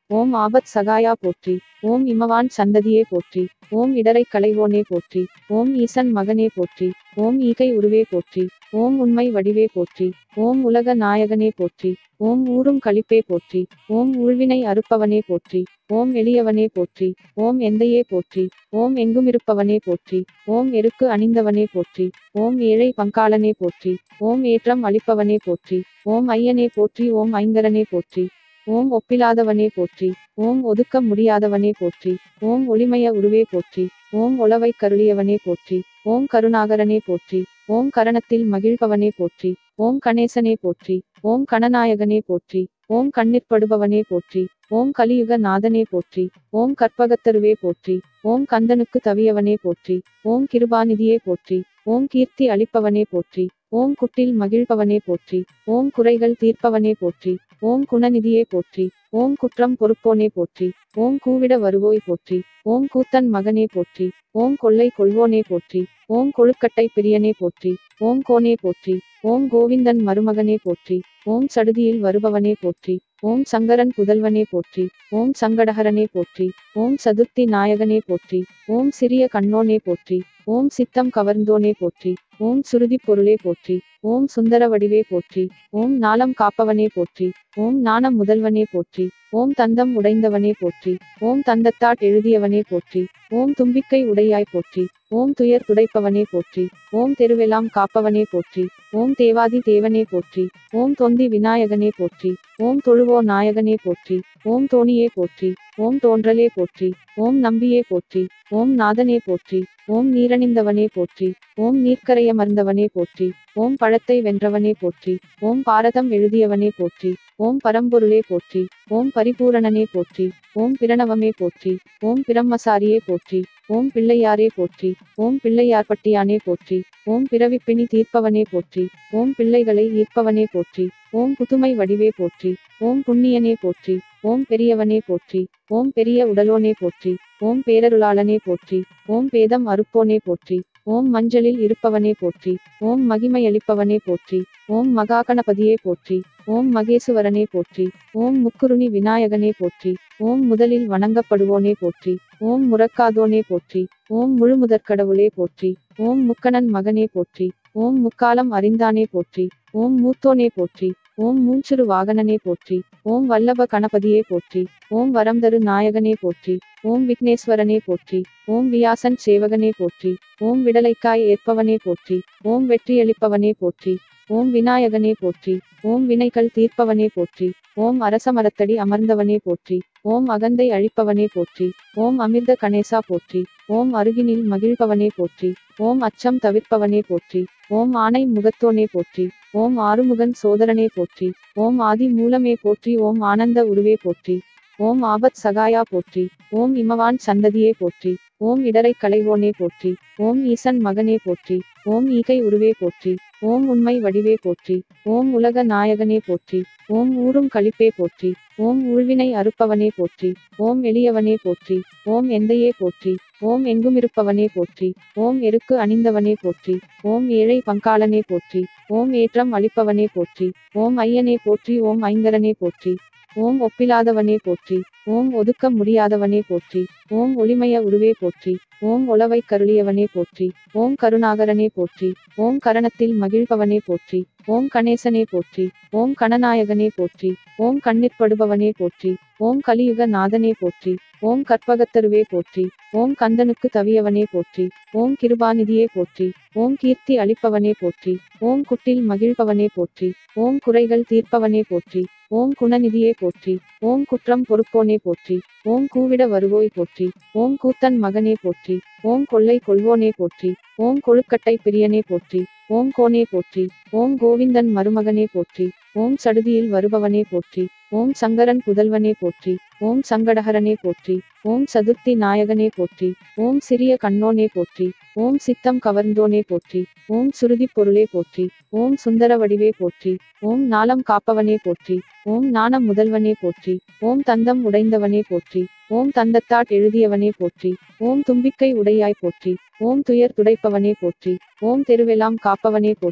Speaker 1: ஓம் ஆபத் சகாயா போற்றி ஓம் இமவான் சந்ததியே போற்றி ஓம் இடரை களைவோனே போற்றி ஓம் ஈசன் மகனே போற்றி ஓம் ஈகை உருவே போற்றி ஓம் உண்மை வடிவே போற்றி ஓம் உலக நாயகனே போற்றி ஓம் ஊரும் களிப்பே போற்றி ஓம் ஊழ்வினை அறுப்பவனே போற்றி ஓம் எளியவனே போற்றி ஓம் எந்தையே போற்றி ஓம் எங்குமிருப்பவனே போற்றி ஓம் எருக்கு அணிந்தவனே போற்றி ஓம் ஏழை பங்காளனே போற்றி ஓம் ஏற்றம் அளிப்பவனே போற்றி ஓம் ஐயனே போற்றி ஓம் ஐங்கரனே போற்றி ஓம் ஒப்பிலாதவனே போற்றி ஓம் ஒதுக்க முடியாதவனே போற்றி ஓம் ஒளிமய உருவே போற்றி ஓம் ஒளவை கருளியவனே போற்றி ஓம் கருணாகரனே போற்றி ஓம் கரணத்தில் மகிழ்பவனே போற்றி ஓம் கணேசனே போற்றி ஓம் கணநாயகனே போற்றி ஓம் கண்ணிற்படுபவனே போற்றி ஓம் கலியுக நாதனே போற்றி ஓம் கற்பகத்தருவே போற்றி ஓம் கந்தனுக்கு தவியவனே போற்றி ஓம் கிருபாநிதியே போற்றி ஓம் கீர்த்தி அளிப்பவனே போற்றி ஓம் குட்டில் மகிழ்பவனே போற்றி ஓம் குறைகள் தீர்ப்பவனே போற்றி ஓம் குணநிதியே போற்றி ஓம் குற்றம் பொறுப்போனே போற்றி ஓம் கூவிட வருவோய் போற்றி ஓம் கூத்தன் மகனே போற்றி ஓம் கொள்ளை கொள்வோனே போற்றி ஓம் கொழுக்கட்டை பிரியனே போற்றி ஓம் கோனே போற்றி ஓம் கோவிந்தன் மருமகனே போற்றி ஓம் சடுதியில் வருபவனே போற்றி ஓம் சங்கரன் புதல்வனே போற்றி ஓம் சங்கடஹரனே போற்றி ஓம் சதுர்த்தி நாயகனே போற்றி ஓம் சிறிய கண்ணோனே போற்றி ஓம் சித்தம் கவர்ந்தோனே போற்றி ஓம் சுருதி பொருளே போற்றி ஓம் சுந்தர வடிவே போற்றி ஓம் நாளம் காப்பவனே போற்றி ஓம் நாணம் முதல்வனே போற்றி ஓம் தந்தம் உடைந்தவனே போற்றி ஓம் தந்தத்தாட் எழுதியவனே போற்றி ஓம் தும்பிக்கை உடையாய் போற்றி ஓம் துயர் துடைப்பவனே போற்றி ஓம் தெருவெல்லாம் காப்பவனே போற்றி ஓம் தேவாதி தேவனே போற்றி ஓம் தொந்தி விநாயகனே போற்றி ஓம் தொழுவோ நாயகனே போற்றி ஓம் தோணியே போற்றி ஓம் தோன்றலே போற்றி ஓம் நம்பியே போற்றி ஓம் நாதனே போற்றி ஓம் நீரணிந்தவனே போற்றி ஓம் நீர்க்கரையமர்ந்தவனே போற்றி ஓம் பழத்தை வென்றவனே போற்றி ஓம் பாரதம் எழுதியவனே போற்றி ஓம் பரம்பொருளே போற்றி ஓம் பரிபூரணனே போற்றி ஓம் பிரணவமே போற்றி ஓம் பிரம்மசாரியே போற்றி ஓம் பிள்ளையாரே போற்றி ஓம் பிள்ளையார்பட்டியானே போற்றி ஓம் பிறவிப்பிணி தீர்ப்பவனே போற்றி ஓம் பிள்ளைகளை ஈர்ப்பவனே போற்றி ஓம் புதுமை வடிவே போற்றி ஓம் புண்ணியனே போற்றி ஓம் பெரியவனே போற்றி ஓம் பெரிய உடலோனே போற்றி ஓம் பேரருளாளனே போற்றி ஓம் பேதம் அறுப்போனே போற்றி ஓம் மஞ்சளில் இருப்பவனே போற்றி ஓம் மகிமையளிப்பவனே போற்றி ஓம் மகாகணபதியே போற்றி ஓம் மகேசுவரனே போற்றி ஓம் முக்குருணி விநாயகனே போற்றி ஓம் முதலில் வணங்கப்படுவோனே போற்றி ஓம் முறக்காதோனே போற்றி ஓம் முழுமுதற்கடவுளே போற்றி ஓம் முக்கணன் மகனே போற்றி ஓம் முக்காலம் அறிந்தானே போற்றி ஓம் மூத்தோனே போற்றி ஓம் மூஞ்சுரு வாகனனே போற்றி ஓம் வல்லப கணபதியே போற்றி ஓம் வரம்தரு நாயகனே போற்றி ஓம் விக்னேஸ்வரனே போற்றி ஓம் வியாசன் சேவகனே போற்றி ஓம் விடலைக்காய் ஏற்பவனே போற்றி ஓம் வெற்றியளிப்பவனே போற்றி ஓம் விநாயகனே போற்றி ஓம் வினைகள் தீர்ப்பவனே போற்றி ஓம் அரசமரத்தடி அமர்ந்தவனே போற்றி ஓம் அகந்தை அழிப்பவனே போற்றி ஓம் அமிர்த கணேசா போற்றி ஓம் அருகினில் மகிழ்பவனே போற்றி ஓம் அச்சம் தவிர்ப்பவனே போற்றி ஓம் ஆணை முகத்தோனே போற்றி ஓம் ஆறுமுகன் சோதரனே போற்றி ஓம் ஆதி மூலமே போற்றி ஓம் ஆனந்த உருவே போற்றி ஓம் ஆபத் சகாயா போற்றி ஓம் இமவான் சந்ததியே போற்றி ஓம் இடரை களைவோனே போற்றி ஓம் ஈசன் மகனே போற்றி ஓம் ஈகை உருவே போற்றி ஓம் உண்மை வடிவே போற்றி ஓம் உலக நாயகனே போற்றி ஓம் ஊரும் களிப்பே போற்றி ஓம் ஊழ்வினை அறுப்பவனே போற்றி ஓம் எளியவனே போற்றி ஓம் எந்தையே போற்றி ஓம் எங்குமிருப்பவனே போற்றி ஓம் எருக்கு அணிந்தவனே போற்றி ஓம் ஏழை பங்காளனே போற்றி ஓம் ஏற்றம் அளிப்பவனே போற்றி ஓம் ஐயனே போற்றி ஓம் ஐங்கரனே போற்றி ஓம் ஒப்பிலாதவனே போற்றி ஓம் ஒதுக்க முடியாதவனே போற்றி ஓம் ஒளிமய உருவே போற்றி ஓம் ஒளவை கருளியவனே போற்றி ஓம் கருணாகரனே போற்றி ஓம் கரணத்தில் மகிழ்பவனே போற்றி ஓம் கணேசனே போற்றி ஓம் கணநாயகனே போற்றி ஓம் கண்ணிற்படுபவனே போற்றி ஓம் கலியுக நாதனே போற்றி ஓம் கற்பகத்தருவே போற்றி ஓம் கந்தனுக்கு தவியவனே போற்றி ஓம் கிருபாநிதியே போற்றி ஓம் கீர்த்தி அளிப்பவனே போற்றி ஓம் குட்டில் மகிழ்பவனே போற்றி ஓம் குறைகள் தீர்ப்பவனே போற்றி ஓம் குணநிதியே போற்றி ஓம் குற்றம் பொறுப்போனே போற்றி ஓம் கூவிட வருவோய் போற்றி ஓம் கூத்தன் மகனே போற்றி ஓம் கொள்ளை கொள்வோனே போற்றி ஓம் கொழுக்கட்டை பிரியனே போற்றி ஓம் கோனே போற்றி ஓம் கோவிந்தன் மருமகனே போற்றி ஓம் சடுதியில் வருபவனே போற்றி ஓம் சங்கரன் புதல்வனே போற்றி ஓம் சங்கடஹரனே போற்றி ஓம் சதுர்த்தி நாயகனே போற்றி ஓம் சிறிய கண்ணோனே போற்றி ஓம் சித்தம் கவர்ந்தோனே போற்றி ஓம் சுருதி பொருளே போற்றி ஓம் சுந்தர வடிவே போற்றி ஓம் நாளம் காப்பவனே போற்றி ஓம் நாணம் முதல்வனே போற்றி ஓம் தந்தம் உடைந்தவனே போற்றி ஓம் தந்தத்தாட் எழுதியவனே போற்றி ஓம் தும்பிக்கை உடையாய் போற்றி ஓம் துயர் துடைப்பவனே போற்றி ஓம் தெருவெல்லாம் காப்பவனே போற்றி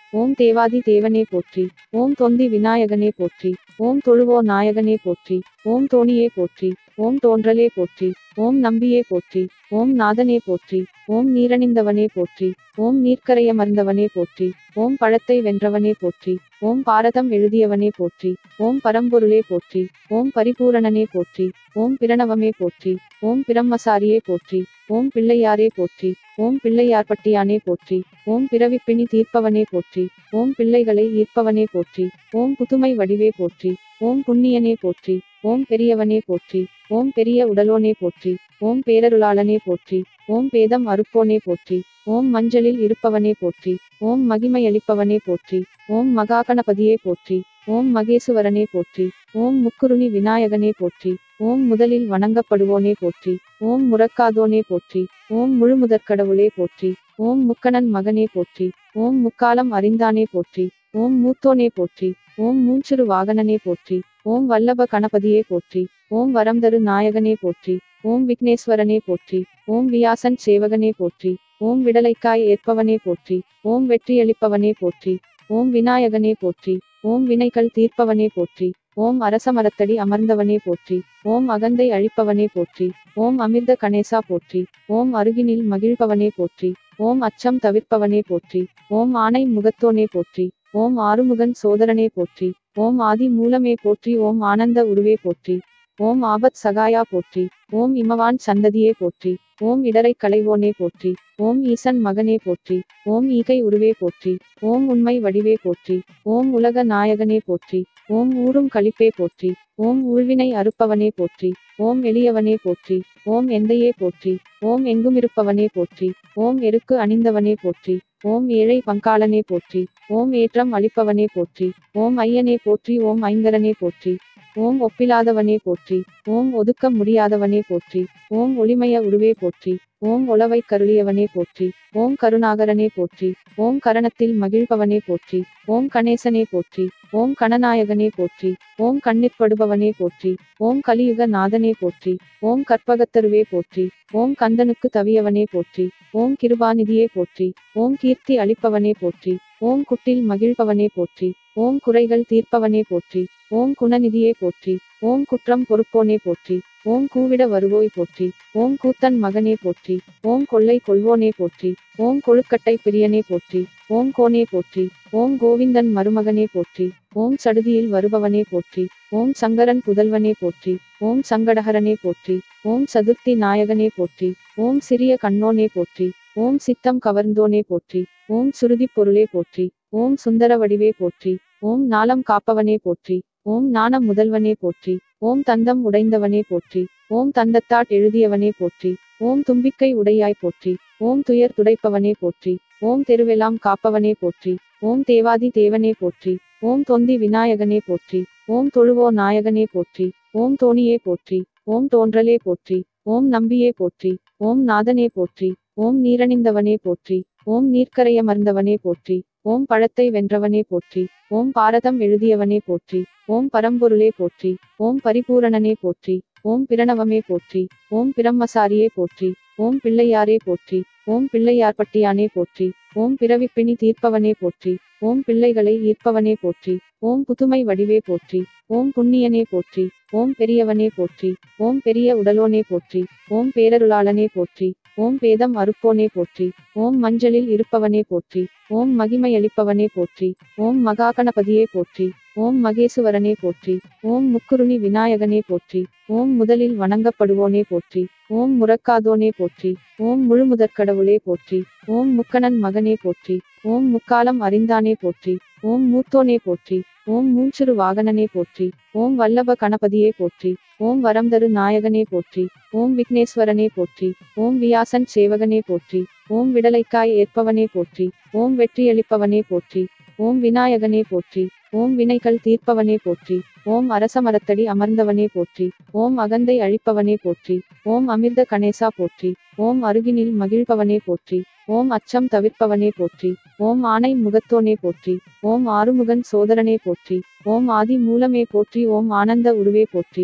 Speaker 1: ஓம் தேவாதி தேவனே போற்றி ஓம் தொந்தி விநாயகனே போற்றி ஓம் தொழுவோ நாயகனே போற்றி ஓம் தோணியே போற்றி ஓம் தோன்றலே போற்றி ஓம் நம்பியே போற்றி ஓம் நாதனே போற்றி ஓம் நீரணிந்தவனே போற்றி ஓம் நீர்க்கரையமர்ந்தவனே போற்றி ஓம் பழத்தை வென்றவனே போற்றி ஓம் பாரதம் எழுதியவனே போற்றி ஓம் பரம்பொருளே போற்றி ஓம் பரிபூரணனே போற்றி ஓம் பிரணவமே போற்றி ஓம் பிரம்மசாரியே போற்றி ஓம் பிள்ளையாரே போற்றி ஓம் பிள்ளையார்பட்டியானே போற்றி ஓம் பிறவிப்பிணி தீர்ப்பவனே போற்றி ஓம் பிள்ளைகளை ஈர்ப்பவனே போற்றி ஓம் புதுமை வடிவே போற்றி ஓம் புண்ணியனே போற்றி ஓம் பெரியவனே போற்றி ஓம் பெரிய உடலோனே போற்றி ஓம் பேரருளாளனே போற்றி ஓம் பேதம் அறுப்போனே போற்றி ஓம் மஞ்சளில் இருப்பவனே போற்றி ஓம் மகிமையளிப்பவனே போற்றி ஓம் மகாகணபதியே போற்றி ஓம் மகேசுவரனே போற்றி ஓம் முக்குருணி விநாயகனே போற்றி ஓம் முதலில் வணங்கப்படுவோனே போற்றி ஓம் முறக்காதோனே போற்றி ஓம் முழுமுதற்கடவுளே போற்றி ஓம் முக்கணன் மகனே போற்றி ஓம் முக்காலம் அறிந்தானே போற்றி ஓம் மூத்தோனே போற்றி ஓம் மூஞ்சுரு வாகனனே போற்றி ஓம் வல்லப கணபதியே போற்றி ஓம் வரம்தரு நாயகனே போற்றி ஓம் விக்னேஸ்வரனே போற்றி ஓம் வியாசன் சேவகனே போற்றி ஓம் விடலைக்காய் ஏற்பவனே போற்றி ஓம் வெற்றியளிப்பவனே போற்றி ஓம் விநாயகனே போற்றி ஓம் வினைகள் தீர்ப்பவனே போற்றி ஓம் அரசமரத்தடி அமர்ந்தவனே போற்றி ஓம் அகந்தை அழிப்பவனே போற்றி ஓம் அமிர்த கணேசா போற்றி ஓம் அருகினில் மகிழ்பவனே போற்றி ஓம் அச்சம் தவிர்ப்பவனே போற்றி ஓம் ஆணை முகத்தோனே போற்றி ஓம் ஆறுமுகன் சோதரனே போற்றி ஓம் ஆதி மூலமே போற்றி ஓம் ஆனந்த உருவே போற்றி ஓம் ஆபத் சகாயா போற்றி ஓம் இமவான் சந்ததியே போற்றி ஓம் இடரை களைவோனே போற்றி ஓம் ஈசன் மகனே போற்றி ஓம் ஈகை உருவே போற்றி ஓம் உண்மை வடிவே போற்றி ஓம் உலக நாயகனே போற்றி ஓம் ஊரும் களிப்பே போற்றி ஓம் ஊழ்வினை அறுப்பவனே போற்றி ஓம் எளியவனே போற்றி ஓம் எந்தையே போற்றி ஓம் எங்குமிருப்பவனே போற்றி ஓம் எருக்கு அணிந்தவனே போற்றி ஓம் ஏழை பங்காளனே போற்றி ஓம் ஏற்றம் அளிப்பவனே போற்றி ஓம் ஐயனே போற்றி ஓம் ஐங்கரனே போற்றி ஓம் ஒப்பிலாதவனே போற்றி ஓம் ஒதுக்க முடியாதவனே போற்றி ஓம் ஒளிமய உருவே போற்றி ஓம் ஒளவை கருளியவனே போற்றி ஓம் கருணாகரனே போற்றி ஓம் கரணத்தில் மகிழ்பவனே போற்றி ஓம் கணேசனே போற்றி ஓம் கணநாயகனே போற்றி ஓம் கண்ணிற்படுபவனே போற்றி ஓம் கலியுக நாதனே போற்றி ஓம் கற்பகத்தருவே போற்றி ஓம் கந்தனுக்கு தவியவனே போற்றி ஓம் கிருபாநிதியே போற்றி ஓம் கீர்த்தி அளிப்பவனே போற்றி ஓம் குட்டில் மகிழ்பவனே போற்றி ஓம் குறைகள் தீர்ப்பவனே போற்றி ஓம் குணநிதியே போற்றி ஓம் குற்றம் பொறுப்போனே போற்றி ஓம் கூவிட வருவோய் போற்றி ஓம் கூத்தன் மகனே போற்றி ஓம் கொள்ளை கொள்வோனே போற்றி ஓம் கொழுக்கட்டை பிரியனே போற்றி ஓம் கோனே போற்றி ஓம் கோவிந்தன் மருமகனே போற்றி ஓம் சடுதியில் வருபவனே போற்றி ஓம் சங்கரன் புதல்வனே போற்றி ஓம் சங்கடஹரனே போற்றி ஓம் சதுர்த்தி நாயகனே போற்றி ஓம் சிறிய கண்ணோனே போற்றி ஓம் சித்தம் கவர்ந்தோனே போற்றி ஓம் சுருதிப் பொருளே போற்றி ஓம் சுந்தர வடிவே போற்றி ஓம் நாளம் காப்பவனே போற்றி ஓம் ஞானம் முதல்வனே போற்றி ஓம் தந்தம் உடைந்தவனே போற்றி ஓம் தந்தத்தாட் எழுதியவனே போற்றி ஓம் தும்பிக்கை உடையாய் போற்றி ஓம் துயர் துடைப்பவனே போற்றி ஓம் தெருவெல்லாம் காப்பவனே போற்றி ஓம் தேவாதி தேவனே போற்றி ஓம் தொந்தி விநாயகனே போற்றி ஓம் தொழுவோ நாயகனே போற்றி ஓம் தோணியே போற்றி ஓம் தோன்றலே போற்றி ஓம் நம்பியே போற்றி ஓம் நாதனே போற்றி ஓம் நீரணிந்தவனே போற்றி ஓம் நீர்க்கரையமர்ந்தவனே போற்றி ஓம் பழத்தை வென்றவனே போற்றி ஓம் பாரதம் எழுதியவனே போற்றி ஓம் பரம்பொருளே போற்றி ஓம் பரிபூரணனே போற்றி ஓம் பிரணவமே போற்றி ஓம் பிரம்மசாரியே போற்றி ஓம் பிள்ளையாரே போற்றி ஓம் பிள்ளையார்பட்டியானே போற்றி ஓம் பிறவிப்பிணி தீர்ப்பவனே போற்றி ஓம் பிள்ளைகளை ஈர்ப்பவனே போற்றி ஓம் புதுமை வடிவே போற்றி ஓம் புண்ணியனே போற்றி ஓம் பெரியவனே போற்றி ஓம் பெரிய உடலோனே போற்றி ஓம் பேரருளாளனே போற்றி ஓம் பேதம் அறுப்போனே போற்றி ஓம் மஞ்சளில் இருப்பவனே போற்றி ஓம் மகிமையளிப்பவனே போற்றி ஓம் மகாகணபதியே போற்றி ஓம் மகேசுவரனே போற்றி ஓம் முக்குருணி விநாயகனே போற்றி ஓம் முதலில் வணங்கப்படுவோனே போற்றி ஓம் முறக்காதோனே போற்றி ஓம் முழுமுதற்கடவுளே போற்றி ஓம் முக்கணன் மகனே போற்றி ஓம் முக்காலம் அறிந்தானே போற்றி ஓம் மூத்தோனே போற்றி ஓம் மூஞ்சுரு வாகனனே போற்றி ஓம் வல்லப கணபதியே போற்றி ஓம் வரம்தரு நாயகனே போற்றி ஓம் விக்னேஸ்வரனே போற்றி ஓம் வியாசன் சேவகனே போற்றி ஓம் விடலைக்காய் ஏற்பவனே போற்றி ஓம் வெற்றியளிப்பவனே போற்றி ஓம் விநாயகனே போற்றி ஓம் வினைகள் தீர்ப்பவனே போற்றி ஓம் அரசமரத்தடி அமர்ந்தவனே போற்றி ஓம் அகந்தை அழிப்பவனே போற்றி ஓம் அமிர்த கணேசா போற்றி ஓம் அருகினில் மகிழ்பவனே போற்றி ஓம் அச்சம் தவிர்ப்பவனே போற்றி ஓம் ஆணை முகத்தோனே போற்றி ஓம் ஆறுமுகன் சோதரனே போற்றி ஓம் ஆதி மூலமே போற்றி ஓம் ஆனந்த உருவே போற்றி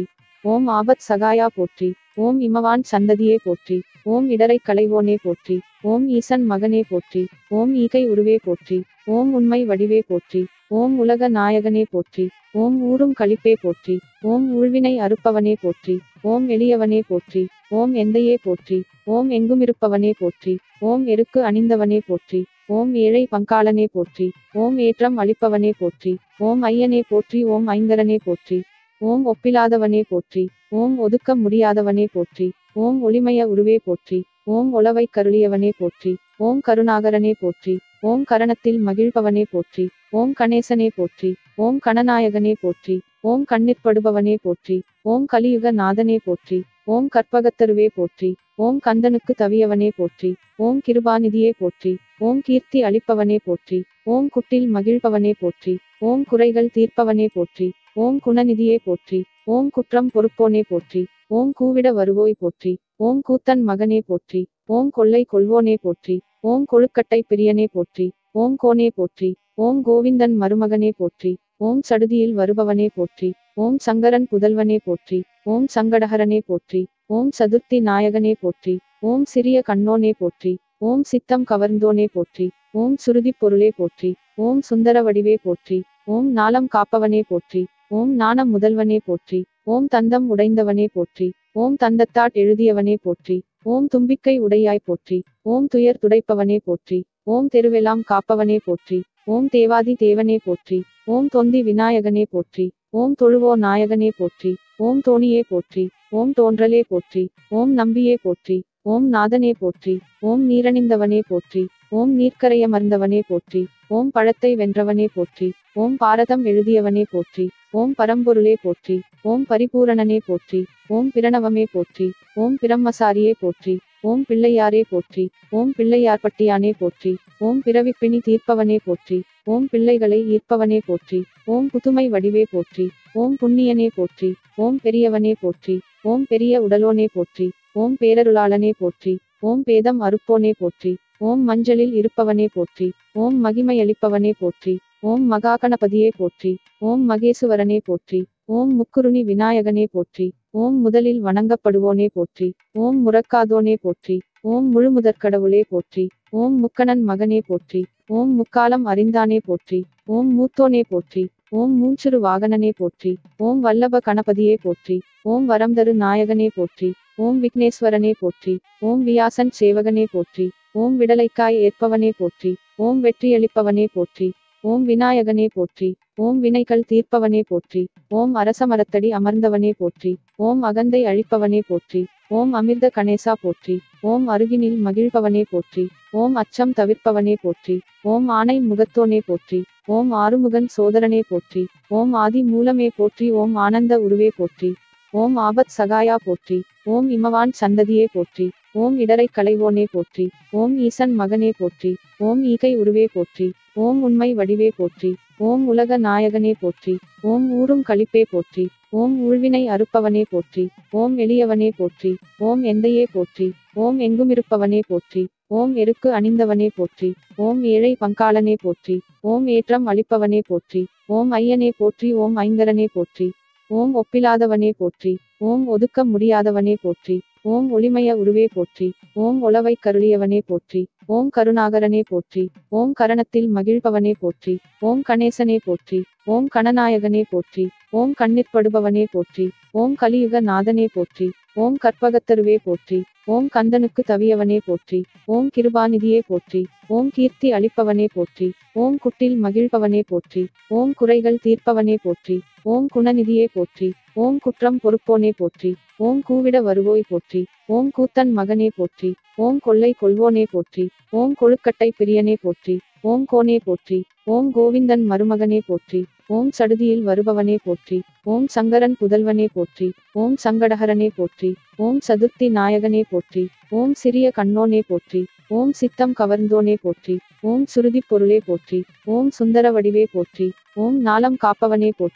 Speaker 1: ஓம் ஆபத் சகாயா போற்றி ஓம் இமவான் சந்ததியே போற்றி ஓம் இடரை களைவோனே போற்றி ஓம் ஈசன் மகனே போற்றி ஓம் ஈகை உருவே போற்றி ஓம் உண்மை வடிவே போற்றி ஓம் உலக நாயகனே போற்றி ஓம் ஊரும் களிப்பே போற்றி ஓம் ஊழ்வினை அறுப்பவனே போற்றி ஓம் எளியவனே போற்றி ஓம் எந்தையே போற்றி ஓம் எங்குமிருப்பவனே போற்றி ஓம் எருக்கு அணிந்தவனே போற்றி ஓம் ஏழை பங்காளனே போற்றி ஓம் ஏற்றம் அளிப்பவனே போற்றி ஓம் ஐயனே போற்றி ஓம் ஐங்கரனே போற்றி ஓம் ஒப்பிலாதவனே போற்றி ஓம் ஒதுக்க முடியாதவனே போற்றி ஓம் ஒளிமய உருவே போற்றி ஓம் ஒளவை கருளியவனே போற்றி ஓம் கருணாகரனே போற்றி ஓம் கரணத்தில் மகிழ்பவனே போற்றி ஓம் கணேசனே போற்றி ஓம் கணநாயகனே போற்றி ஓம் கண்ணிற்படுபவனே போற்றி ஓம் கலியுக நாதனே போற்றி ஓம் கற்பகத்தருவே போற்றி ஓம் கந்தனுக்கு தவியவனே போற்றி ஓம் கிருபாநிதியே போற்றி ஓம் கீர்த்தி அளிப்பவனே போற்றி ஓம் குட்டில் மகிழ்பவனே போற்றி ஓம் குறைகள் தீர்ப்பவனே போற்றி ஓம் குணநிதியே போற்றி ஓம் குற்றம் பொறுப்போனே போற்றி ஓம் கூவிட வருவோய் போற்றி ஓம் கூத்தன் மகனே போற்றி ஓம் கொள்ளை கொள்வோனே போற்றி ஓம் கொழுக்கட்டை பிரியனே போற்றி ஓம் கோனே போற்றி ஓம் கோவிந்தன் மருமகனே போற்றி ஓம் சடுதியில் வருபவனே போற்றி ஓம் சங்கரன் புதல்வனே போற்றி ஓம் சங்கடஹரனே போற்றி ஓம் சதுர்த்தி நாயகனே போற்றி ஓம் சிறிய கண்ணோனே போற்றி ஓம் சித்தம் கவர்ந்தோனே போற்றி ஓம் சுருதிப் பொருளே போற்றி ஓம் சுந்தர வடிவே போற்றி ஓம் நாளம் காப்பவனே போற்றி ஓம் நாணம் முதல்வனே போற்றி ஓம் தந்தம் உடைந்தவனே போற்றி ஓம் தந்தத்தாட் எழுதியவனே போற்றி ஓம் தும்பிக்கை உடையாய் போற்றி ஓம் துயர் துடைப்பவனே போற்றி ஓம் தெருவெல்லாம் காப்பவனே போற்றி ஓம் தேவாதி தேவனே போற்றி ஓம் தொந்தி விநாயகனே போற்றி ஓம் தொழுவோ நாயகனே போற்றி ஓம் தோணியே போற்றி ஓம் தோன்றலே போற்றி ஓம் நம்பியே போற்றி ஓம் நாதனே போற்றி ஓம் நீரணிந்தவனே போற்றி ஓம் நீர்க்கரையமர்ந்தவனே போற்றி ஓம் பழத்தை வென்றவனே போற்றி ஓம் பாரதம் எழுதியவனே போற்றி ஓம் பரம்பொருளே போற்றி ஓம் பரிபூரணனே போற்றி ஓம் பிரணவமே போற்றி ஓம் பிரம்மசாரியே போற்றி ஓம் பிள்ளையாரே போற்றி ஓம் பிள்ளையார்பட்டியானே போற்றி ஓம் பிறவிப்பிணி தீர்ப்பவனே போற்றி ஓம் பிள்ளைகளை ஈர்ப்பவனே போற்றி ஓம் புதுமை வடிவே போற்றி ஓம் புண்ணியனே போற்றி ஓம் பெரியவனே போற்றி ஓம் பெரிய உடலோனே போற்றி ஓம் பேரருளாளனே போற்றி ஓம் பேதம் அறுப்போனே போற்றி ஓம் மஞ்சளில் இருப்பவனே போற்றி ஓம் மகிமையளிப்பவனே போற்றி ஓம் மகாகணபதியே போற்றி ஓம் மகேசுவரனே போற்றி ஓம் முக்குருணி விநாயகனே போற்றி ஓம் முதலில் வணங்கப்படுவோனே போற்றி ஓம் முறக்காதோனே போற்றி ஓம் முழுமுதற்கடவுளே போற்றி ஓம் முக்கணன் மகனே போற்றி ஓம் முக்காலம் அறிந்தானே போற்றி ஓம் மூத்தோனே போற்றி ஓம் மூஞ்சுரு வாகனனே போற்றி ஓம் வல்லப கணபதியே போற்றி ஓம் வரம்தரு நாயகனே போற்றி ஓம் விக்னேஸ்வரனே போற்றி ஓம் வியாசன் சேவகனே போற்றி ஓம் விடலைக்காய் ஏற்பவனே போற்றி ஓம் வெற்றியளிப்பவனே போற்றி ஓம் விநாயகனே போற்றி ஓம் வினைகள் தீர்ப்பவனே போற்றி ஓம் அரசமரத்தடி அமர்ந்தவனே போற்றி ஓம் அகந்தை அழிப்பவனே போற்றி ஓம் அமிர்த கணேசா போற்றி ஓம் அருகினில் மகிழ்பவனே போற்றி ஓம் அச்சம் தவிர்ப்பவனே போற்றி ஓம் ஆணை முகத்தோனே போற்றி ஓம் ஆறுமுகன் சோதரனே போற்றி ஓம் ஆதி மூலமே போற்றி ஓம் ஆனந்த உருவே போற்றி ஓம் ஆபத் சகாயா போற்றி ஓம் இமவான் சந்ததியே போற்றி ஓம் இடரை களைவோனே போற்றி ஓம் ஈசன் மகனே போற்றி ஓம் ஈகை உருவே போற்றி ஓம் உண்மை வடிவே போற்றி ஓம் உலக நாயகனே போற்றி ஓம் ஊரும் களிப்பே போற்றி ஓம் ஊழ்வினை அறுப்பவனே போற்றி ஓம் எளியவனே போற்றி ஓம் எந்தையே போற்றி ஓம் எங்குமிருப்பவனே போற்றி ஓம் எருக்கு அணிந்தவனே போற்றி ஓம் ஏழை பங்காளனே போற்றி ஓம் ஏற்றம் அளிப்பவனே போற்றி ஓம் ஐயனே போற்றி ஓம் ஐங்கரனே போற்றி ஓம் ஒப்பிலாதவனே போற்றி ஓம் ஒதுக்க முடியாதவனே போற்றி ஓம் ஒளிமய உருவே போற்றி ஓம் ஒளவை கருளியவனே போற்றி ஓம் கருணாகரனே போற்றி ஓம் கரணத்தில் மகிழ்பவனே போற்றி ஓம் கணேசனே போற்றி ஓம் கணநாயகனே போற்றி ஓம் கண்ணிற்படுபவனே போற்றி ஓம் கலியுக நாதனே போற்றி ஓம் கற்பகத்தருவே போற்றி ஓம் கந்தனுக்கு தவியவனே போற்றி ஓம் கிருபாநிதியே போற்றி ஓம் கீர்த்தி அளிப்பவனே போற்றி ஓம் குட்டில் மகிழ்பவனே போற்றி ஓம் குறைகள் தீர்ப்பவனே போற்றி ஓம் குணநிதியே போற்றி ஓம் குற்றம் பொறுப்போனே போற்றி ஓம் கூவிட வருவோய் போற்றி ஓம் கூத்தன் மகனே போற்றி ஓம் கொள்ளை கொள்வோனே போற்றி ஓம் கொழுக்கட்டை பிரியனே போற்றி ஓம் கோனே போற்றி ஓம் கோவிந்தன் மருமகனே போற்றி ஓம் சடுதியில் வருபவனே போற்றி ஓம் சங்கரன் புதல்வனே போற்றி ஓம் சங்கடஹரனே போற்றி ஓம் சதுர்த்தி நாயகனே போற்றி ஓம் சிறிய கண்ணோனே போற்றி ஓம் சித்தம் கவர்ந்தோனே போற்றி ஓம் சுருதிப் பொருளே போற்றி ஓம் சுந்தர வடிவே போற்றி ஓம் நாளம் காப்பவனே போற்றி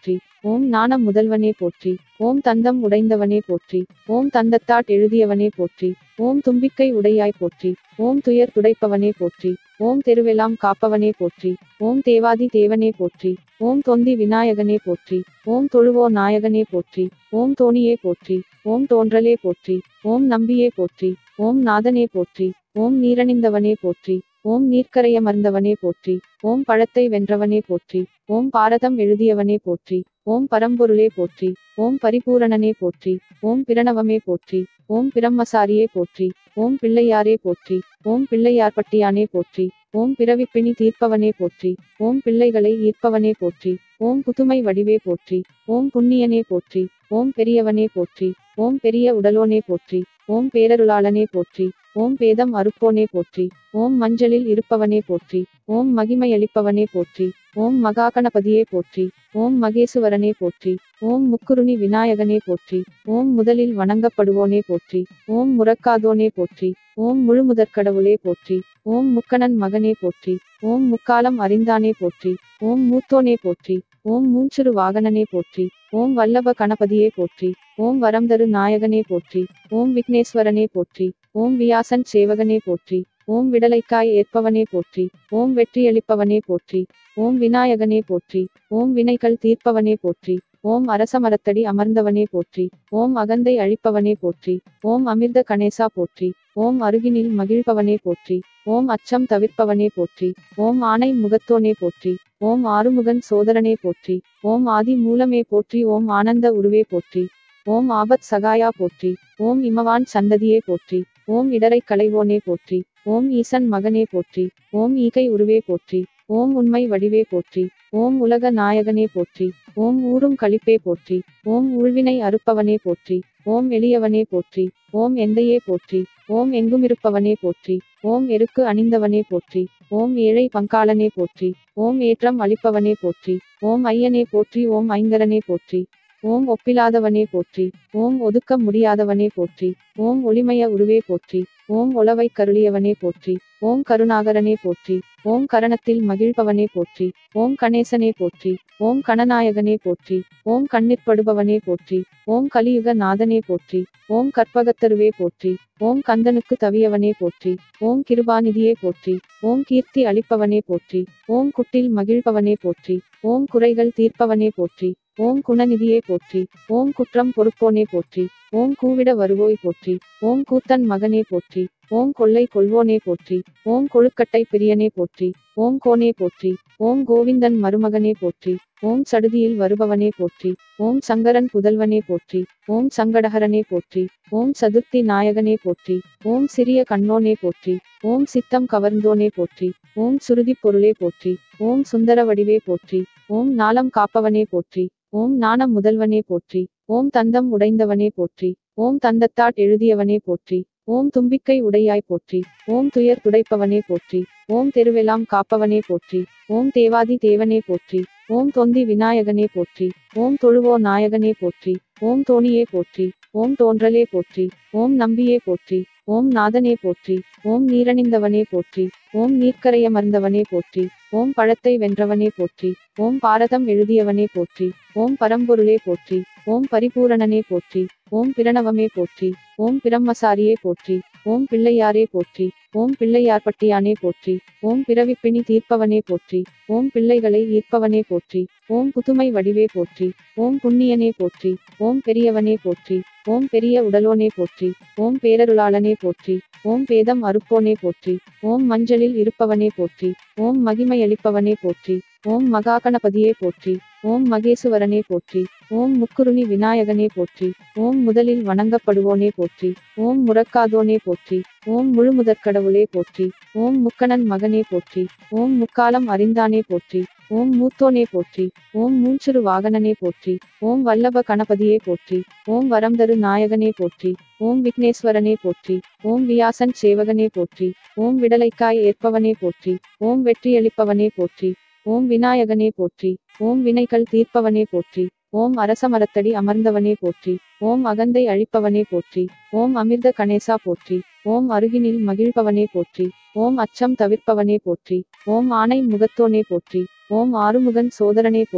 Speaker 1: ஓம் ஞான முதல்வனே போற்றி ஓம் தந்தம் உடைந்தவனே போற்றி ஓம் தந்தத்தாட் எழுதியவனே போற்றி ஓம் தும்பிக்கை உடையாய் போற்றி ஓம் துயர் துடைப்பவனே போற்றி ஓம் தெருவெல்லாம் காப்பவனே போற்றி ஓம் தேவாதி தேவனே போற்றி ஓம் தொந்தி விநாயகனே போற்றி ஓம் தொழுவோ நாயகனே போற்றி ஓம் தோணியே போற்றி ஓம் தோன்றலே போற்றி ஓம் நம்பியே போற்றி ஓம் நாதனே போற்றி ஓம் நீரணிந்தவனே போற்றி ஓம் நீர்க்கரையமர்ந்தவனே போற்றி ஓம் பழத்தை வென்றவனே போற்றி ஓம் பாரதம் எழுதியவனே போற்றி ஓம் பரம்பொருளே போற்றி ஓம் பரிபூரணனே போற்றி ஓம் பிரணவமே போற்றி ஓம் பிரம்மசாரியே போற்றி ஓம் பிள்ளையாரே போற்றி ஓம் பிள்ளையார்பட்டியானே போற்றி ஓம் பிறவிப்பிணி தீர்ப்பவனே போற்றி ஓம் பிள்ளைகளை ஈர்ப்பவனே போற்றி ஓம் புதுமை வடிவே போற்றி ஓம் புண்ணியனே போற்றி ஓம் பெரியவனே போற்றி ஓம் பெரிய உடலோனே போற்றி ஓம் பேரருளாளனே போற்றி ஓம் பேதம் அறுப்போனே போற்றி ஓம் மஞ்சளில் இருப்பவனே போற்றி ஓம் மகிமையளிப்பவனே போற்றி ஓம் மகாகணபதியே போற்றி ஓம் மகேசுவரனே போற்றி ஓம் முக்குருணி விநாயகனே போற்றி ஓம் முதலில் வணங்கப்படுவோனே போற்றி ஓம் முறக்காதோனே போற்றி ஓம் முழுமுதற்கடவுளே போற்றி ஓம் முக்கணன் மகனே போற்றி ஓம் முக்காலம் அறிந்தானே போற்றி ஓம் மூத்தோனே போற்றி ஓம் மூஞ்சுரு வாகனனே போற்றி ஓம் வல்லப கணபதியே போற்றி ஓம் வரம்தரு நாயகனே போற்றி ஓம் விக்னேஸ்வரனே போற்றி ஓம் வியாசன் சேவகனே போற்றி ஓம் விடலைக்காய் ஏற்பவனே போற்றி ஓம் வெற்றியளிப்பவனே போற்றி ஓம் விநாயகனே போற்றி ஓம் வினைகள் தீர்ப்பவனே போற்றி ஓம் அரசமரத்தடி அமர்ந்தவனே போற்றி ஓம் அகந்தை அழிப்பவனே போற்றி ஓம் அமிர்த கணேசா போற்றி ஓம் அருகினில் மகிழ்பவனே போற்றி ஓம் அச்சம் தவிர்ப்பவனே போற்றி ஓம் ஆணை முகத்தோனே போற்றி ஓம் ஆறுமுகன் சோதரனே போற்றி ஓம் ஆதி மூலமே போற்றி ஓம் ஆனந்த உருவே போற்றி ஓம் ஆபத் சகாயா போற்றி ஓம் இமவான் சந்ததியே போற்றி ஓம் இடரை களைவோனே போற்றி ஓம் ஈசன் மகனே போற்றி ஓம் ஈகை உருவே போற்றி ஓம் உண்மை வடிவே போற்றி ஓம் உலக நாயகனே போற்றி ஓம் ஊரும் களிப்பே போற்றி ஓம் ஊழ்வினை அறுப்பவனே போற்றி ஓம் எளியவனே போற்றி ஓம் எந்தையே போற்றி ஓம் எங்குமிருப்பவனே போற்றி ஓம் எருக்கு அணிந்தவனே போற்றி ஓம் ஏழை பங்காளனே போற்றி ஓம் ஏற்றம் அளிப்பவனே போற்றி ஓம் ஐயனே போற்றி ஓம் ஐங்கரனே போற்றி ஓம் ஒப்பிலாதவனே போற்றி ஓம் ஒதுக்க முடியாதவனே போற்றி ஓம் ஒளிமய உருவே போற்றி ஓம் ஒளவை கருளியவனே போற்றி ஓம் கருணாகரனே போற்றி ஓம் கரணத்தில் மகிழ்பவனே போற்றி ஓம் கணேசனே போற்றி ஓம் கணநாயகனே போற்றி ஓம் கண்ணிற்படுபவனே போற்றி ஓம் கலியுக நாதனே போற்றி ஓம் கற்பகத்தருவே போற்றி ஓம் கந்தனுக்கு தவியவனே போற்றி ஓம் கிருபாநிதியே போற்றி ஓம் கீர்த்தி அளிப்பவனே போற்றி ஓம் குட்டில் மகிழ்பவனே போற்றி ஓம் குறைகள் தீர்ப்பவனே போற்றி ஓம் குணநிதியே போற்றி ஓம் குற்றம் பொறுப்போனே போற்றி ஓம் கூவிட வருவோய் போற்றி ஓம் கூத்தன் மகனே போற்றி ஓம் கொள்ளை கொள்வோனே போற்றி ஓம் கொழுக்கட்டை பிரியனே போற்றி ஓம் கோனே போற்றி ஓம் கோவிந்தன் மருமகனே போற்றி ஓம் சடுதியில் வருபவனே போற்றி ஓம் சங்கரன் புதல்வனே போற்றி ஓம் சங்கடஹரனே போற்றி ஓம் சதுர்த்தி நாயகனே போற்றி ஓம் சிறிய கண்ணோனே போற்றி ஓம் சித்தம் கவர்ந்தோனே போற்றி ஓம் சுருதி பொருளே போற்றி ஓம் சுந்தர வடிவே போற்றி ஓம் நாளம் காப்பவனே போற்றி ஓம் ஞான முதல்வனே போற்றி ஓம் தந்தம் உடைந்தவனே போற்றி ஓம் தந்தத்தாட் எழுதியவனே போற்றி ஓம் தும்பிக்கை உடையாய் போற்றி ஓம் துயர் துடைப்பவனே போற்றி ஓம் தெருவெல்லாம் காப்பவனே போற்றி ஓம் தேவாதி தேவனே போற்றி ஓம் தொந்தி விநாயகனே போற்றி ஓம் தொழுவோ நாயகனே போற்றி ஓம் தோணியே போற்றி ஓம் தோன்றலே போற்றி ஓம் நம்பியே போற்றி ஓம் நாதனே போற்றி ஓம் நீரணிந்தவனே போற்றி ஓம் நீர்க்கரையமர்ந்தவனே போற்றி ஓம் பழத்தை வென்றவனே போற்றி ஓம் பாரதம் எழுதியவனே போற்றி ஓம் பரம்பொருளே போற்றி ஓம் பரிபூரணனே போற்றி ஓம் பிரணவமே போற்றி ஓம் பிரம்மசாரியே போற்றி ஓம் பிள்ளையாரே போற்றி ஓம் பிள்ளையார்பட்டியானே போற்றி ஓம் பிறவிப்பிணி தீர்ப்பவனே போற்றி ஓம் பிள்ளைகளை ஈர்ப்பவனே போற்றி ஓம் புதுமை வடிவே போற்றி ஓம் புண்ணியனே போற்றி ஓம் பெரியவனே போற்றி ஓம் பெரிய உடலோனே போற்றி ஓம் பேரருளாளனே போற்றி ஓம் பேதம் அறுப்போனே போற்றி ஓம் மஞ்சளில் இருப்பவனே போற்றி ஓம் மகிமையளிப்பவனே போற்றி ஓம் மகாகணபதியே போற்றி ஓம் மகேசுவரனே போற்றி ஓம் முக்குருணி விநாயகனே போற்றி ஓம் முதலில் வணங்கப்படுவோனே போற்றி ஓம் முறக்காதோனே போற்றி ஓம் முழுமுதற்கடவுளே போற்றி ஓம் முக்கணன் மகனே போற்றி ஓம் முக்காலம் அறிந்தானே போற்றி ஓம் மூத்தோனே போற்றி ஓம் மூஞ்சுரு வாகனனே போற்றி ஓம் வல்லப கணபதியே போற்றி ஓம் வரம்தரு நாயகனே போற்றி ஓம் விக்னேஸ்வரனே போற்றி ஓம் வியாசன் சேவகனே போற்றி ஓம் விடலைக்காய் ஏற்பவனே போற்றி ஓம் வெற்றியளிப்பவனே போற்றி ஓம் விநாயகனே போற்றி ஓம் வினைகள் தீர்ப்பவனே போற்றி ஓம் அரசமரத்தடி அமர்ந்தவனே போற்றி ஓம் அகந்தை அழிப்பவனே போற்றி ஓம் அமிர்த கணேசா போற்றி ஓம் அருகினில் மகிழ்பவனே போற்றி ஓம் அச்சம் தவிர்ப்பவனே போற்றி ஓம் ஆணை முகத்தோனே போற்றி ஓம் ஆறுமுகன் சோதரனே போற்றி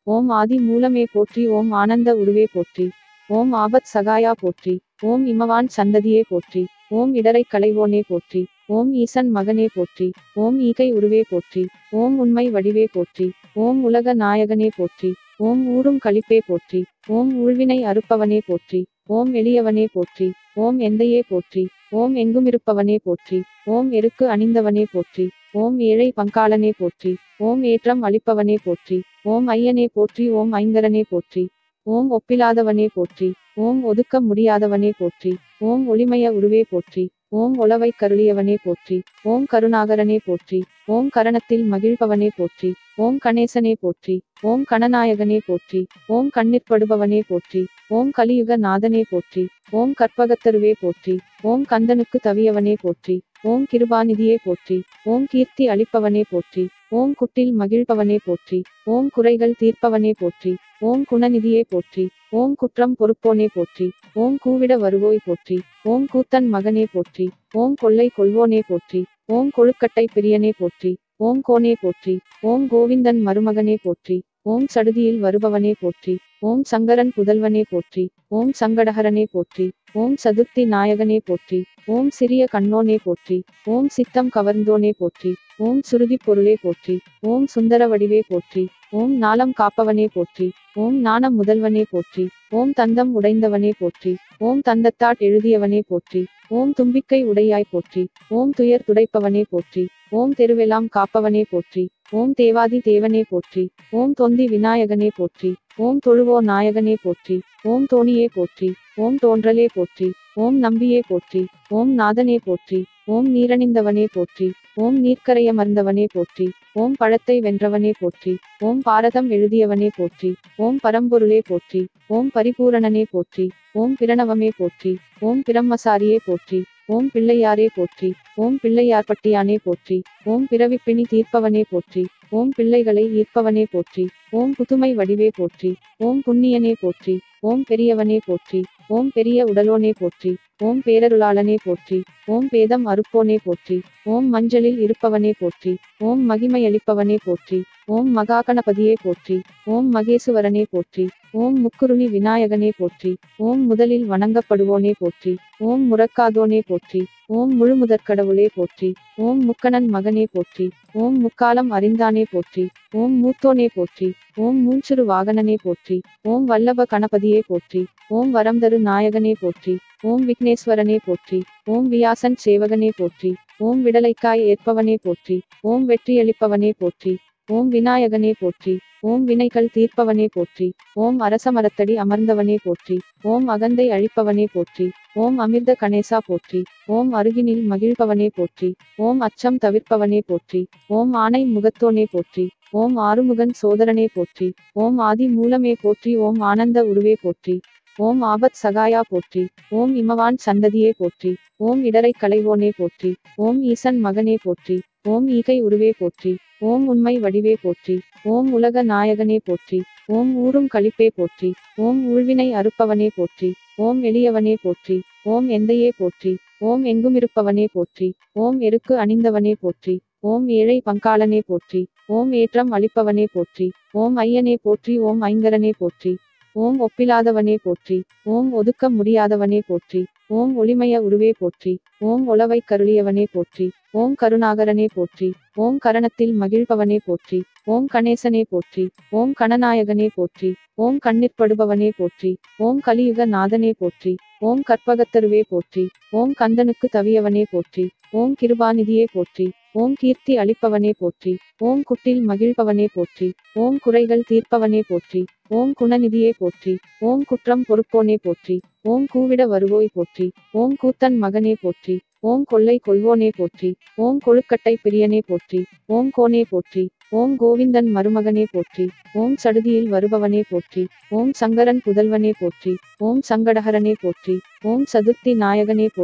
Speaker 1: ஓம் ஆதி மூலமே போற்றி ஓம் ஆனந்த உருவே போற்றி ஓம் ஆபத் சகாயா போற்றி ஓம் இமவான் சந்ததியே போற்றி ஓம் இடரை களைவோனே போற்றி ஓம் ஈசன் மகனே போற்றி ஓம் ஈகை உருவே போற்றி ஓம் உண்மை வடிவே போற்றி ஓம் உலக நாயகனே போற்றி ஓம் ஊரும் களிப்பே போற்றி ஓம் ஊழ்வினை அறுப்பவனே போற்றி ஓம் எளியவனே போற்றி ஓம் எந்தையே போற்றி ஓம் எங்குமிருப்பவனே போற்றி ஓம் எருக்கு அணிந்தவனே போற்றி ஓம் ஏழை பங்காளனே போற்றி ஓம் ஏற்றம் அளிப்பவனே போற்றி ஓம் ஐயனே போற்றி ஓம் ஐங்கரனே போற்றி ஓம் ஒப்பிலாதவனே போற்றி ஓம் ஒதுக்க முடியாதவனே போற்றி ஓம் ஒளிமய உருவே போற்றி ஓம் ஒளவை கருளியவனே போற்றி ஓம் கருணாகரனே போற்றி ஓம் கரணத்தில் மகிழ்பவனே போற்றி ஓம் கணேசனே போற்றி ஓம் கணநாயகனே போற்றி ஓம் கண்ணிற்படுபவனே போற்றி ஓம் கலியுக நாதனே போற்றி ஓம் கற்பகத்தருவே போற்றி ஓம் கந்தனுக்கு தவியவனே போற்றி ஓம் கிருபாநிதியே போற்றி ஓம் கீர்த்தி அளிப்பவனே போற்றி ஓம் குட்டில் மகிழ்பவனே போற்றி ஓம் குறைகள் தீர்ப்பவனே போற்றி ஓம் குணநிதியே போற்றி ஓம் குற்றம் பொறுப்போனே போற்றி ஓம் கூவிட வருவோய் போற்றி ஓம் கூத்தன் மகனே போற்றி ஓம் கொள்ளை கொள்வோனே போற்றி ஓம் கொழுக்கட்டை பிரியனே போற்றி ஓம் கோனே போற்றி ஓம் கோவிந்தன் மருமகனே போற்றி ஓம் சடுதியில் வருபவனே போற்றி ஓம் சங்கரன் புதல்வனே போற்றி ஓம் சங்கடஹரனே போற்றி ஓம் சதுர்த்தி நாயகனே போற்றி ஓம் சிறிய கண்ணோனே போற்றி ஓம் சித்தம் கவர்ந்தோனே போற்றி ஓம் சுருதி பொருளே போற்றி ஓம் சுந்தர வடிவே போற்றி ஓம் நாளம் காப்பவனே போற்றி ஓம் நாணம் முதல்வனே போற்றி ஓம் தந்தம் உடைந்தவனே போற்றி ஓம் தந்தத்தாட் எழுதியவனே போற்றி ஓம் தும்பிக்கை உடையாய் போற்றி ஓம் துயர் துடைப்பவனே போற்றி ஓம் தெருவெல்லாம் காப்பவனே போற்றி ஓம் தேவாதி தேவனே போற்றி ஓம் தொந்தி விநாயகனே போற்றி ஓம் தொழுவோ நாயகனே போற்றி ஓம் தோணியே போற்றி ஓம் தோன்றலே போற்றி ஓம் நம்பியே போற்றி ஓம் நாதனே போற்றி ஓம் நீரணிந்தவனே போற்றி ஓம் நீர்க்கரையமர்ந்தவனே போற்றி ஓம் பழத்தை வென்றவனே போற்றி ஓம் பாரதம் எழுதியவனே போற்றி ஓம் பரம்பொருளே போற்றி ஓம் பரிபூரணனே போற்றி ஓம் பிரணவமே போற்றி ஓம் பிரம்மசாரியே போற்றி ஓம் பிள்ளையாரே போற்றி ஓம் பிள்ளையார்பட்டியானே போற்றி ஓம் பிறவிப்பிணி தீர்ப்பவனே போற்றி ஓம் பிள்ளைகளை ஈர்ப்பவனே போற்றி ஓம் புதுமை வடிவே போற்றி ஓம் புண்ணியனே போற்றி ஓம் பெரியவனே போற்றி ஓம் பெரிய உடலோனே போற்றி ஓம் பேரருளாளனே போற்றி ஓம் பேதம் அறுப்போனே போற்றி ஓம் மஞ்சளில் இருப்பவனே போற்றி ஓம் மகிமையளிப்பவனே போற்றி ஓம் மகாகணபதியே போற்றி ஓம் மகேசுவரனே போற்றி ஓம் முக்குருணி விநாயகனே போற்றி ஓம் முதலில் வணங்கப்படுவோனே போற்றி ஓம் முறக்காதோனே போற்றி ஓம் முழுமுதற்கடவுளே போற்றி ஓம் முக்கணன் மகனே போற்றி ஓம் முக்காலம் அறிந்தானே போற்றி ஓம் மூத்தோனே போற்றி ஓம் மூஞ்சுரு வாகனனே போற்றி ஓம் வல்லப கணபதியே போற்றி ஓம் வரம்தரு நாயகனே போற்றி ஓம் விக்னேஸ்வரனே போற்றி ஓம் வியாசன் சேவகனே போற்றி ஓம் விடலைக்காய் ஏற்பவனே போற்றி ஓம் வெற்றியளிப்பவனே போற்றி ஓம் விநாயகனே போற்றி ஓம் வினைகள் தீர்ப்பவனே போற்றி ஓம் அரசமரத்தடி அமர்ந்தவனே போற்றி ஓம் அகந்தை அழிப்பவனே போற்றி ஓம் அமிர்த கணேசா போற்றி ஓம் அருகினில் மகிழ்பவனே போற்றி ஓம் அச்சம் தவிர்ப்பவனே போற்றி ஓம் ஆணை முகத்தோனே போற்றி ஓம் ஆறுமுகன் சோதரனே போற்றி ஓம் ஆதி மூலமே போற்றி ஓம் ஆனந்த உருவே போற்றி ஓம் ஆபத் சகாயா போற்றி ஓம் இமவான் சந்ததியே போற்றி ஓம் இடரை களைவோனே போற்றி ஓம் ஈசன் மகனே போற்றி ஓம் ஈகை உருவே போற்றி ஓம் உண்மை வடிவே போற்றி ஓம் உலக நாயகனே போற்றி ஓம் ஊரும் களிப்பே போற்றி ஓம் ஊழ்வினை அறுப்பவனே போற்றி ஓம் எளியவனே போற்றி ஓம் எந்தையே போற்றி ஓம் எங்குமிருப்பவனே போற்றி ஓம் எருக்கு அணிந்தவனே போற்றி ஓம் ஏழை பங்காளனே போற்றி ஓம் ஏற்றம் அளிப்பவனே போற்றி ஓம் ஐயனே போற்றி ஓம் ஐங்கரனே போற்றி ஓம் ஒப்பிலாதவனே போற்றி ஓம் ஒதுக்க முடியாதவனே போற்றி ஓம் ஒளிமய உருவே போற்றி ஓம் ஒளவை கருளியவனே போற்றி ஓம் கருணாகரனே போற்றி ஓம் கரணத்தில் மகிழ்பவனே போற்றி ஓம் கணேசனே போற்றி ஓம் கணநாயகனே போற்றி ஓம் கண்ணிற்படுபவனே போற்றி ஓம் கலியுக நாதனே போற்றி ஓம் கற்பகத்தருவே போற்றி ஓம் கந்தனுக்கு தவியவனே போற்றி ஓம் கிருபாநிதியே போற்றி ஓம் கீர்த்தி அளிப்பவனே போற்றி ஓம் குட்டில் மகிழ்பவனே போற்றி ஓம் குறைகள் தீர்ப்பவனே போற்றி ஓம் குணநிதியே போற்றி ஓம் குற்றம் பொறுப்போனே போற்றி ஓம் கூவிட வருவோய் போற்றி ஓம் கூத்தன் மகனே போற்றி ஓம் கொள்ளை கொள்வோனே போற்றி ஓம் கொழுக்கட்டை பிரியனே போற்றி ஓம் கோனே போற்றி ஓம் கோவிந்தன் மருமகனே போற்றி ஓம் சடுதியில் வருபவனே போற்றி ஓம் சங்கரன் புதல்வனே போற்றி ஓம் சங்கடஹரனே போற்றி ஓம் சதுர்த்தி நாயகனே போற்றி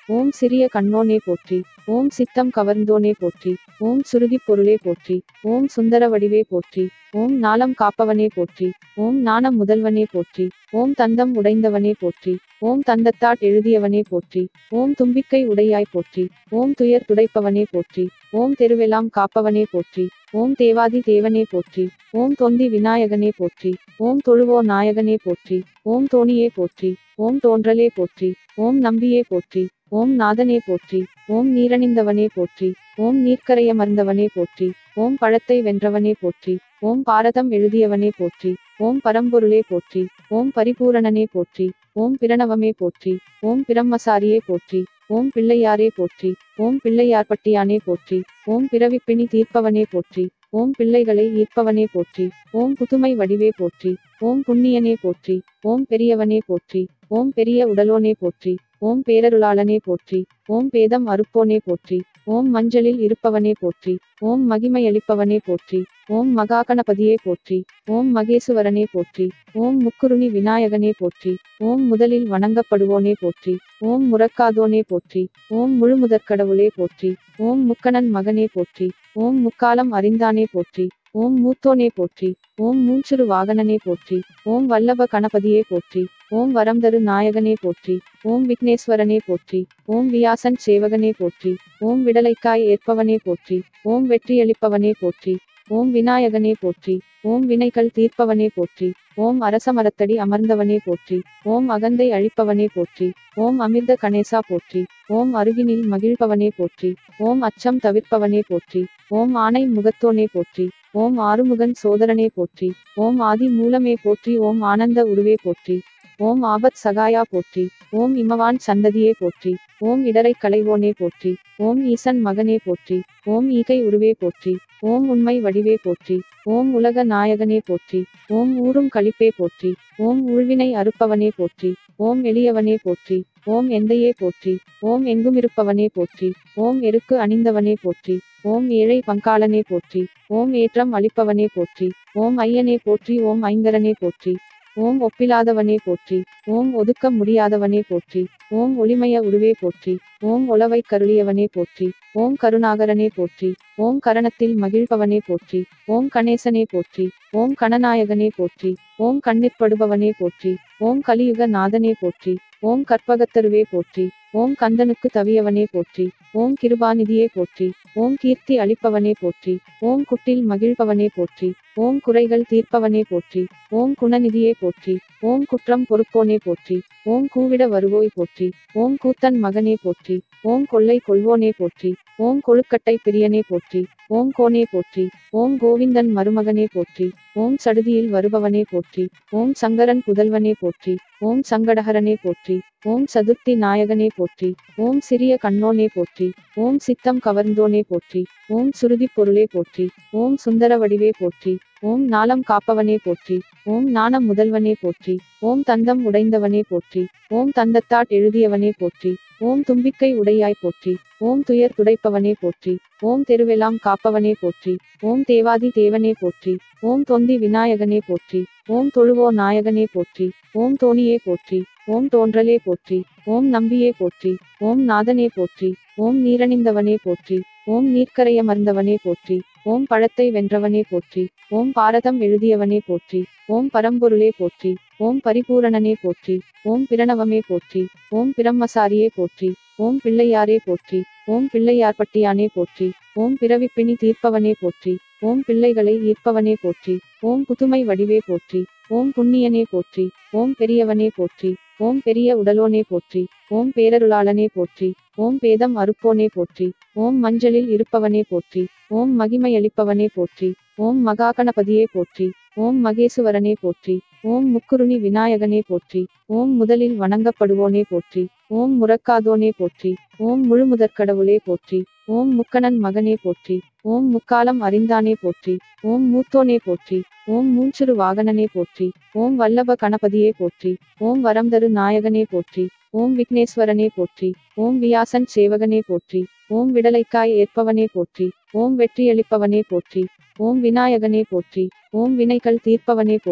Speaker 1: ஓம் சிறிய கண்ணோனே போற்றி ஓம் சித்தம் கவர்ந்தோனே போற்றி ஓம் சுருதிப் பொருளே போற்றி ஓம் சுந்தர வடிவே போற்றி ஓம் நாளம் காப்பவனே போற்றி ஓம் ஞான முதல்வனே போற்றி ஓம் தந்தம் உடைந்தவனே போற்றி ஓம் தந்தத்தாட் எழுதியவனே போற்றி ஓம் தும்பிக்கை உடையாய் போற்றி ஓம் துயர் துடைப்பவனே போற்றி ஓம் தெருவெல்லாம் காப்பவனே போற்றி ஓம் தேவாதி தேவனே போற்றி ஓம் தொந்தி விநாயகனே போற்றி ஓம் தொழுவோ நாயகனே போற்றி ஓம் தோணியே போற்றி ஓம் தோன்றலே போற்றி ஓம் நம்பியே போற்றி ஓம் நாதனே போற்றி ஓம் நீரணிந்தவனே போற்றி ஓம் நீர்க்கரையமர்ந்தவனே போற்றி ஓம் பழத்தை வென்றவனே போற்றி ஓம் பாரதம் எழுதியவனே போற்றி ஓம் பரம்பொருளே போற்றி ஓம் பரிபூரணனே போற்றி ஓம் பிரணவமே போற்றி ஓம் பிரம்மசாரியே போற்றி ஓம் பிள்ளையாரே போற்றி ஓம் பிள்ளையார்பட்டியானே போற்றி ஓம் பிறவிப்பிணி தீர்ப்பவனே போற்றி ஓம் பிள்ளைகளை ஈர்ப்பவனே போற்றி ஓம் புதுமை வடிவே போற்றி ஓம் புண்ணியனே போற்றி ஓம் பெரியவனே போற்றி ஓம் பெரிய உடலோனே போற்றி ஓம் பேரருளாளனே போற்றி ஓம் பேதம் அறுப்போனே போற்றி ஓம் மஞ்சளில் இருப்பவனே போற்றி ஓம் மகிமையளிப்பவனே போற்றி ஓம் மகாகணபதியே போற்றி ஓம் மகேசுவரனே போற்றி ஓம் முக்குருணி விநாயகனே போற்றி ஓம் முதலில் வணங்கப்படுவோனே போற்றி ஓம் முறக்காதோனே போற்றி ஓம் முழுமுதற்கடவுளே போற்றி ஓம் முக்கணன் மகனே போற்றி ஓம் முக்காலம் அறிந்தானே போற்றி ஓம் மூத்தோனே போற்றி ஓம் மூச்சுரு வாகனனே போற்றி ஓம் வல்லப கணபதியே போற்றி ஓம் வரம்தரு நாயகனே போற்றி ஓம் விக்னேஸ்வரனே போற்றி ஓம் வியாசன் சேவகனே போற்றி ஓம் விடலைக்காய் ஏற்பவனே போற்றி ஓம் வெற்றியளிப்பவனே போற்றி ஓம் விநாயகனே போற்றி ஓம் வினைகள் தீர்ப்பவனே போற்றி ஓம் அரசமரத்தடி அமர்ந்தவனே போற்றி ஓம் அகந்தை அழிப்பவனே போற்றி ஓம் அமிர்த கணேசா போற்றி ஓம் அருகினில் மகிழ்பவனே போற்றி ஓம் அச்சம் தவிர்ப்பவனே போற்றி ஓம் ஆணை முகத்தோனே போற்றி ஓம் ஆறுமுகன் சோதரனே போற்றி ஓம் ஆதி மூலமே போற்றி ஓம் ஆனந்த உருவே போற்றி ஓம் ஆபத் சகாயா போற்றி ஓம் இமவான் சந்ததியே போற்றி ஓம் இடரை களைவோனே போற்றி ஓம் ஈசன் மகனே போற்றி ஓம் ஈகை உருவே போற்றி ஓம் உண்மை வடிவே போற்றி ஓம் உலக நாயகனே போற்றி ஓம் ஊரும் களிப்பே போற்றி ஓம் ஊழ்வினை அறுப்பவனே போற்றி ஓம் எளியவனே போற்றி ஓம் எந்தையே போற்றி ஓம் எங்குமிருப்பவனே போற்றி ஓம் எருக்கு அணிந்தவனே போற்றி ஓம் ஏழை பங்காளனே போற்றி ஓம் ஏற்றம் அளிப்பவனே போற்றி ஓம் ஐயனே போற்றி ஓம் ஐங்கரனே போற்றி ஓம் ஒப்பிலாதவனே போற்றி ஓம் ஒதுக்க முடியாதவனே போற்றி ஓம் ஒளிமய உருவே போற்றி ஓம் ஒளவை கருளியவனே போற்றி ஓம் கருணாகரனே போற்றி ஓம் கரணத்தில் மகிழ்பவனே போற்றி ஓம் கணேசனே போற்றி ஓம் கணநாயகனே போற்றி ஓம் கண்ணிற்படுபவனே போற்றி ஓம் கலியுக நாதனே போற்றி ஓம் கற்பகத்தருவே போற்றி ஓம் கந்தனுக்கு தவியவனே போற்றி ஓம் கிருபாநிதியே போற்றி ஓம் கீர்த்தி அளிப்பவனே போற்றி ஓம் குட்டில் மகிழ்பவனே போற்றி ஓம் குறைகள் தீர்ப்பவனே போற்றி ஓம் குணநிதியே போற்றி ஓம் குற்றம் பொறுப்போனே போற்றி ஓம் கூவிட வருவோய் போற்றி ஓம் கூத்தன் மகனே போற்றி ஓம் கொள்ளை கொள்வோனே போற்றி ஓம் கொழுக்கட்டை பிரியனே போற்றி ஓம் கோனே போற்றி ஓம் கோவிந்தன் மருமகனே போற்றி ஓம் சடுதியில் வருபவனே போற்றி ஓம் சங்கரன் புதல்வனே போற்றி ஓம் சங்கடஹரனே போற்றி ஓம் சதுர்த்தி நாயகனே போற்றி ஓம் சிறிய கண்ணோனே போற்றி ஓம் சித்தம் கவர்ந்தோனே போற்றி ஓம் சுருதிப் பொருளே போற்றி ஓம் சுந்தர வடிவே போற்றி ஓம் நாளம் காப்பவனே போற்றி ஓம் ஞான முதல்வனே போற்றி ஓம் தந்தம் உடைந்தவனே போற்றி ஓம் தந்தத்தாட் எழுதியவனே போற்றி ஓம் தும்பிக்கை உடையாய் போற்றி ஓம் துயர் துடைப்பவனே போற்றி ஓம் தெருவெல்லாம் காப்பவனே போற்றி ஓம் தேவாதி தேவனே போற்றி ஓம் தொந்தி விநாயகனே போற்றி ஓம் தொழுவோ நாயகனே போற்றி ஓம் தோணியே போற்றி ஓம் தோன்றலே போற்றி ஓம் நம்பியே போற்றி ஓம் நாதனே போற்றி ஓம் நீரணிந்தவனே போற்றி ஓம் நீர்க்கரையமர்ந்தவனே போற்றி ஓம் பழத்தை வென்றவனே போற்றி ஓம் பாரதம் எழுதியவனே போற்றி ஓம் பரம்பொருளே போற்றி ஓம் பரிபூரணனே போற்றி ஓம் பிரணவமே போற்றி ஓம் பிரம்மசாரியே போற்றி ஓம் பிள்ளையாரே போற்றி ஓம் பிள்ளையார்பட்டியானே போற்றி ஓம் பிறவிப்பிணி தீர்ப்பவனே போற்றி ஓம் பிள்ளைகளை ஈர்ப்பவனே போற்றி ஓம் புதுமை வடிவே போற்றி ஓம் புண்ணியனே போற்றி ஓம் பெரியவனே போற்றி ஓம் பெரிய உடலோனே போற்றி ஓம் பேரருளாளனே போற்றி ஓம் பேதம் அறுப்போனே போற்றி ஓம் மஞ்சளில் இருப்பவனே போற்றி ஓம் மகிமையளிப்பவனே போற்றி ஓம் மகாகணபதியே போற்றி ஓம் மகேசுவரனே போற்றி ஓம் முக்குருணி விநாயகனே போற்றி ஓம் முதலில் வணங்கப்படுவோனே போற்றி ஓம் முறக்காதோனே போற்றி ஓம் முழுமுதற்கடவுளே போற்றி ஓம் முக்கணன் மகனே போற்றி ஓம் முக்காலம் அறிந்தானே போற்றி ஓம் மூத்தோனே போற்றி ஓம் மூச்சுரு வாகனனே போற்றி ஓம் வல்லப கணபதியே போற்றி ஓம் வரம்தரு நாயகனே போற்றி ஓம் விக்னேஸ்வரனே போற்றி ஓம் வியாசன் சேவகனே போற்றி ஓம் விடலைக்காய் ஏற்பவனே போற்றி ஓம் வெற்றியளிப்பவனே போற்றி ஓம் விநாயகனே போற்றி ஓம் வினைகள் தீர்ப்பவனே போற்றி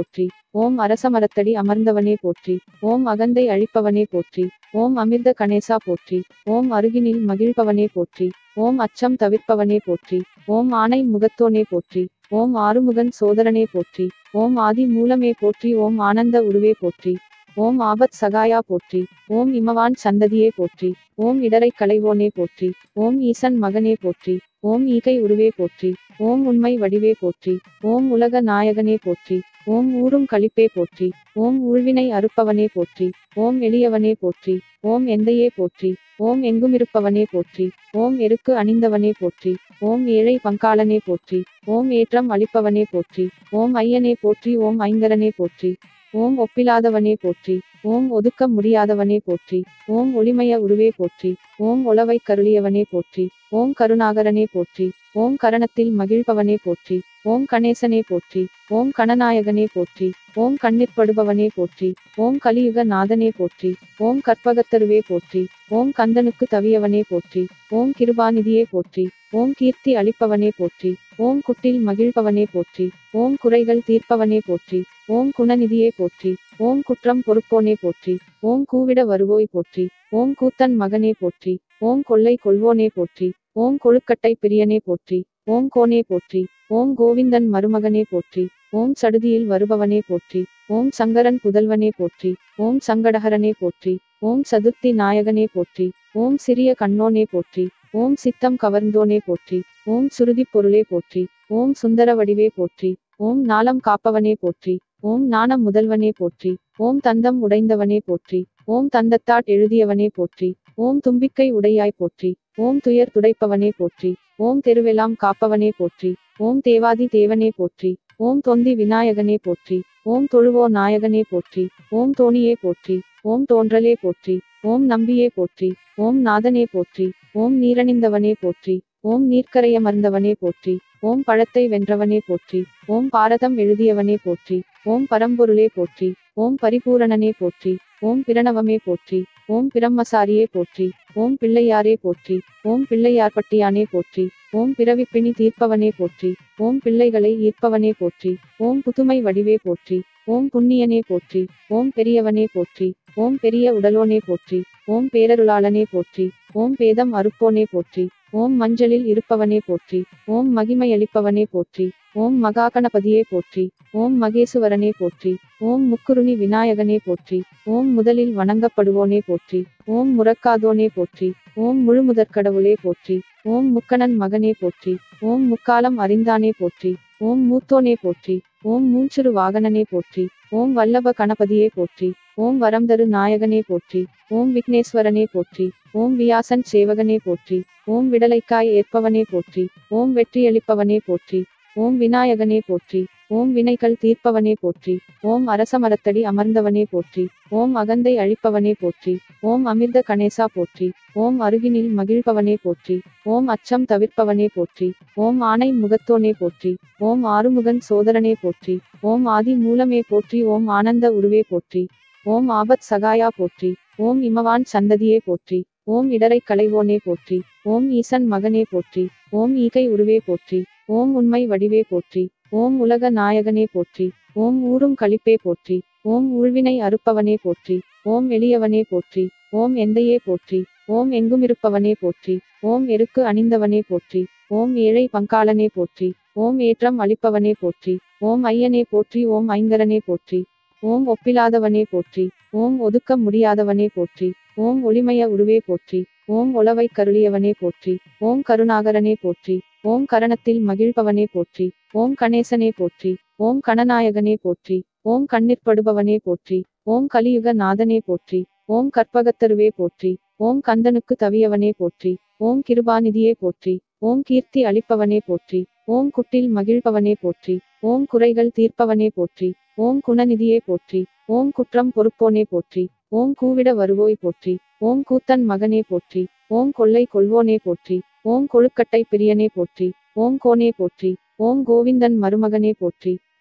Speaker 1: ஓம் அரசமரத்தடி அமர்ந்தவனே போற்றி ஓம் அகந்தை அழிப்பவனே போற்றி ஓம் அமிர்த கணேசா போற்றி ஓம் அருகினில் மகிழ்பவனே போற்றி ஓம் அச்சம் தவிர்ப்பவனே போற்றி ஓம் ஆணை முகத்தோனே போற்றி ஓம் ஆறுமுகன் சோதரனே போற்றி ஓம் ஆதி மூலமே போற்றி ஓம் ஆனந்த உருவே போற்றி ஓம் ஆபத் சகாயா போற்றி ஓம் இமவான் சந்ததியே போற்றி ஓம் இடரை களைவோனே போற்றி ஓம் ஈசன் மகனே போற்றி ஓம் ஈகை உருவே போற்றி ஓம் உண்மை வடிவே போற்றி ஓம் உலக நாயகனே போற்றி ஓம் ஊரும் களிப்பே போற்றி ஓம் ஊழ்வினை அறுப்பவனே போற்றி ஓம் எளியவனே போற்றி ஓம் எந்தையே போற்றி ஓம் எங்குமிருப்பவனே போற்றி ஓம் எருக்கு அணிந்தவனே போற்றி ஓம் ஏழை பங்காளனே போற்றி ஓம் ஏற்றம் அளிப்பவனே போற்றி ஓம் ஐயனே போற்றி ஓம் ஐங்கரனே போற்றி ஓம் ஒப்பிலாதவனே போற்றி ஓம் ஒதுக்க முடியாதவனே போற்றி ஓம் ஒளிமய உருவே போற்றி ஓம் ஒளவை கருளியவனே போற்றி ஓம் கருணாகரனே போற்றி ஓம் கரணத்தில் மகிழ்பவனே போற்றி ஓம் கணேசனே போற்றி ஓம் கணநாயகனே போற்றி ஓம் கண்ணிற்படுபவனே போற்றி ஓம் கலியுக நாதனே போற்றி ஓம் கற்பகத்தருவே போற்றி ஓம் கந்தனுக்கு தவியவனே போற்றி ஓம் கிருபாநிதியே போற்றி ஓம் கீர்த்தி அளிப்பவனே போற்றி ஓம் குட்டில் மகிழ்பவனே போற்றி ஓம் குறைகள் தீர்ப்பவனே போற்றி ஓம் குணநிதியே போற்றி ஓம் குற்றம் பொறுப்போனே போற்றி ஓம் கூவிட வருவோய் போற்றி ஓம் கூத்தன் மகனே போற்றி ஓம் கொள்ளை கொள்வோனே போற்றி ஓம் கொழுக்கட்டை பிரியனே போற்றி ஓம் கோனே போற்றி ஓம் கோவிந்தன் மருமகனே போற்றி ஓம் சடுதியில் வருபவனே போற்றி ஓம் சங்கரன் புதல்வனே போற்றி ஓம் சங்கடஹரனே போற்றி ஓம் சதுர்த்தி நாயகனே போற்றி ஓம் சிறிய கண்ணோனே போற்றி ஓம் சித்தம் கவர்ந்தோனே போற்றி ஓம் சுருதிப் பொருளே போற்றி ஓம் சுந்தர வடிவே போற்றி ஓம் நாளம் காப்பவனே போற்றி ஓம் நாணம் முதல்வனே போற்றி ஓம் தந்தம் உடைந்தவனே போற்றி ஓம் தந்தத்தாட் எழுதியவனே போற்றி ஓம் தும்பிக்கை உடையாய் போற்றி ஓம் துயர் துடைப்பவனே போற்றி ஓம் தெருவெல்லாம் காப்பவனே போற்றி ஓம் தேவாதி தேவனே போற்றி ஓம் தொந்தி விநாயகனே போற்றி ஓம் தொழுவோ நாயகனே போற்றி ஓம் தோணியே போற்றி ஓம் தோன்றலே போற்றி ஓம் நம்பியே போற்றி ஓம் நாதனே போற்றி ஓம் நீரணிந்தவனே போற்றி ஓம் நீர்க்கரையமர்ந்தவனே போற்றி ஓம் பழத்தை வென்றவனே போற்றி ஓம் பாரதம் எழுதியவனே போற்றி ஓம் பரம்பொருளே போற்றி ஓம் பரிபூரணனே போற்றி ஓம் பிரணவமே போற்றி ஓம் பிரம்மசாரியே போற்றி ஓம் பிள்ளையாரே போற்றி ஓம் பிள்ளையார்பட்டியானே போற்றி ஓம் பிறவிப்பிணி தீர்ப்பவனே போற்றி ஓம் பிள்ளைகளை ஈர்ப்பவனே போற்றி ஓம் புதுமை வடிவே போற்றி ஓம் புண்ணியனே போற்றி ஓம் பெரியவனே போற்றி ஓம் பெரிய உடலோனே போற்றி ஓம் பேரருளாளனே போற்றி ஓம் பேதம் அறுப்போனே போற்றி ஓம் மஞ்சளில் இருப்பவனே போற்றி ஓம் மகிமையளிப்பவனே போற்றி ஓம் மகாகணபதியே போற்றி ஓம் மகேசுவரனே போற்றி ஓம் முக்குருணி விநாயகனே போற்றி ஓம் முதலில் வணங்கப்படுவோனே போற்றி ஓம் முறக்காதோனே போற்றி ஓம் முழுமுதற்கடவுளே போற்றி ஓம் முக்கணன் மகனே போற்றி ஓம் முக்காலம் அறிந்தானே போற்றி ஓம் மூத்தோனே போற்றி ஓம் மூஞ்சுரு வாகனனே போற்றி ஓம் வல்லப கணபதியே போற்றி ஓம் வரம்தரு நாயகனே போற்றி ஓம் விக்னேஸ்வரனே போற்றி ஓம் வியாசன் சேவகனே போற்றி ஓம் விடலைக்காய் ஏற்பவனே போற்றி ஓம் வெற்றியளிப்பவனே போற்றி ஓம் விநாயகனே போற்றி ஓம் வினைகள் தீர்ப்பவனே போற்றி ஓம் அரசமரத்தடி அமர்ந்தவனே போற்றி ஓம் அகந்தை அழிப்பவனே போற்றி ஓம் அமிர்த கணேசா போற்றி ஓம் அருகினில் மகிழ்பவனே போற்றி ஓம் அச்சம் தவிர்ப்பவனே போற்றி ஓம் ஆணை முகத்தோனே போற்றி ஓம் ஆறுமுகன் சோதரனே போற்றி ஓம் ஆதி மூலமே போற்றி ஓம் ஆனந்த உருவே போற்றி ஓம் ஆபத் சகாயா போற்றி ஓம் இமவான் சந்ததியே போற்றி ஓம் இடரை களைவோனே போற்றி ஓம் ஈசன் மகனே போற்றி ஓம் ஈகை உருவே போற்றி ஓம் உண்மை வடிவே போற்றி ஓம் உலக நாயகனே போற்றி ஓம் ஊரும் களிப்பே போற்றி ஓம் ஊழ்வினை அறுப்பவனே போற்றி ஓம் எளியவனே போற்றி ஓம் எந்தையே போற்றி ஓம் எங்குமிருப்பவனே போற்றி ஓம் எருக்கு அணிந்தவனே போற்றி ஓம் ஏழை பங்காளனே போற்றி ஓம் ஏற்றம் அளிப்பவனே போற்றி ஓம் ஐயனே போற்றி ஓம் ஐங்கரனே போற்றி ஓம் ஒப்பிலாதவனே போற்றி ஓம் ஒதுக்க முடியாதவனே போற்றி ஓம் ஒளிமய உருவே போற்றி ஓம் ஒளவை கருளியவனே போற்றி ஓம் கருணாகரனே போற்றி ஓம் கரணத்தில் மகிழ்பவனே போற்றி ஓம் கணேசனே போற்றி ஓம் கணநாயகனே போற்றி ஓம் கண்ணிற்படுபவனே போற்றி ஓம் கலியுக நாதனே போற்றி ஓம் கற்பகத்தருவே போற்றி ஓம் கந்தனுக்கு தவியவனே போற்றி ஓம் கிருபாநிதியே போற்றி ஓம் கீர்த்தி அளிப்பவனே போற்றி ஓம் குட்டில் மகிழ்பவனே போற்றி ஓம் குறைகள் தீர்ப்பவனே போற்றி ஓம் குணநிதியே போற்றி ஓம் குற்றம் பொறுப்போனே போற்றி ஓம் கூவிட வருவோய் போற்றி ஓம் கூத்தன் மகனே போற்றி ஓம் கொள்ளை கொள்வோனே போற்றி ஓம் கொழுக்கட்டை பிரியனே போற்றி ஓம் கோனே போற்றி ஓம் கோவிந்தன் மருமகனே போற்றி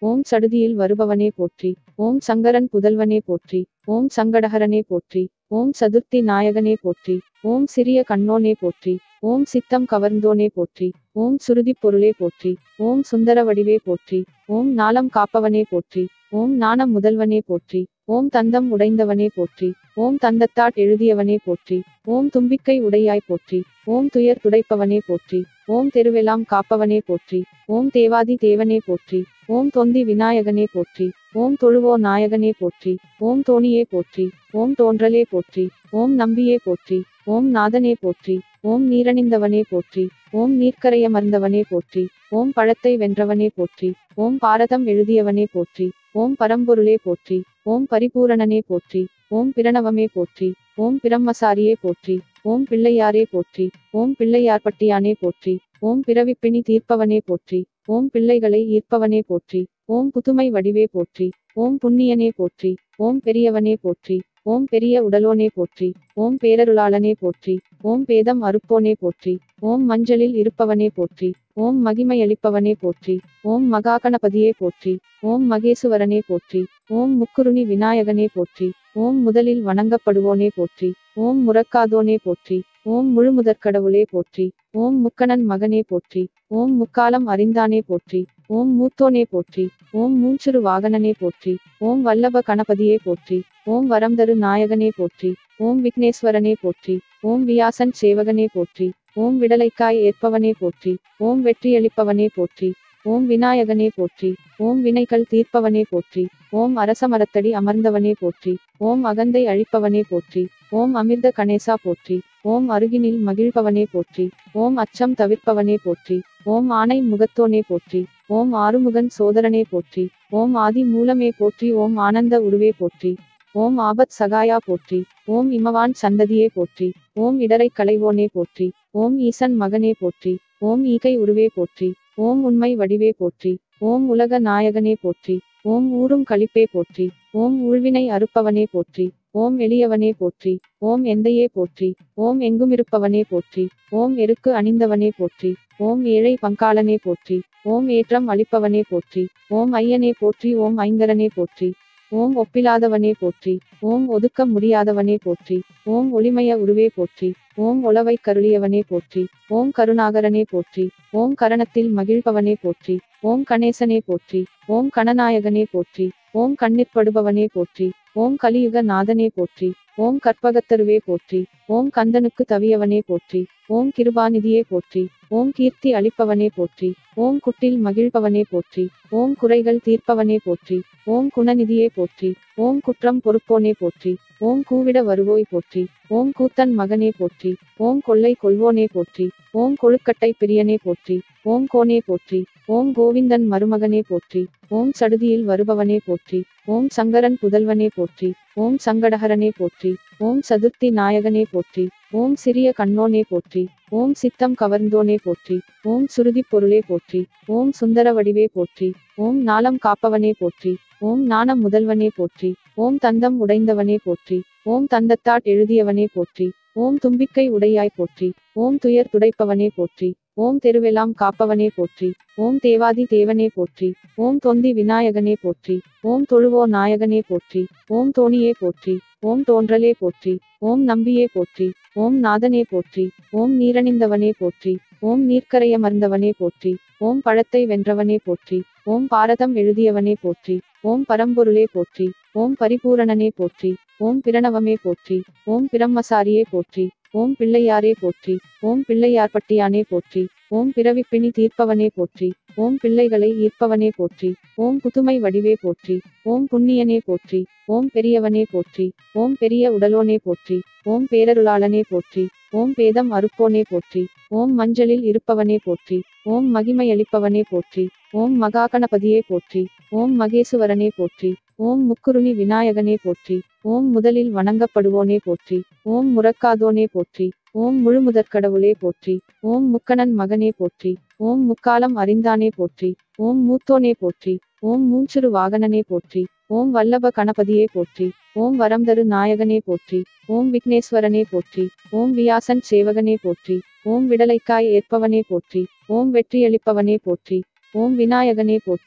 Speaker 1: ஓம் சடுதியில் வருபவனே போற்றி ஓம் சங்கரன் புதல்வனே போற்றி ஓம் சங்கடஹரனே போற்றி ஓம் சதுர்த்தி நாயகனே போற்றி ஓம் சிறிய கண்ணோனே போற்றி ஓம் சித்தம் கவர்ந்தோனே போற்றி ஓம் சுருதிப் பொருளே போற்றி ஓம் சுந்தர வடிவே போற்றி ஓம் நாளம் காப்பவனே போற்றி ஓம் ஞான முதல்வனே போற்றி ஓம் தந்தம் உடைந்தவனே போற்றி ஓம் தந்தத்தாட் எழுதியவனே போற்றி ஓம் தும்பிக்கை உடையாய் போற்றி ஓம் துயர் துடைப்பவனே போற்றி ஓம் தெருவெல்லாம் காப்பவனே போற்றி ஓம் தேவாதி தேவனே போற்றி ஓம் தொந்தி விநாயகனே போற்றி ஓம் தொழுவோ நாயகனே போற்றி ஓம் தோணியே போற்றி ஓம் தோன்றலே போற்றி ஓம் நம்பியே போற்றி ஓம் நாதனே போற்றி ஓம் நீரணிந்தவனே போற்றி ஓம் நீர்க்கரையமர்ந்தவனே போற்றி ஓம் பழத்தை வென்றவனே போற்றி ஓம் பாரதம் எழுதியவனே போற்றி ஓம் பரம்பொருளே போற்றி ஓம் பரிபூரணனே போற்றி ஓம் பிரணவமே போற்றி ஓம் பிரம்மசாரியே போற்றி ஓம் பிள்ளையாரே போற்றி ஓம் பிள்ளையார்பட்டியானே போற்றி ஓம் பிறவிப்பிணி தீர்ப்பவனே போற்றி ஓம் பிள்ளைகளை ஈர்ப்பவனே போற்றி ஓம் புதுமை வடிவே போற்றி ஓம் புண்ணியனே போற்றி ஓம் பெரியவனே போற்றி ஓம் பெரிய உடலோனே போற்றி ஓம் பேரருளாளனே போற்றி ஓம் பேதம் அறுப்போனே போற்றி ஓம் மஞ்சளில் இருப்பவனே போற்றி ஓம் மகிமையளிப்பவனே போற்றி ஓம் மகாகணபதியே போற்றி ஓம் மகேசுவரனே போற்றி ஓம் முக்குருணி விநாயகனே போற்றி ஓம் முதலில் வணங்கப்படுவோனே போற்றி ஓம் முறக்காதோனே போற்றி ஓம் முழுமுதற்கடவுளே போற்றி ஓம் முக்கணன் மகனே போற்றி ஓம் முக்காலம் அறிந்தானே போற்றி ஓம் மூத்தோனே போற்றி ஓம் மூச்சுரு வாகனனே போற்றி ஓம் வல்லப கணபதியே போற்றி ஓம் வரம்தரு நாயகனே போற்றி ஓம் விக்னேஸ்வரனே போற்றி ஓம் வியாசன் சேவகனே போற்றி ஓம் விடலைக்காய் ஏற்பவனே போற்றி ஓம் வெற்றியளிப்பவனே போற்றி ஓம் விநாயகனே போற்றி ஓம் வினைகள் தீர்ப்பவனே போற்றி ஓம் அரசமரத்தடி அமர்ந்தவனே போற்றி ஓம் அகந்தை அழிப்பவனே போற்றி ஓம் அமிர்த கணேசா போற்றி ஓம் அருகினில் மகிழ்பவனே போற்றி ஓம் அச்சம் தவிர்ப்பவனே போற்றி ஓம் ஆணை முகத்தோனே போற்றி ஓம் ஆறுமுகன் சோதரனே போற்றி ஓம் ஆதி மூலமே போற்றி ஓம் ஆனந்த உருவே போற்றி ஓம் ஆபத் சகாயா போற்றி ஓம் இமவான் சந்ததியே போற்றி ஓம் இடரை களைவோனே போற்றி ஓம் ஈசன் மகனே போற்றி ஓம் ஈகை உருவே போற்றி ஓம் உண்மை வடிவே போற்றி ஓம் உலக நாயகனே போற்றி ஓம் ஊரும் களிப்பே போற்றி ஓம் ஊழ்வினை அறுப்பவனே போற்றி ஓம் எளியவனே போற்றி ஓம் எந்தையே போற்றி ஓம் எங்குமிருப்பவனே போற்றி ஓம் எருக்கு அணிந்தவனே போற்றி ஓம் ஏழை பங்காளனே போற்றி ஓம் ஏற்றம் அளிப்பவனே போற்றி ஓம் ஐயனே போற்றி ஓம் ஐங்கரனே போற்றி ஓம் ஒப்பிலாதவனே போற்றி ஓம் ஒதுக்க முடியாதவனே போற்றி ஓம் ஒளிமய உருவே போற்றி ஓம் ஒளவை கருளியவனே போற்றி ஓம் கருணாகரனே போற்றி ஓம் கரணத்தில் மகிழ்பவனே போற்றி ஓம் கணேசனே போற்றி ஓம் கணநாயகனே போற்றி ஓம் கண்ணிற்படுபவனே போற்றி ஓம் கலியுக நாதனே போற்றி ஓம் கற்பகத்தருவே போற்றி ஓம் கந்தனுக்கு தவியவனே போற்றி ஓம் கிருபாநிதியே போற்றி ஓம் கீர்த்தி அளிப்பவனே போற்றி ஓம் குட்டில் மகிழ்பவனே போற்றி ஓம் குறைகள் தீர்ப்பவனே போற்றி ஓம் குணநிதியே போற்றி ஓம் குற்றம் பொறுப்போனே போற்றி ஓம் கூவிட வருவோய் போற்றி ஓம் கூத்தன் மகனே போற்றி ஓம் கொள்ளை கொள்வோனே போற்றி ஓம் கொழுக்கட்டை பிரியனே போற்றி ஓம் கோனே போற்றி ஓம் கோவிந்தன் மருமகனே போற்றி ஓம் சடுதியில் வருபவனே போற்றி ஓம் சங்கரன் புதல்வனே போற்றி ஓம் சங்கடஹரனே போற்றி ஓம் சதுர்த்தி நாயகனே போற்றி ஓம் சிறிய கண்ணோனே போற்றி ஓம் சித்தம் கவர்ந்தோனே போற்றி ஓம் சுருதிப் பொருளே போற்றி ஓம் சுந்தர வடிவே போற்றி ஓம் நாளம் காப்பவனே போற்றி ஓம் ஞான முதல்வனே போற்றி ஓம் தந்தம் உடைந்தவனே போற்றி ஓம் தந்தத்தாட் எழுதியவனே போற்றி ஓம் தும்பிக்கை உடையாய் போற்றி ஓம் துயர் துடைப்பவனே போற்றி ஓம் தெருவெல்லாம் காப்பவனே போற்றி ஓம் தேவாதி தேவனே போற்றி ஓம் தொந்தி விநாயகனே போற்றி ஓம் தொழுவோ நாயகனே போற்றி ஓம் தோணியே போற்றி ஓம் தோன்றலே போற்றி ஓம் நம்பியே போற்றி ஓம் நாதனே போற்றி ஓம் நீரணிந்தவனே போற்றி ஓம் நீர்க்கரையமர்ந்தவனே போற்றி ஓம் பழத்தை வென்றவனே போற்றி ஓம் பாரதம் எழுதியவனே போற்றி ஓம் பரம்பொருளே போற்றி ஓம் பரிபூரணனே போற்றி ஓம் பிரணவமே போற்றி ஓம் பிரம்மசாரியே போற்றி ஓம் பிள்ளையாரே போற்றி ஓம் பிள்ளையார்பட்டியானே போற்றி ஓம் பிறவிப்பிணி தீர்ப்பவனே போற்றி ஓம் பிள்ளைகளை ஈர்ப்பவனே போற்றி ஓம் புதுமை வடிவே போற்றி ஓம் புண்ணியனே போற்றி ஓம் பெரியவனே போற்றி ஓம் பெரிய உடலோனே போற்றி ஓம் பேரருளாளனே போற்றி ஓம் பேதம் அறுப்போனே போற்றி ஓம் மஞ்சளில் இருப்பவனே போற்றி ஓம் மகிமையளிப்பவனே போற்றி ஓம் மகாகணபதியே போற்றி ஓம் மகேசுவரனே போற்றி ஓம் முக்குருணி விநாயகனே போற்றி ஓம் முதலில் வணங்கப்படுவோனே போற்றி ஓம் முறக்காதோனே போற்றி ஓம் முழுமுதற்கடவுளே போற்றி ஓம் முக்கணன் மகனே போற்றி ஓம் முக்காலம் அறிந்தானே போற்றி ஓம் மூத்தோனே போற்றி ஓம் மூச்சுரு வாகனனே போற்றி ஓம் வல்லப கணபதியே போற்றி ஓம் வரம்தரு நாயகனே போற்றி ஓம் விக்னேஸ்வரனே போற்றி ஓம் வியாசன் சேவகனே போற்றி ஓம் விடலைக்காய் ஏற்பவனே போற்றி ஓம் வெற்றியளிப்பவனே போற்றி ஓம் விநாயகனே போற்றி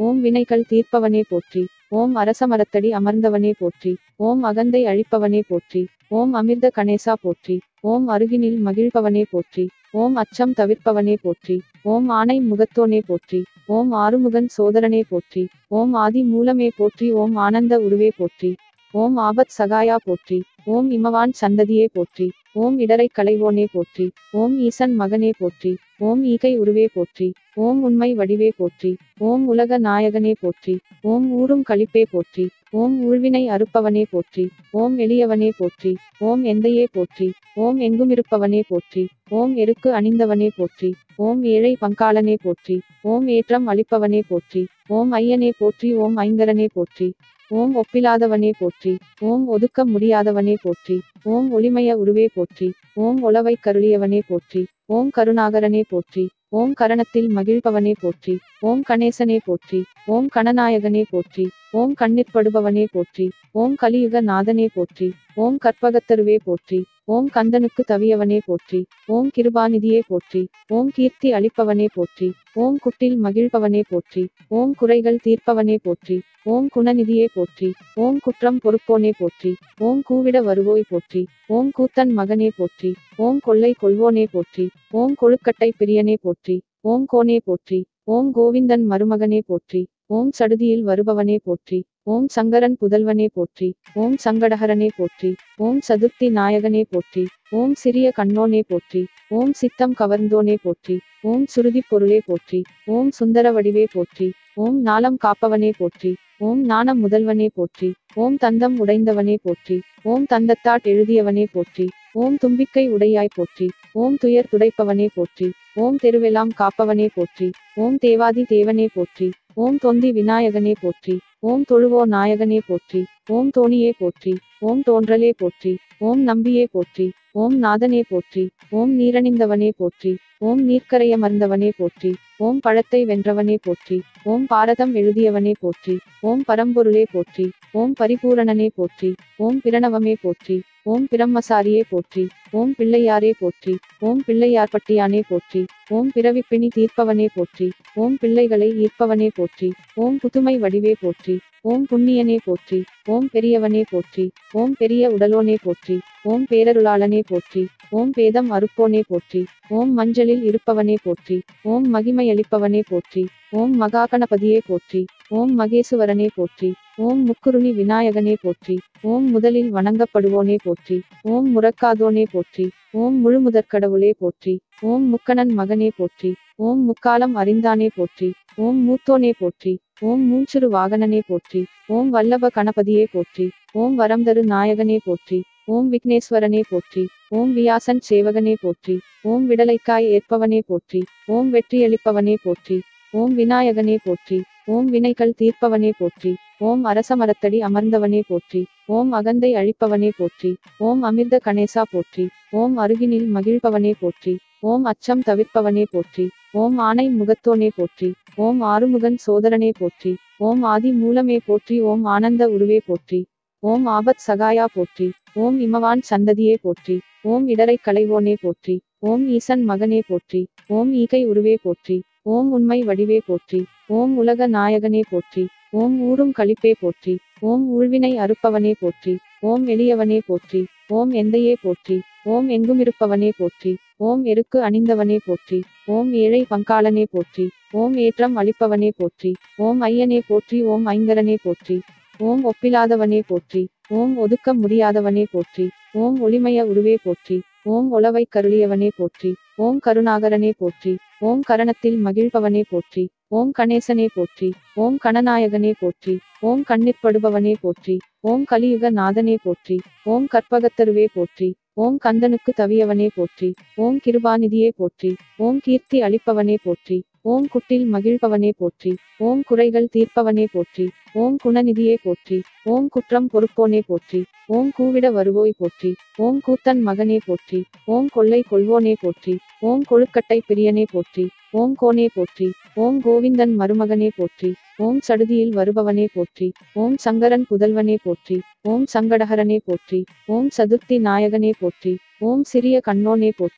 Speaker 1: ஓம் வினைகள் தீர்ப்பவனே போற்றி ஓம் அரசமரத்தடி அமர்ந்தவனே போற்றி ஓம் அகந்தை அழிப்பவனே போற்றி ஓம் அமிர்த கணேசா போற்றி ஓம் அருகினில் மகிழ்பவனே போற்றி ஓம் அச்சம் தவிர்ப்பவனே போற்றி ஓம் ஆணை முகத்தோனே போற்றி ஓம் ஆறுமுகன் சோதரனே போற்றி ஓம் ஆதி மூலமே போற்றி ஓம் ஆனந்த உருவே போற்றி ஓம் ஆபத் சகாயா போற்றி ஓம் இமவான் சந்ததியே போற்றி ஓம் இடரை களைவோனே போற்றி ஓம் ஈசன் மகனே போற்றி ஓம் ஈகை உருவே போற்றி ஓம் உண்மை வடிவே போற்றி ஓம் உலக நாயகனே போற்றி ஓம் ஊரும் களிப்பே போற்றி ஓம் ஊழ்வினை அறுப்பவனே போற்றி ஓம் எளியவனே போற்றி ஓம் எந்தையே போற்றி ஓம் எங்குமிருப்பவனே போற்றி ஓம் எருக்கு அணிந்தவனே போற்றி ஓம் ஏழை பங்காளனே போற்றி ஓம் ஏற்றம் அளிப்பவனே போற்றி ஓம் ஐயனே போற்றி ஓம் ஐங்கரனே போற்றி ஓம் ஒப்பிலாதவனே போற்றி ஓம் ஒதுக்க முடியாதவனே போற்றி ஓம் ஒளிமய உருவே போற்றி ஓம் ஒளவை கருளியவனே போற்றி ஓம் கருணாகரனே போற்றி ஓம் கரணத்தில் மகிழ்பவனே போற்றி ஓம் கணேசனே போற்றி ஓம் கணநாயகனே போற்றி ஓம் கண்ணிற்படுபவனே போற்றி ஓம் கலியுக நாதனே போற்றி ஓம் கற்பகத்தருவே போற்றி ஓம் கந்தனுக்கு தவியவனே போற்றி ஓம் கிருபாநிதியே போற்றி ஓம் கீர்த்தி அளிப்பவனே போற்றி ஓம் குட்டில் மகிழ்பவனே போற்றி ஓம் குறைகள் தீர்ப்பவனே போற்றி ஓம் குணநிதியே போற்றி ஓம் குற்றம் பொறுப்போனே போற்றி ஓம் கூவிட வருவோய் போற்றி ஓம் கூத்தன் மகனே போற்றி ஓம் கொள்ளை கொள்வோனே போற்றி ஓம் கொழுக்கட்டை பிரியனே போற்றி ஓம் கோனே போற்றி ஓம் கோவிந்தன் மருமகனே போற்றி ஓம் சடுதியில் வருபவனே போற்றி ஓம் சங்கரன் புதல்வனே போற்றி ஓம் சங்கடஹரனே போற்றி ஓம் சதுர்த்தி நாயகனே போற்றி ஓம் சிறிய கண்ணோனே போற்றி ஓம் சித்தம் கவர்ந்தோனே போற்றி ஓம் சுருதிப் பொருளே போற்றி ஓம் சுந்தர வடிவே போற்றி ஓம் நாளம் காப்பவனே போற்றி ஓம் ஞானம் முதல்வனே போற்றி ஓம் தந்தம் உடைந்தவனே போற்றி ஓம் தந்தத்தாட் எழுதியவனே போற்றி ஓம் தும்பிக்கை உடையாய் போற்றி ஓம் துயர் துடைப்பவனே போற்றி ஓம் தெருவெல்லாம் காப்பவனே போற்றி ஓம் தேவாதி தேவனே போற்றி ஓம் தொந்தி விநாயகனே போற்றி ஓம் தொழுவோ நாயகனே போற்றி ஓம் தோணியே போற்றி ஓம் தோன்றலே போற்றி ஓம் நம்பியே போற்றி ஓம் நாதனே போற்றி ஓம் நீரணிந்தவனே போற்றி ஓம் நீர்க்கரையமர்ந்தவனே போற்றி ஓம் பழத்தை வென்றவனே போற்றி ஓம் பாரதம் எழுதியவனே போற்றி ஓம் பரம்பொருளே போற்றி ஓம் பரிபூரணனே போற்றி ஓம் பிரணவமே போற்றி ஓம் பிரம்மசாரியே போற்றி ஓம் பிள்ளையாரே போற்றி ஓம் பிள்ளையார்பட்டியானே போற்றி ஓம் பிறவிப்பிணி தீர்ப்பவனே போற்றி ஓம் பிள்ளைகளை ஈர்ப்பவனே போற்றி ஓம் புதுமை வடிவே போற்றி ஓம் புண்ணியனே போற்றி ஓம் பெரியவனே போற்றி ஓம் பெரிய உடலோனே போற்றி ஓம் பேரருளாளனே போற்றி ஓம் பேதம் அறுப்போனே போற்றி ஓம் மஞ்சளில் இருப்பவனே போற்றி ஓம் மகிமையளிப்பவனே போற்றி ஓம் மகாகணபதியே போற்றி ஓம் மகேசுவரனே போற்றி ஓம் முக்குருணி விநாயகனே போற்றி ஓம் முதலில் வணங்கப்படுவோனே போற்றி ஓம் முறக்காதோனே போற்றி ஓம் முழுமுதற்கடவுளே போற்றி ஓம் முக்கணன் மகனே போற்றி ஓம் முக்காலம் அறிந்தானே போற்றி ஓம் மூத்தோனே போற்றி ஓம் மூஞ்சுரு வாகனனே போற்றி ஓம் வல்லப கணபதியே போற்றி ஓம் வரம்தரு நாயகனே போற்றி ஓம் விக்னேஸ்வரனே போற்றி ஓம் வியாசன் சேவகனே போற்றி ஓம் விடலைக்காய் ஏற்பவனே போற்றி ஓம் வெற்றியளிப்பவனே போற்றி ஓம் விநாயகனே போற்றி ஓம் வினைகள் தீர்ப்பவனே போற்றி ஓம் அரசமரத்தடி அமர்ந்தவனே போற்றி ஓம் அகந்தை அழிப்பவனே போற்றி ஓம் அமிர்த கணேசா போற்றி ஓம் அருகினில் மகிழ்பவனே போற்றி ஓம் அச்சம் தவிர்ப்பவனே போற்றி ஓம் ஆணை முகத்தோனே போற்றி ஓம் ஆறுமுகன் சோதரனே போற்றி ஓம் ஆதி மூலமே போற்றி ஓம் ஆனந்த உருவே போற்றி ஓம் ஆபத் சகாயா போற்றி ஓம் இமவான் சந்ததியே போற்றி ஓம் இடரை களைவோனே போற்றி ஓம் ஈசன் மகனே போற்றி ஓம் ஈகை உருவே போற்றி ஓம் உண்மை வடிவே போற்றி ஓம் உலக நாயகனே போற்றி ஓம் ஊரும் களிப்பே போற்றி ஓம் ஊழ்வினை அறுப்பவனே போற்றி ஓம் எளியவனே போற்றி ஓம் எந்தையே போற்றி ஓம் எங்குமிருப்பவனே போற்றி ஓம் எருக்கு அணிந்தவனே போற்றி ஓம் ஏழை பங்காளனே போற்றி ஓம் ஏற்றம் அளிப்பவனே போற்றி ஓம் ஐயனே போற்றி ஓம் ஐங்கரனே போற்றி ஓம் ஒப்பிலாதவனே போற்றி ஓம் ஒதுக்க முடியாதவனே போற்றி ஓம் ஒளிமய உருவே போற்றி ஓம் ஒளவை கருளியவனே போற்றி ஓம் கருணாகரனே போற்றி ஓம் கரணத்தில் மகிழ்பவனே போற்றி ஓம் கணேசனே போற்றி ஓம் கணநாயகனே போற்றி ஓம் கண்ணிற்படுபவனே போற்றி ஓம் கலியுக நாதனே போற்றி ஓம் கற்பகத்தருவே போற்றி ஓம் கந்தனுக்கு தவியவனே போற்றி ஓம் கிருபாநிதியே போற்றி ஓம் கீர்த்தி அளிப்பவனே போற்றி ஓம் குட்டில் மகிழ்பவனே போற்றி ஓம் குறைகள் தீர்ப்பவனே போற்றி ஓம் குணநிதியே போற்றி ஓம் குற்றம் பொறுப்போனே போற்றி ஓம் கூவிட வருவோய் போற்றி ஓம் கூத்தன் மகனே போற்றி ஓம் கொள்ளை கொள்வோனே போற்றி ஓம் கொழுக்கட்டை பிரியனே போற்றி ஓம் கோனே போற்றி ஓம் கோவிந்தன் மருமகனே போற்றி ஓம் சடுதியில் வருபவனே போற்றி ஓம் சங்கரன் புதல்வனே போற்றி ஓம் சங்கடஹரனே போற்றி ஓம் சதுர்த்தி நாயகனே போற்றி ஓம் சிறிய கண்ணோனே போற்றி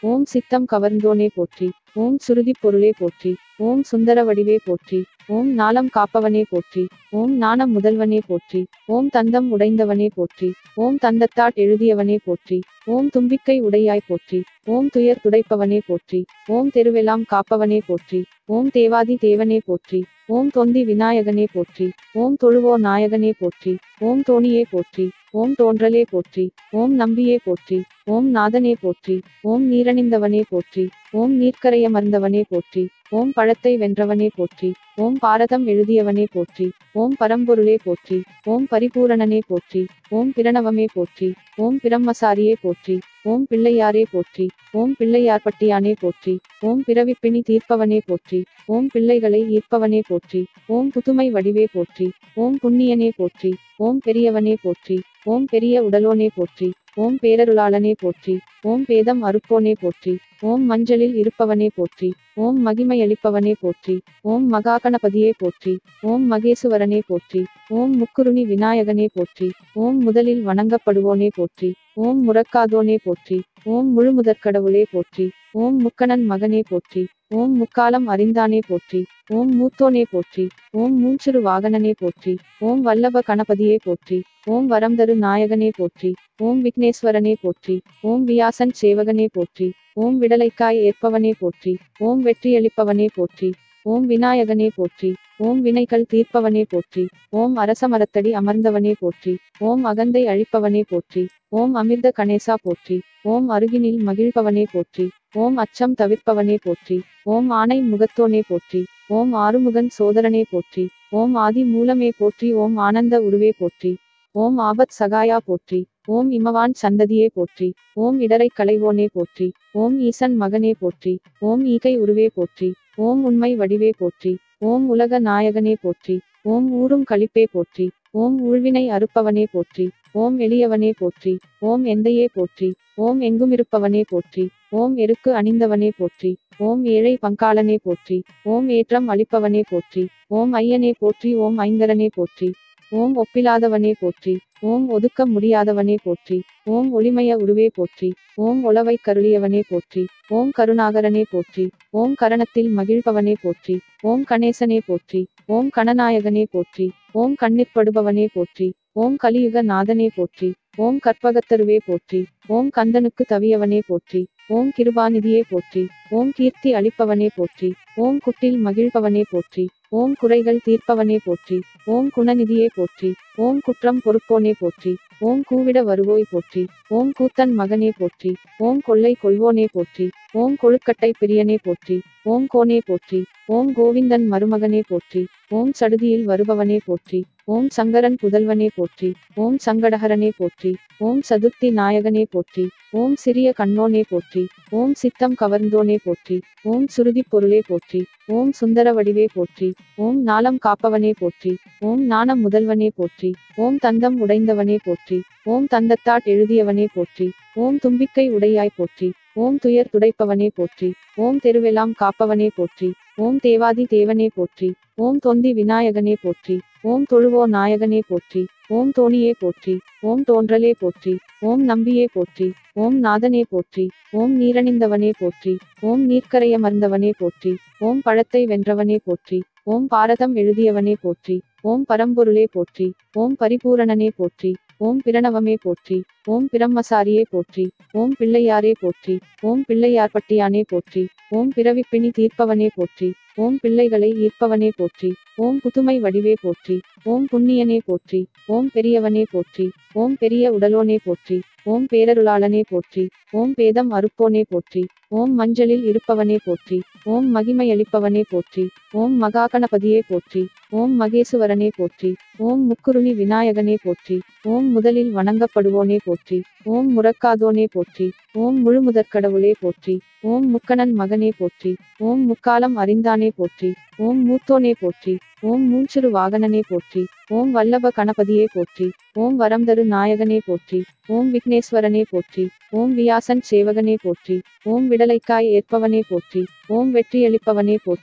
Speaker 1: ஓம் சித்தம் கவர்ந்தோனே போற்றி ஓம் சுருதிப் பொருளே போற்றி ஓம் சுந்தர வடிவே போற்றி ஓம் நாளம் காப்பவனே போற்றி ஓம் ஞானம் முதல்வனே போற்றி ஓம் தந்தம் உடைந்தவனே போற்றி ஓம் தந்தத்தாட் எழுதியவனே போற்றி ஓம் தும்பிக்கை உடையாய் போற்றி ஓம் துயர் துடைப்பவனே போற்றி ஓம் தெருவெல்லாம் காப்பவனே போற்றி ஓம் தேவாதி தேவனே போற்றி ஓம் தொந்தி விநாயகனே போற்றி ஓம் தொழுவோ நாயகனே போற்றி ஓம் தோணியே போற்றி ஓம் தோன்றலே போற்றி ஓம் நம்பியே போற்றி ஓம் நாதனே போற்றி ஓம் நீரணிந்தவனே போற்றி ஓம் நீர்க்கரையமர்ந்தவனே போற்றி ஓம் பழத்தை வென்றவனே போற்றி ஓம் பாரதம் எழுதியவனே போற்றி ஓம் பரம்பொருளே போற்றி ஓம் பரிபூரணனே போற்றி ஓம் பிரணவமே போற்றி ஓம் பிரம்மசாரியே போற்றி ஓம் பிள்ளையாரே போற்றி ஓம் பிள்ளையார்பட்டியானே போற்றி ஓம் பிறவிப்பிணி தீர்ப்பவனே போற்றி ஓம் பிள்ளைகளை ஈர்ப்பவனே போற்றி ஓம் புதுமை வடிவே போற்றி ஓம் புண்ணியனே போற்றி ஓம் பெரியவனே போற்றி ஓம் பெரிய உடலோனே போற்றி ஓம் பேரருளாளனே போற்றி ஓம் பேதம் அறுப்போனே போற்றி ஓம் மஞ்சளில் இருப்பவனே போற்றி ஓம் மகிமையளிப்பவனே போற்றி ஓம் மகாகணபதியே போற்றி ஓம் மகேசுவரனே போற்றி ஓம் முக்குருணி விநாயகனே போற்றி ஓம் முதலில் வணங்கப்படுவோனே போற்றி ஓம் முறக்காதோனே போற்றி ஓம் முழுமுதற்கடவுளே போற்றி ஓம் முக்கணன் மகனே போற்றி ஓம் முக்காலம் அறிந்தானே போற்றி ஓம் மூத்தோனே போற்றி ஓம் மூஞ்சிறு வாகனனே போற்றி ஓம் வல்லப கணபதியே போற்றி ஓம் வரம்தரு நாயகனே போற்றி ஓம் விக்னேஸ்வரனே போற்றி ஓம் வியாசன் சேவகனே போற்றி ஓம் விடலைக்காய் ஏற்பவனே போற்றி ஓம் வெற்றியளிப்பவனே போற்றி ஓம் விநாயகனே போற்றி ஓம் வினைகள் தீர்ப்பவனே போற்றி ஓம் அரசமரத்தடி அமர்ந்தவனே போற்றி ஓம் அகந்தை அழிப்பவனே போற்றி ஓம் அமிர்த கணேசா போற்றி ஓம் அருகினில் மகிழ்பவனே போற்றி ஓம் அச்சம் தவிர்ப்பவனே போற்றி ஓம் ஆணை முகத்தோனே போற்றி ஓம் ஆறுமுகன் சோதரனே போற்றி ஓம் ஆதி மூலமே போற்றி ஓம் ஆனந்த உருவே போற்றி ஓம் ஆபத் சகாயா போற்றி ஓம் இமவான் சந்ததியே போற்றி ஓம் இடரை களைவோனே போற்றி ஓம் ஈசன் மகனே போற்றி ஓம் ஈகை உருவே போற்றி ஓம் உண்மை வடிவே போற்றி ஓம் உலக நாயகனே போற்றி ஓம் ஊரும் களிப்பே போற்றி ஓம் ஊழ்வினை அறுப்பவனே போற்றி ஓம் எளியவனே போற்றி ஓம் எந்தையே போற்றி ஓம் எங்குமிருப்பவனே போற்றி ஓம் எருக்கு அணிந்தவனே போற்றி ஓம் ஏழை பங்காளனே போற்றி ஓம் ஏற்றம் அளிப்பவனே போற்றி ஓம் ஐயனே போற்றி ஓம் ஐங்கரனே போற்றி ஓம் ஒப்பிலாதவனே போற்றி ஓம் ஒதுக்க முடியாதவனே போற்றி ஓம் ஒளிமய உருவே போற்றி ஓம் ஒளவை கருளியவனே போற்றி ஓம் கருணாகரனே போற்றி ஓம் கரணத்தில் மகிழ்பவனே போற்றி ஓம் கணேசனே போற்றி ஓம் கணநாயகனே போற்றி ஓம் கண்ணிற்படுபவனே போற்றி ஓம் கலியுக நாதனே போற்றி ஓம் கற்பகத்தருவே போற்றி ஓம் கந்தனுக்கு தவியவனே போற்றி ஓம் கிருபாநிதியே போற்றி ஓம் கீர்த்தி அளிப்பவனே போற்றி ஓம் குட்டில் மகிழ்பவனே போற்றி ஓம் குறைகள் தீர்ப்பவனே போற்றி ஓம் குணநிதியே போற்றி ஓம் குற்றம் பொறுப்போனே போற்றி ஓம் கூவிட வருவோய் போற்றி ஓம் கூத்தன் மகனே போற்றி ஓம் கொள்ளை கொள்வோனே போற்றி ஓம் கொழுக்கட்டை பிரியனே போற்றி ஓம் கோனே போற்றி ஓம் கோவிந்தன் மருமகனே போற்றி ஓம் சடுதியில் வருபவனே போற்றி ஓம் சங்கரன் புதல்வனே போற்றி ஓம் சங்கடஹரனே போற்றி ஓம் சதுர்த்தி நாயகனே போற்றி ஓம் சிறிய கண்ணோனே போற்றி ஓம் சித்தம் கவர்ந்தோனே போற்றி ஓம் சுருதிப் பொருளே போற்றி ஓம் சுந்தர வடிவே போற்றி ஓம் நாளம் காப்பவனே போற்றி ஓம் ஞானம் முதல்வனே போற்றி ஓம் தந்தம் உடைந்தவனே போற்றி ஓம் தந்தத்தாட் எழுதியவனே போற்றி ஓம் தும்பிக்கை உடையாய் போற்றி ஓம் துயர் துடைப்பவனே போற்றி ஓம் தெருவெல்லாம் காப்பவனே போற்றி ஓம் தேவாதி தேவனே போற்றி ஓம் தொந்தி விநாயகனே போற்றி ஓம் தொழுவோ நாயகனே போற்றி ஓம் தோணியே போற்றி ஓம் தோன்றலே போற்றி ஓம் நம்பியே போற்றி ஓம் நாதனே போற்றி ஓம் நீரணிந்தவனே போற்றி ஓம் நீர்க்கரையமர்ந்தவனே போற்றி ஓம் பழத்தை வென்றவனே போற்றி ஓம் பாரதம் எழுதியவனே போற்றி ஓம் பரம்பொருளே போற்றி ஓம் பரிபூரணனே போற்றி ஓம் பிரணவமே போற்றி ஓம் பிரம்மசாரியே போற்றி ஓம் பிள்ளையாரே போற்றி ஓம் பிள்ளையார்பட்டியானே போற்றி ஓம் பிறவிப்பிணி தீர்ப்பவனே போற்றி ஓம் பிள்ளைகளை ஈர்ப்பவனே போற்றி ஓம் புதுமை வடிவே போற்றி ஓம் புண்ணியனே போற்றி ஓம் பெரியவனே போற்றி ஓம் பெரிய உடலோனே போற்றி ஓம் பேரருளாளனே போற்றி ஓம் பேதம் அறுப்போனே போற்றி ஓம் மஞ்சளில் இருப்பவனே போற்றி ஓம் மகிமையளிப்பவனே போற்றி ஓம் மகாகணபதியே போற்றி ஓம் மகேசுவரனே போற்றி ஓம் முக்குருணி விநாயகனே போற்றி ஓம் முதலில் வணங்கப்படுவோனே போற்றி ஓம் முறக்காதோனே போற்றி ஓம் முழுமுதற்கடவுளே போற்றி ஓம் முக்கணன் மகனே போற்றி ஓம் முக்காலம் அறிந்தானே போற்றி ஓம் மூத்தோனே போற்றி ஓம் மூஞ்சிறு வாகனனே போற்றி ஓம் வல்லப கணபதியே போற்றி ஓம் வரம்தரு நாயகனே போற்றி ஓம் விக்னேஸ்வரனே போற்றி ஓம் வியாசன் சேவகனே போற்றி ஓம் விடலைக்காய் ஏற்பவனே போற்றி ஓம் வெற்றியளிப்பவனே போற்றி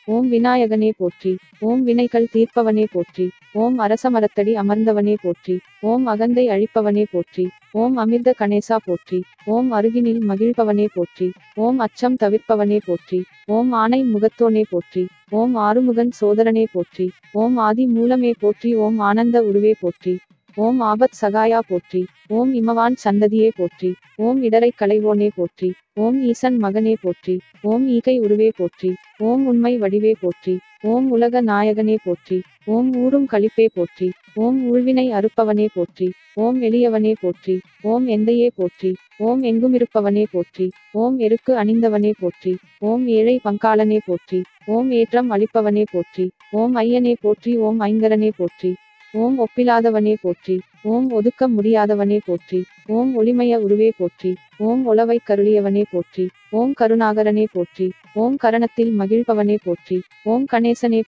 Speaker 1: ஓம் விநாயகனே போற்றி ஓம் வினைகள் தீர்ப்பவனே போற்றி ஓம் அரசமரத்தடி அமர்ந்தவனே போற்றி ஓம் அகந்தை அழிப்பவனே போற்றி ஓம் அமிர்த கணேசா போற்றி ஓம் அருகினில் மகிழ்பவனே போற்றி ஓம் அச்சம் தவிர்ப்பவனே போற்றி ஓம் ஆணை முகத்தோனே போற்றி ஓம் ஆறுமுகன் சோதரனே போற்றி ஓம் ஆதி மூலமே போற்றி ஓம் ஆனந்த உருவே போற்றி ஓம் ஆபத் சகாயா போற்றி ஓம் இமவான் சந்ததியே போற்றி ஓம் இடரை களைவோனே போற்றி ஓம் ஈசன் மகனே போற்றி ஓம் ஈகை உருவே போற்றி ஓம் உண்மை வடிவே போற்றி ஓம் உலக நாயகனே போற்றி ஓம் ஊரும் களிப்பே போற்றி ஓம் ஊழ்வினை அறுப்பவனே போற்றி ஓம் எளியவனே போற்றி ஓம் எந்தையே போற்றி ஓம் எங்குமிருப்பவனே போற்றி ஓம் எருக்கு அணிந்தவனே போற்றி ஓம் ஏழை பங்காளனே போற்றி ஓம் ஏற்றம் அளிப்பவனே போற்றி ஓம் ஐயனே போற்றி ஓம் ஐங்கரனே போற்றி ஓம் ஒப்பிலாதவனே போற்றி ஓம் ஒதுக்க முடியாதவனே போற்றி ஓம் ஒளிமய உருவே போற்றி ஓம் உளவை கருளியவனே போற்றி ஓம் கருணாகரனே போற்றி ஓம் கரணத்தில் மகிழ்பவனே போற்றி ஓம் கணேசனே